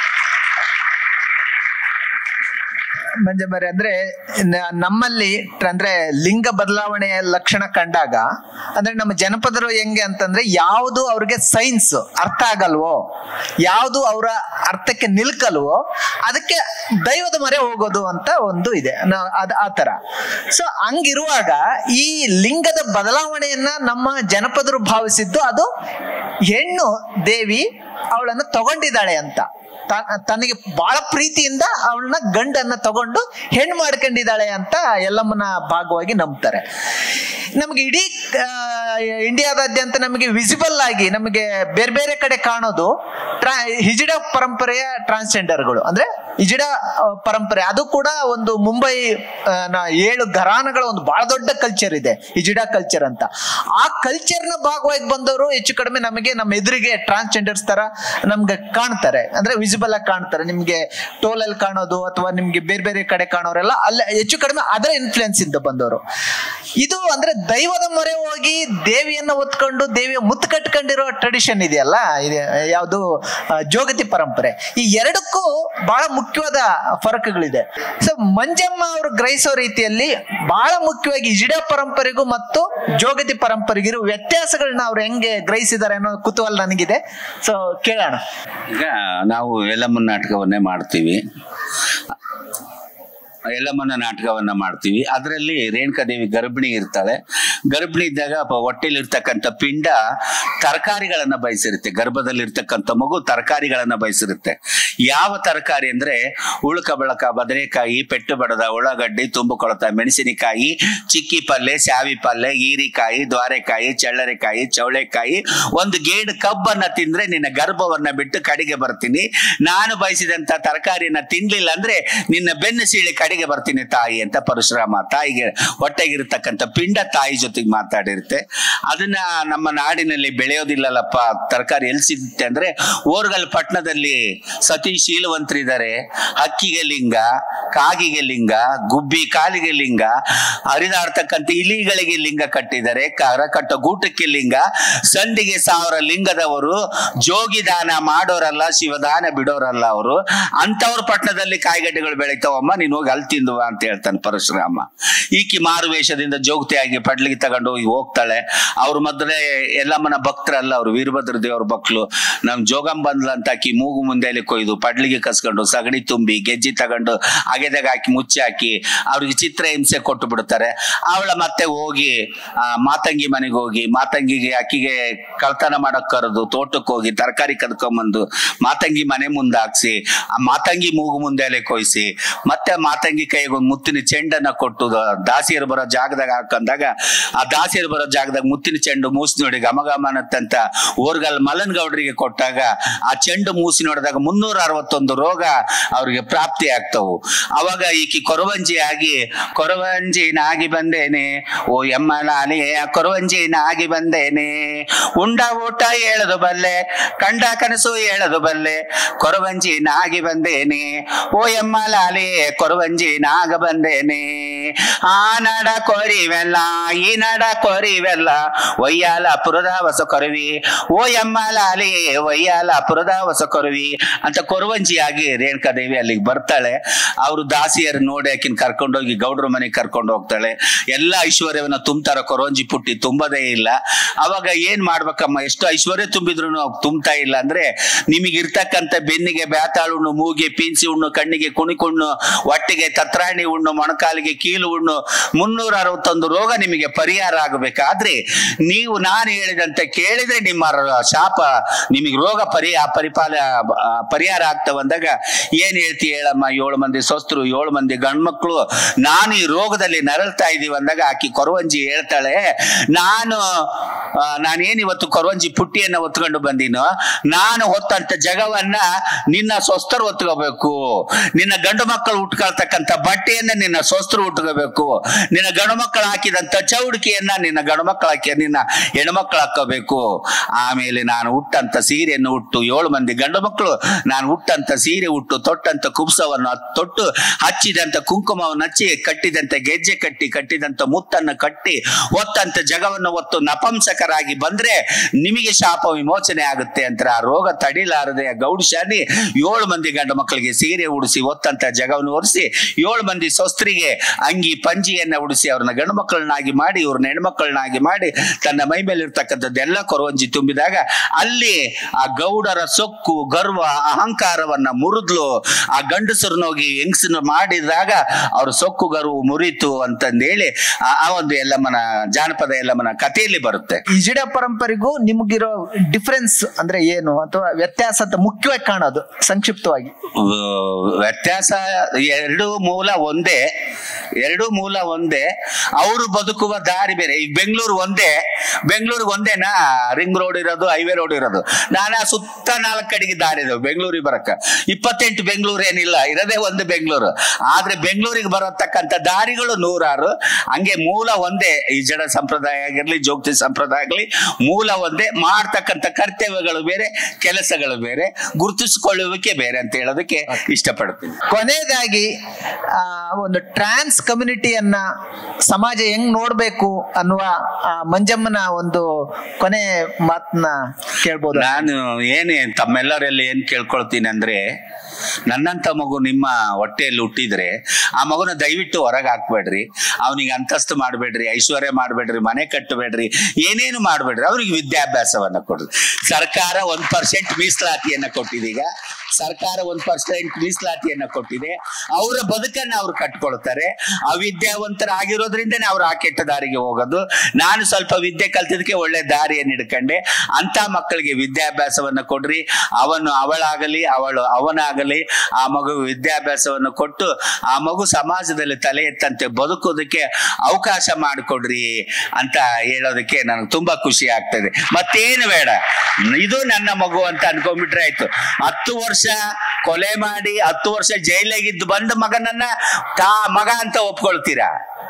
ಮಂಜಮ್ಮರೆ ಅಂದ್ರೆ ನ- ನಮ್ಮಲ್ಲಿ ಟ- ಅಂದ್ರೆ ಲಿಂಗ ಬದಲಾವಣೆಯ ಲಕ್ಷಣ ಕಂಡಾಗ ಅಂದ್ರೆ ನಮ್ಮ ಜನಪದರು ಹೆಂಗೆ ಅಂತಂದ್ರೆ ಯಾವುದು ಅವ್ರಿಗೆ ಸೈನ್ಸ್ ಅರ್ಥ ಆಗಲ್ವೋ ಯಾವುದು ಅವರ ಅರ್ಥಕ್ಕೆ ನಿಲ್ಕಲ್ವೋ ಅದಕ್ಕೆ ದೈವದ ಮೊರೆ ಹೋಗೋದು ಅಂತ ಒಂದು ಇದೆ ನ- ಅದ್ ಆ ತರ ಸೊ ಹಂಗಿರುವಾಗ ಈ ಲಿಂಗದ ಬದಲಾವಣೆಯನ್ನ ನಮ್ಮ ಜನಪದರು ಭಾವಿಸಿದ್ದು ಅದು ಹೆಣ್ಣು ದೇವಿ ಅವಳನ್ನು ತಗೊಂಡಿದ್ದಾಳೆ ಅಂತ ತ- ತನಗೆ ಬಹಳ ಪ್ರೀತಿಯಿಂದ ಅವಳನ್ನ ಗಂಡನ್ನ ತಗೊಂಡು ಹೆಣ್ಣು ಮಾಡ್ಕೊಂಡಿದ್ದಾಳೆ ಅಂತ ಎಲ್ಲಮ್ಮನ ಭಾಗವಾಗಿ ನಂಬ್ತಾರೆ ನಮಗೆ ಇಡೀ ಆ, ಇಂಡಿಯಾದಾದ್ಯಂತ ನಮಗೆ ವಿಸಿಬಲ್ ಆಗಿ ನಮಗೆ ಬೇರೆ ಬೇರೆ ಕಡೆ ಕಾಣೋದು ಟ್ರಾ ಹಿಜಿಡ ಪರಂಪರೆಯ ಟ್ರಾನ್ಸ್ಜೆಂಡರ್ಗಳು ಅಂದ್ರೆ ಹಿಜಿಡ ಆ, ಪರಂಪರೆ ಅದು ಕೂಡ ಒಂದು ಮುಂಬೈ ಆ, ನ- ಏಳು ಘರಾನಗಳ ಒಂದು ಬಹಳ ದೊಡ್ಡ ಕಲ್ಚರ್ ಇದೆ ಹಿಜಿಡ ಕಲ್ಚರ್ ಅಂತ ಆ ಕಲ್ಚರ್ನ ಭಾಗವಾಗಿ ಬಂದವರು ಹೆಚ್ಚು ಕಡಿಮೆ ನಮಗೆ ನಮ್ಮ ಎದುರಿಗೆ ಟ್ರಾನ್ಸ್ಜೆಂಡರ್ಸ್ ತರ ನಮ್ಗೆ ಕಾಣ್ತಾರೆ ಅಂದ್ರೆ ವಿಸಿಬಲ್ ಆಗಿ ಕಾಣ್ತಾರೆ ನಿಮ್ಗೆ ಟೋಲಲ್ಲಿ ಕಾಣೋದು ಅಥವಾ ನಿಮ್ಗೆ ಬೇರೆ ಬೇರೆ ಕಡೆ ಕಾಣೋರೆಲ್ಲ ಅಲ್ಲೇ ಹೆಚ್ಚು ಕಡಿಮೆ ಅದರ ಇನ್ಫ್ಲುಯೆನ್ಸ್ ಇಂದ ಬಂದವರು ಇದು ಅಂದ್ರೆ ದೈವದ ಮೊರೆ ಹೋಗಿ ದೇವಿಯನ್ನ ಹೊತ್ಕೊಂಡು ದೇವಿಯ ಮುತ್ತು ಕಟ್ಕೊಂಡಿರೋ ಟ್ರೆಡಿಷನ್ ಇದೆಯಲ್ಲ ಇದೆ ಯಾವುದು ಆ, ಜೋಗತಿ ಪರಂಪರೆ ಈ ಎರಡಕ್ಕೂ ಬಹಳ ಮುಖ್ಯವಾದ ಫರಕಗಳಿದೆ ಸೊ ಮಂಜಮ್ಮ ಅವರು ಗ್ರಹಿಸೋ ರೀತಿಯಲ್ಲಿ ಬಹಳ ಮುಖ್ಯವಾಗಿ ಇಜಿಡ ಪರಂಪರೆಗೂ ಮತ್ತು ಜೋಗತಿ ಪರಂಪರೆಗಿರೋ ವ್ಯತ್ಯಾಸಗಳನ್ನ ಅವ್ರು ಹೆಂಗೆ ಗ್ರಹಿಸಿದ್ದಾರೆ ಅನ್ನೋ ಕುತೂಹಲ ನನಗಿದೆ ಸೊ ಕೇಳೋಣ ಈಗ ನಾವು ಎಲ್ಲಮ್ಮನ ನಾಟಕವನ್ನೇ ಮಾಡ್ತೀವಿ ಎಲ್ಲಮ್ಮನ ನಾಟಕವನ್ನ ಮಾಡ್ತೀವಿ ಅದರಲ್ಲಿ ರೇಣುಕಾದೇವಿ ಗರ್ಭಿಣಿ ಇರ್ತಾಳೆ ಗರ್ಭಿಣಿ ಇದ್ದಾಗ ಪ- ಹೊಟ್ಟೆಲಿರ್ತಕ್ಕಂಥ ಪಿಂಡ ತರಕಾರಿಗಳನ್ನ ಬಯಸಿರುತ್ತೆ ಗರ್ಭದಲ್ಲಿರ್ತಕ್ಕಂಥ ಮಗು ತರಕಾರಿಗಳನ್ನ ಬಯಸಿರುತ್ತೆ ಯಾವ ತರಕಾರಿ ಅಂದ್ರೆ ಉಳುಕ ಬಳಕ ಬದನೆಕಾಯಿ ಪೆಟ್ಟು ಬಡದ ಉಳ್ಳಾಗಡ್ಡಿ ತುಂಬುಕೊಳತ ಮೆಣಸಿನಕಾಯಿ ಚಿಕ್ಕಿ ಪಲ್ಲೆ ಶಾವಿ ಪಲ್ಲೆ ಹೀರಿಕಾಯಿ ದ್ವಾರೆಕಾಯಿ ಚಳ್ಳರೆಕಾಯಿ ಚೌಳೆಕಾಯಿ ಒಂದು ಗೇಡು ಕಬ್ಬನ್ನ ತಿಂದ್ರೆ ನಿನ್ನ ಗರ್ಭವನ್ನ ಬಿಟ್ಟು ಕಡೆಗೆ ಬರ್ತೀನಿ ನಾನು ಬಯಸಿದಂತ ತರಕಾರಿಯನ್ನ ತಿನ್ಲಿಲ್ಲ ಅಂದ್ರೆ ನಿನ್ನ ಬೆನ್ನು ಸೀಳಿ ಕಡೆಗೆ ಬರ್ತೀನಿ ತಾಯಿ ಅಂತ ಪರಶುರಾಮ ತಾಯಿಗೆ ಹೊಟ್ಟೆಗಿರ್ತಕ್ಕಂಥ ಪಿಂಡ ತಾಯಿ ಜೊತೆಗೆ ಮಾತಾಡಿರುತ್ತೆ ಅದನ್ನ ನಮ್ಮ ನಾಡಿನಲ್ಲಿ ಬೆಳೆಯೋದಿಲ್ಲಲ್ಲಪ್ಪ ತರಕಾರಿ ಎಲ್ಲಿ ಸಿಗುತ್ತೆ ಅಂದ್ರೆ ಓರ್ಗಲ್ ಪಟ್ಟಣದಲ್ಲಿ ಸತಿ ಶೀಲವಂತರಿದ್ದಾರೆ ಹಕ್ಕಿಗೆ ಲಿಂಗ ಕಾಗಿಗೆ ಲಿಂಗ ಗುಬ್ಬಿ ಕಾಲಿಗೆ ಲಿಂಗ ಹರಿದಾಡ್ತಕ್ಕಂಥ ಇಲಿಗಳಿಗೆ ಲಿಂಗ ಕಟ್ಟಿದ್ದಾರೆ ಕರ ಕಟ್ಟೋ ಗೂಟಕ್ಕೆ ಲಿಂಗ ಸಂಡಿಗೆ ಸಾವಿರ ಲಿಂಗದವರು ಜೋಗಿದಾನ ಮಾಡೋರಲ್ಲ ಶಿವದಾನ ಬಿಡೋರಲ್ಲ ಅವರು ಅಂತವ್ರ ಪಟ್ಟಣದಲ್ಲಿ ಕಾಯಿಗಡ್ಡೆಗಳು ಬೆಳಿತಾವಮ್ಮ ನೀನು ಹೋಗಿ ಅಲ್ಲಿ ತಿಂದುವ ಅಂತ ಹೇಳ್ತಾನೆ ಪರಶುರಾಮ ಈಕಿ ಮಾರು ವೇಷದಿಂದ ಜೋಗತಿಯಾಗಿ ಪಡ್ಲಿಗೆ ತಗೊಂಡು ಹೋಗಿ ಹೋಗ್ತಾಳೆ ಅವ್ರ ಮೊದಲೇ ಎಲ್ಲಮ್ಮನ ಭಕ್ತರಲ್ಲ ಅವ್ರು ವೀರಭದ್ರ ದೇವ್ರ ಮಕ್ಳು ನಮ್ ಜೋಗಂ ಬಂದ್ಲ ಅಂತ ಆಕಿ ಮೂಗು ಮುಂದೆಲಿ ಕೊಯ್ದು ಪಡ್ಲಿಗೆ ಕಸ್ಕೊಂಡು ಸಗಣಿ ತುಂಬಿ ಗೆಜ್ಜಿ ತಗೊಂಡು ಅಗೆದಾಗ ಹಾಕಿ ಮುಚ್ಚಿ ಹಾಕಿ ಅವ್ರಿಗೆ ಚಿತ್ರ ಹಿಂಸೆ ಕೊಟ್ಟು ಬಿಡ್ತಾರೆ ಅವಳ ಮತ್ತೆ ಹೋಗಿ ಆ ಮಾತಂಗಿ ಮನೆಗೆ ಹೋಗಿ ಮಾತಂಗಿಗೆ ಅಕ್ಕಿಗೆ ಕಳ್ತನ ಮಾಡಕ್ ಕರೆದು ತೋಟಕ್ಕೆ ಹೋಗಿ ತರಕಾರಿ ಕದ್ಕೊಂಬಂದು ಮಾತಂಗಿ ಮನೆ ಮುಂದೆ ಹಾಕ್ಸಿ ಆ ಮಾತಂಗಿ ಮೂಗು ಮುಂದೆಲೆ ಕೊಯ್ಸಿ ಮತ್ತೆ ಮಾತಂಗಿ ಕೈಗೆ ಒಂದು ಮುತ್ತಿನ ಚೆಂಡನ್ನ ಕೊಟ್ಟು ದ- ದಾಸಿಯರು ಬರೋ ಜಾಗದಾಗ ಹಾಕೊಂಡಾಗ ಆ ದಾಸಿಯರು ಬರೋ ಜಾಗದಾಗ ಮುತ್ತಿನ ಚೆಂಡು ಮೂಸಿ ನೋಡಿ ಗಮಗಮನತ್ತಂತ ಓರ್ಗಲ್ ಮಲನ್ ಗೌಡ್ರಿಗೆ ಕೊಟ್ಟಾಗ ಆ ಚೆಂಡು ಮೂಸಿ ನೋಡಿದಾಗ ಮುನ್ನೂರ ಅರವತ್ತೊಂದು ರೋಗ ಅವ್ರಿಗೆ ಪ್ರಾಪ್ತಿ ಆಗ್ತವು ಅವಾಗ ಈಕಿ ಕೊರವಂಜಿ ಆಗಿ ಕೊರವಂಜಿ ನಾಗಿ ಬಂದೇನೆ ಓ ಎಮ್ಮ ಲಾಲಿ ಕೊರವಂಜಿ ನಾಗಿ ಬಂದೇನೆ ಉಂಡ ಊಟ ಹೇಳದು ಬಲ್ಲೆ ಕಂಡ ಕನಸು ಹೇಳದು ಬಲ್ಲೆ ಕೊರವಂಜಿ ನಾಗಿ ಬಂದೇನೆ ಓ ಎಮ್ಮ ಲಾಲಿ ಕೊರವಂಜಿ ನಾಗ ಬಂದೇನೆ ಆ ನಡ ಕೊರಿವೆಲ್ಲ ಈ ನಡ ಕೊರಿವೆಲ್ಲ ಒಯ್ಯಾಲ ಪುರದ ಹೊಸ ಕೊರವಿ ಓ ಎಮ್ಮ ಲಾಲಿ ಒಯ್ಯಾಲ ಪುರದ ಹೊಸ ಕೊರವಿ ಅಂತ ಕೊರವಂಜಿಯಾಗಿ ರೇಣುಕಾದೇವಿ ಅಲ್ಲಿಗೆ ಬರ್ತಾಳೆ ಅವರು ದಾಸಿಯರು ನೋಡಿ ಆಕಿನ ಕರ್ಕೊಂಡೋಗಿ ಗೌಡ್ರ ಮನೆಗೆ ಕರ್ಕೊಂಡು ಹೋಗ್ತಾಳೆ ಎಲ್ಲ ಐಶ್ವರ್ಯವನ್ನ ತುಂಬ್ತಾರ ಕೊರವಂಜಿ ಪುಟ್ಟಿ ತುಂಬದೇ ಇಲ್ಲ ಅವಾಗ ಏನ್ ಮಾಡ್ಬೇಕಮ್ಮ ಎಷ್ಟು ಐಶ್ವರ್ಯ ತುಂಬಿದ್ರು ತುಂಬ್ತಾ ಇಲ್ಲ ಅಂದ್ರೆ ನಿಮಗೆ ಇರ್ತಕ್ಕಂಥ ಬೆನ್ನಿಗೆ ಬ್ಯಾತಾಳು ಹುಣ್ಣು ಮೂಗಿಗೆ ಪೀನ್ಸಿ ಹುಣ್ಣು ಕಣ್ಣಿಗೆ ಕುಣಿಕುಣ್ಣು ಹೊಟ್ಟಿಗೆ ತತ್ರಾಣಿ ಹುಣ್ಣು ಮೊಣಕಾಲಿಗೆ ಕೀಲು ಹುಣ್ಣು ಮುನ್ನೂರ ಅರವತ್ತೊಂದು ರೋಗ ನಿಮಗೆ ಪರಿಹಾರ ಆಗಬೇಕಾದ್ರೆ ನೀವು ನಾನು ಹೇಳಿದಂತೆ ಕೇಳಿದ್ರೆ ನಿಮ್ಮ ರ- ಶಾಪ ನಿಮಗೆ ರೋಗ ಪರಿಹಾರ ಪರಿಪಾಲ ಆ, ಪರಿಹಾರ ಆಗ್ತಾ ಬಂದಾಗ ಏನ್ ಹೇಳ್ತಿ ಹೇಳಮ್ಮ ಏಳು ಮಂದಿ ಸ್ವಸ್ಥರು ಏಳು ಮಂದಿ ಗಂಡ್ಮಕ್ಳು ನಾನು ಈ ರೋಗದಲ್ಲಿ ನರಳ್ತಾ ಇದೀವಿ ಅಂದಾಗ ಆಕಿ ಕೊರವಂಜಿ ಹೇಳ್ತಾಳೆ ನಾನು ಆ, ನಾನೇನ್ ಇವತ್ತು ಕೊರವಂಜಿ ಪುಟ್ಟಿಯನ್ನ ಹೊತ್ಕೊಂಡು ಬಂದೀನೋ ನಾನು ಹೊತ್ತಂತ ಜಗವನ್ನ ನಿನ್ನ ಸ್ವಸ್ಥರು ಹೊತ್ಕೋಬೇಕು ನಿನ್ನ ಗಂಡು ಮಕ್ಕಳು ಉಟ್ಕೊಳ್ತಕ್ಕಂಥ ಬಟ್ಟೆಯನ್ನ ನಿನ್ನ ಸ್ವಸ್ಥರು ಉಟ್ಕೋಬೇಕು ನಿನ್ನ ಗಂಡು ಮಕ್ಕಳು ಹಾಕಿದಂತ ಚೌಡಿಕೆಯನ್ನ ನಿನ್ನ ಗಂಡು ಮಕ್ಕಳು ಹಾಕಿ ನಿನ್ನ ಹೆಣ್ಮಕ್ಳು ಹಾಕೋಬೇಕು ಆಮೇಲೆ ನಾನು ಉಟ್ಟಂತ ಸೀರೆಯನ್ನು ಉಟ್ಟು ಏಳು ಮಂದಿ ಗಂಡು ಮಕ್ಕಳು ನಾನು ಉಟ್ಟಂತ ಸೀರೆ ಉಟ್ಟು ತೊಟ್ಟಂತ ಕುಬ್ಸವನ್ನು ತೊಟ್ಟು ಹಚ್ಚಿದಂತ ಕುಂಕುಮವನ್ನು ಹಚ್ಚಿ ಕಟ್ಟಿದಂತ ಗೆಜ್ಜೆ ಕಟ್ಟಿ ಕಟ್ಟಿದಂತ ಮುತ್ತನ್ನು ಕಟ್ಟಿ ಒತ್ತಂತ ಜಗವನ್ನು ಒತ್ತು ನಪಂಸಕರಾಗಿ ಬಂದ್ರೆ ನಿಮಗೆ ಶಾಪ ವಿಮೋಚನೆ ಆಗುತ್ತೆ ಅಂತ ಆ ರೋಗ ತಡಿಲಾರದೆ ಆ ಗೌಡಶಾಲಿ ಏಳು ಮಂದಿ ಗಂಡು ಮಕ್ಕಳಿಗೆ ಸೀರೆ ಉಡಿಸಿ ಒತ್ತಂತ ಜಗವನ್ನು ಒರೆಸಿ ಏಳು ಮಂದಿ ಸೊಸ್ತ್ರಿಗೆ ಅಂಗಿ ಪಂಜಿಯನ್ನ ಉಡಿಸಿ ಅವ್ರನ್ನ ಗಂಡು ಮಕ್ಕಳನ್ನಾಗಿ ಮಾಡಿ ಇವ್ರನ್ನ ಹೆಣ್ಮಕ್ಕಳನ್ನಾಗಿ ಮಾಡಿ ತನ್ನ ಮೈ ಮೇಲೆ ಇರ್ತಕ್ಕಂಥದ್ದೆಲ್ಲ ಕೊರವಂಜಿ ತುಂಬಿದಾಗ ಅಲ್ಲಿ ಆ ಗೌಡರ ಸೊಕ್ಕು ಗರ್ವ ಅಹಂಕಾರವನ್ನ ಮುರಿದ್ಲು ಆ ಗಂಡಸರನ್ನೋಗಿ ಹೆಂಗಸನ್ನು ಮಾಡಿದಾಗ ಅವ್ರ ಸೊಕ್ಕು ಗರ್ವ ಮುರಿತು ಅಂತಂದೇಳಿ ಆ ಆ ಒಂದು ಎಲ್ಲಮ್ಮನ ಜಾನಪದ ಎಲ್ಲಮ್ಮನ ಕಥೆಯಲ್ಲಿ ಬರುತ್ತೆ ಇಜಿಡ ಪರಂಪರೆಗೂ ನಿಮಗಿರೋ ಡಿಫರೆನ್ಸ್ ಅಂದ್ರೆ ಏನು ಅಥವಾ ವ್ಯತ್ಯಾಸ ಅಂತ ಮುಖ್ಯವಾಗಿ ಕಾಣೋದು ಸಂಕ್ಷಿಪ್ತವಾಗಿ ವ- ವ್ಯತ್ಯಾಸ ಎರಡು ಮೂಲ ಒಂದೇ ಎರಡು ಮೂಲ ಒಂದೇ ಅವರು ಬದುಕುವ ದಾರಿ ಬೇರೆ ಈಗ ಬೆಂಗಳೂರು ಒಂದೇ ಬೆಂಗಳೂರಿಗೆ ಒಂದೇನಾ ರಿಂಗ್ ರೋಡ್ ಇರೋದು ಹೈವೇ ರೋಡ್ ಇರೋದು ನಾನಾ ಸುತ್ತ ನಾಲ್ಕು ಕಡೆಗೆ ದಾರಿ ಇದಾವೆ ಬೆಂಗಳೂರಿಗೆ ಬರಕ ಇಪ್ಪತ್ತೆಂಟು ಬೆಂಗಳೂರು ಏನಿಲ್ಲ ಇರೋದೇ ಒಂದು ಬೆಂಗಳೂರು ಆದ್ರೆ ಬೆಂಗಳೂರಿಗೆ ಬರತಕ್ಕಂಥ ದಾರಿಗಳು ನೂರಾರು ಹಂಗೆ ಮೂಲ ಒಂದೇ ಈ ಜಡ ಸಂಪ್ರದಾಯ ಆಗಿರ್ಲಿ ಜೋಗ್ತಿ ಸಂಪ್ರದಾಯ ಆಗಲಿ ಮೂಲ ಒಂದೇ ಮಾಡ್ತಕ್ಕಂಥ ಕರ್ತವ್ಯಗಳು ಬೇರೆ ಕೆಲಸಗಳು ಬೇರೆ ಗುರುತಿಸಿಕೊಳ್ಳುವಿಕೆ ಬೇರೆ ಅಂತ ಹೇಳೋದಕ್ಕೆ ಇಷ್ಟಪಡ್ತೀನಿ ಕೊನೆಯದಾಗಿ ಆ, ಒಂದು ಟ್ರಾನ್ಸ್ ಕಮ್ಯುನಿಟಿಯನ್ನ ಸಮಾಜ ಹೆಂಗ್ ನೋಡ್ಬೇಕು ಅನ್ನುವ ಆ, ಮಂಜಮ್ಮನ ಒಂದು ಕೊನೆ ಮಾತನ್ನ ಕೇಳ್ಬೋದು ನಾನು ಏನೇ ತಮ್ಮೆಲ್ಲರಲ್ಲಿ ಏನ್ ಕೇಳ್ಕೊಳ್ತೀನಿ ಅಂದ್ರೆ ನನ್ನಂತ ಮಗು ನಿಮ್ಮ ಹೊಟ್ಟೆಯಲ್ಲಿ ಹುಟ್ಟಿದ್ರೆ ಆ ಮಗುನ ದಯವಿಟ್ಟು ಹೊರಗೆ ಹಾಕ್ಬೇಡ್ರಿ ಅವನಿಗೆ ಅಂತಸ್ತು ಮಾಡಬೇಡ್ರಿ ಐಶ್ವರ್ಯ ಮಾಡಬೇಡ್ರಿ ಮನೆ ಕಟ್ಟಬೇಡ್ರಿ ಏನೇನು ಮಾಡಬೇಡ್ರಿ ಅವ್ರಿಗೆ ವಿದ್ಯಾಭ್ಯಾಸವನ್ನ ಕೊಡ್ರಿ ಸರ್ಕಾರ ಒಂದ್ ಪರ್ಸೆಂಟ್ ಮೀಸಲಾತಿಯನ್ನ ಕೊಟ್ಟಿದೀಗ ಸರ್ಕಾರ ಒಂದ್ ಪರ್ಸೆಂಟ್ ಮೀಸಲಾತಿಯನ್ನ ಕೊಟ್ಟಿದೆ ಅವರ ಬದುಕನ್ನ ಅವ್ರು ಕಟ್ಕೊಳ್ತಾರೆ ಅವಿದ್ಯಾವಂತರಾಗಿರೋದ್ರಿಂದನೇ ಅವ್ರು ಆ ಕೆಟ್ಟ ದಾರಿಗೆ ಹೋಗೋದು ನಾನು ಸ್ವಲ್ಪ ವಿದ್ಯೆ ಕಲ್ತಿದ್ದಕ್ಕೆ ಒಳ್ಳೆ ದಾರಿಯನ್ನು ಹಿಡ್ಕೊಂಡೆ ಅಂತ ಮಕ್ಕಳಿಗೆ ವಿದ್ಯಾಭ್ಯಾಸವನ್ನ ಕೊಡ್ರಿ ಅವನು ಅವಳಾಗಲಿ ಅವಳು ಅವನಾಗಲಿ ಆ ಮಗು ವಿದ್ಯಾಭ್ಯಾಸವನ್ನು ಕೊಟ್ಟು ಆ ಮಗು ಸಮಾಜದಲ್ಲಿ ತಲೆ ಎತ್ತಂತೆ ಬದುಕೋದಕ್ಕೆ ಅವಕಾಶ ಮಾಡಿಕೊಡ್ರಿ ಅಂತ ಹೇಳೋದಕ್ಕೆ ನನಗೆ ತುಂಬಾ ಖುಷಿ ಆಗ್ತದೆ ಮತ್ತೇನು ಬೇಡ ಇದು ನನ್ನ ಮಗು ಅಂತ ಅನ್ಕೊಂಡ್ಬಿಟ್ರೆ ಆಯ್ತು ಹತ್ತು ವರ್ಷ ಕೊಲೆ ಮಾಡಿ ಹತ್ತು ವರ್ಷ ಜೈಲಿಗಿದ್ದು ಬಂದ ಮಗನನ್ನ ತಾ ಮಗ ಅಂತ ಒಪ್ಕೊಳ್ತೀರಾ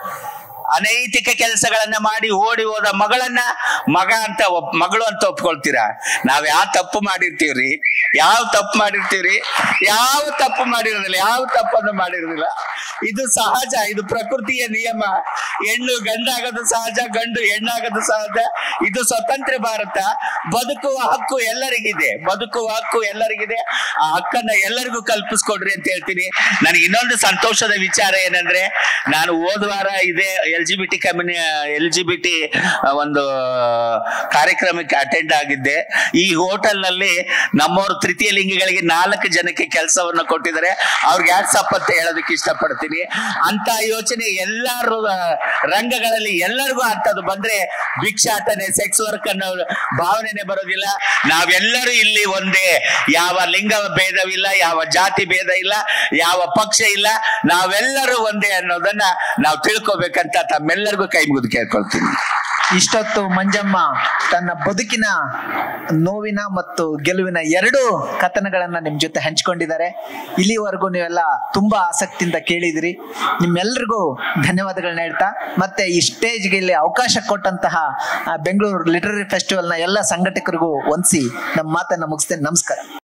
ಅನೈತಿಕ ಕೆಲಸಗಳನ್ನ ಮಾಡಿ ಓಡಿ ಹೋದ ಮಗಳನ್ನ ಮಗ ಅಂತ ಒಪ್ ಮಗಳು ಅಂತ ಒಪ್ಕೊಳ್ತೀರಾ ನಾವ್ ಯಾವ ತಪ್ಪು ಮಾಡಿರ್ತೀವ್ರಿ ಯಾವ ತಪ್ಪು ಮಾಡಿರ್ತೀವ್ರಿ ಯಾವ ತಪ್ಪು ಮಾಡಿರೋದಿಲ್ಲ ಯಾವ ತಪ್ಪನ್ನು ಮಾಡಿರೋದಿಲ್ಲ ಇದು ಸಹಜ ಇದು ಪ್ರಕೃತಿಯ ನಿಯಮ ಹೆಣ್ಣು ಗಂಡಾಗೋದು ಸಹಜ ಗಂಡು ಹೆಣ್ಣಾಗೋದು ಸಹಜ ಇದು ಸ್ವತಂತ್ರ ಭಾರತ ಬದುಕುವ ಹಕ್ಕು ಎಲ್ಲರಿಗಿದೆ ಬದುಕುವ ಹಕ್ಕು ಎಲ್ಲರಿಗಿದೆ ಆ ಹಕ್ಕನ್ನ ಎಲ್ಲರಿಗೂ ಕಲ್ಪಿಸ್ಕೊಡ್ರಿ ಅಂತ ಹೇಳ್ತೀನಿ ನನಗೆ ಇನ್ನೊಂದು ಸಂತೋಷದ ವಿಚಾರ ಏನಂದ್ರೆ ನಾನು ಹೋದ ವಾರ ಇದೇ L G B T community L G B T ಒಂದು ಕಾರ್ಯಕ್ರಮಕ್ಕೆ ಅಟೆಂಡ್ ಆಗಿದ್ದೆ ಈ ಹೋಟೆಲ್ ನಲ್ಲಿ ನಮ್ಮವರು ತೃತೀಯ ಲಿಂಗಿಗಳಿಗೆ ನಾಲ್ಕು ಜನಕ್ಕೆ ಕೆಲಸವನ್ನ ಕೊಟ್ಟಿದ್ದಾರೆ ಅವ್ರಿಗೆ ಯಾಟ್ಸಪ್ ಅಂತ ಹೇಳೋದಕ್ಕೆ ಇಷ್ಟಪಡ್ತೀನಿ ಅಂತ ಯೋಚನೆ ಎಲ್ಲಾರು ರಂಗಗಳಲ್ಲಿ ಎಲ್ಲರಿಗೂ ಅಂತದ್ದು ಬಂದ್ರೆ ಭಿಕ್ಷಾಟನೆ ಸೆಕ್ಸ್ ವರ್ಕ್ ಅನ್ನೋ ಭಾವನೆನೆ ಬರೋದಿಲ್ಲ ನಾವೆಲ್ಲರೂ ಇಲ್ಲಿ ಒಂದೇ ಯಾವ ಲಿಂಗ ಭೇದವಿಲ್ಲ ಯಾವ ಜಾತಿ ಭೇದ ಇಲ್ಲ ಯಾವ ಪಕ್ಷ ಇಲ್ಲ ನಾವೆಲ್ಲರೂ ಒಂದೇ ಅನ್ನೋದನ್ನ ನಾವು ತಿಳ್ಕೊಬೇಕಂತ ತಮ್ಮೆಲ್ಲರಿಗೂ ಕೈ ಮುಗಿದು ಕೇಳ್ಕೊಳ್ತೀನಿ ಇಷ್ಟೊತ್ತು ಮಂಜಮ್ಮ ತನ್ನ ಬದುಕಿನ ನೋವಿನ ಮತ್ತು ಗೆಲುವಿನ ಎರಡು ಕಥನಗಳನ್ನ ನಿಮ್ ಜೊತೆ ಹಂಚ್ಕೊಂಡಿದ್ದಾರೆ ಇಲ್ಲಿವರೆಗೂ ನೀವೆಲ್ಲ ತುಂಬಾ ಆಸಕ್ತಿಯಿಂದ ಕೇಳಿದಿರಿ ನಿಮ್ಮೆಲ್ಲರಿಗೂ ಧನ್ಯವಾದಗಳನ್ನ ಹೇಳ್ತಾ ಮತ್ತೆ ಈ ಸ್ಟೇಜ್ಗೆ ಇಲ್ಲಿ ಅವಕಾಶ ಕೊಟ್ಟಂತಹ ಆ, ಬೆಂಗಳೂರು ಲಿಟರರಿ ಫೆಸ್ಟಿವಲ್ನ ಎಲ್ಲ ಸಂಘಟಕರಿಗೂ ವಂದಿಸಿ ನಮ್ಮ ಮಾತನ್ನ ಮುಗಿಸ್ತೇನೆ ನಮಸ್ಕಾರ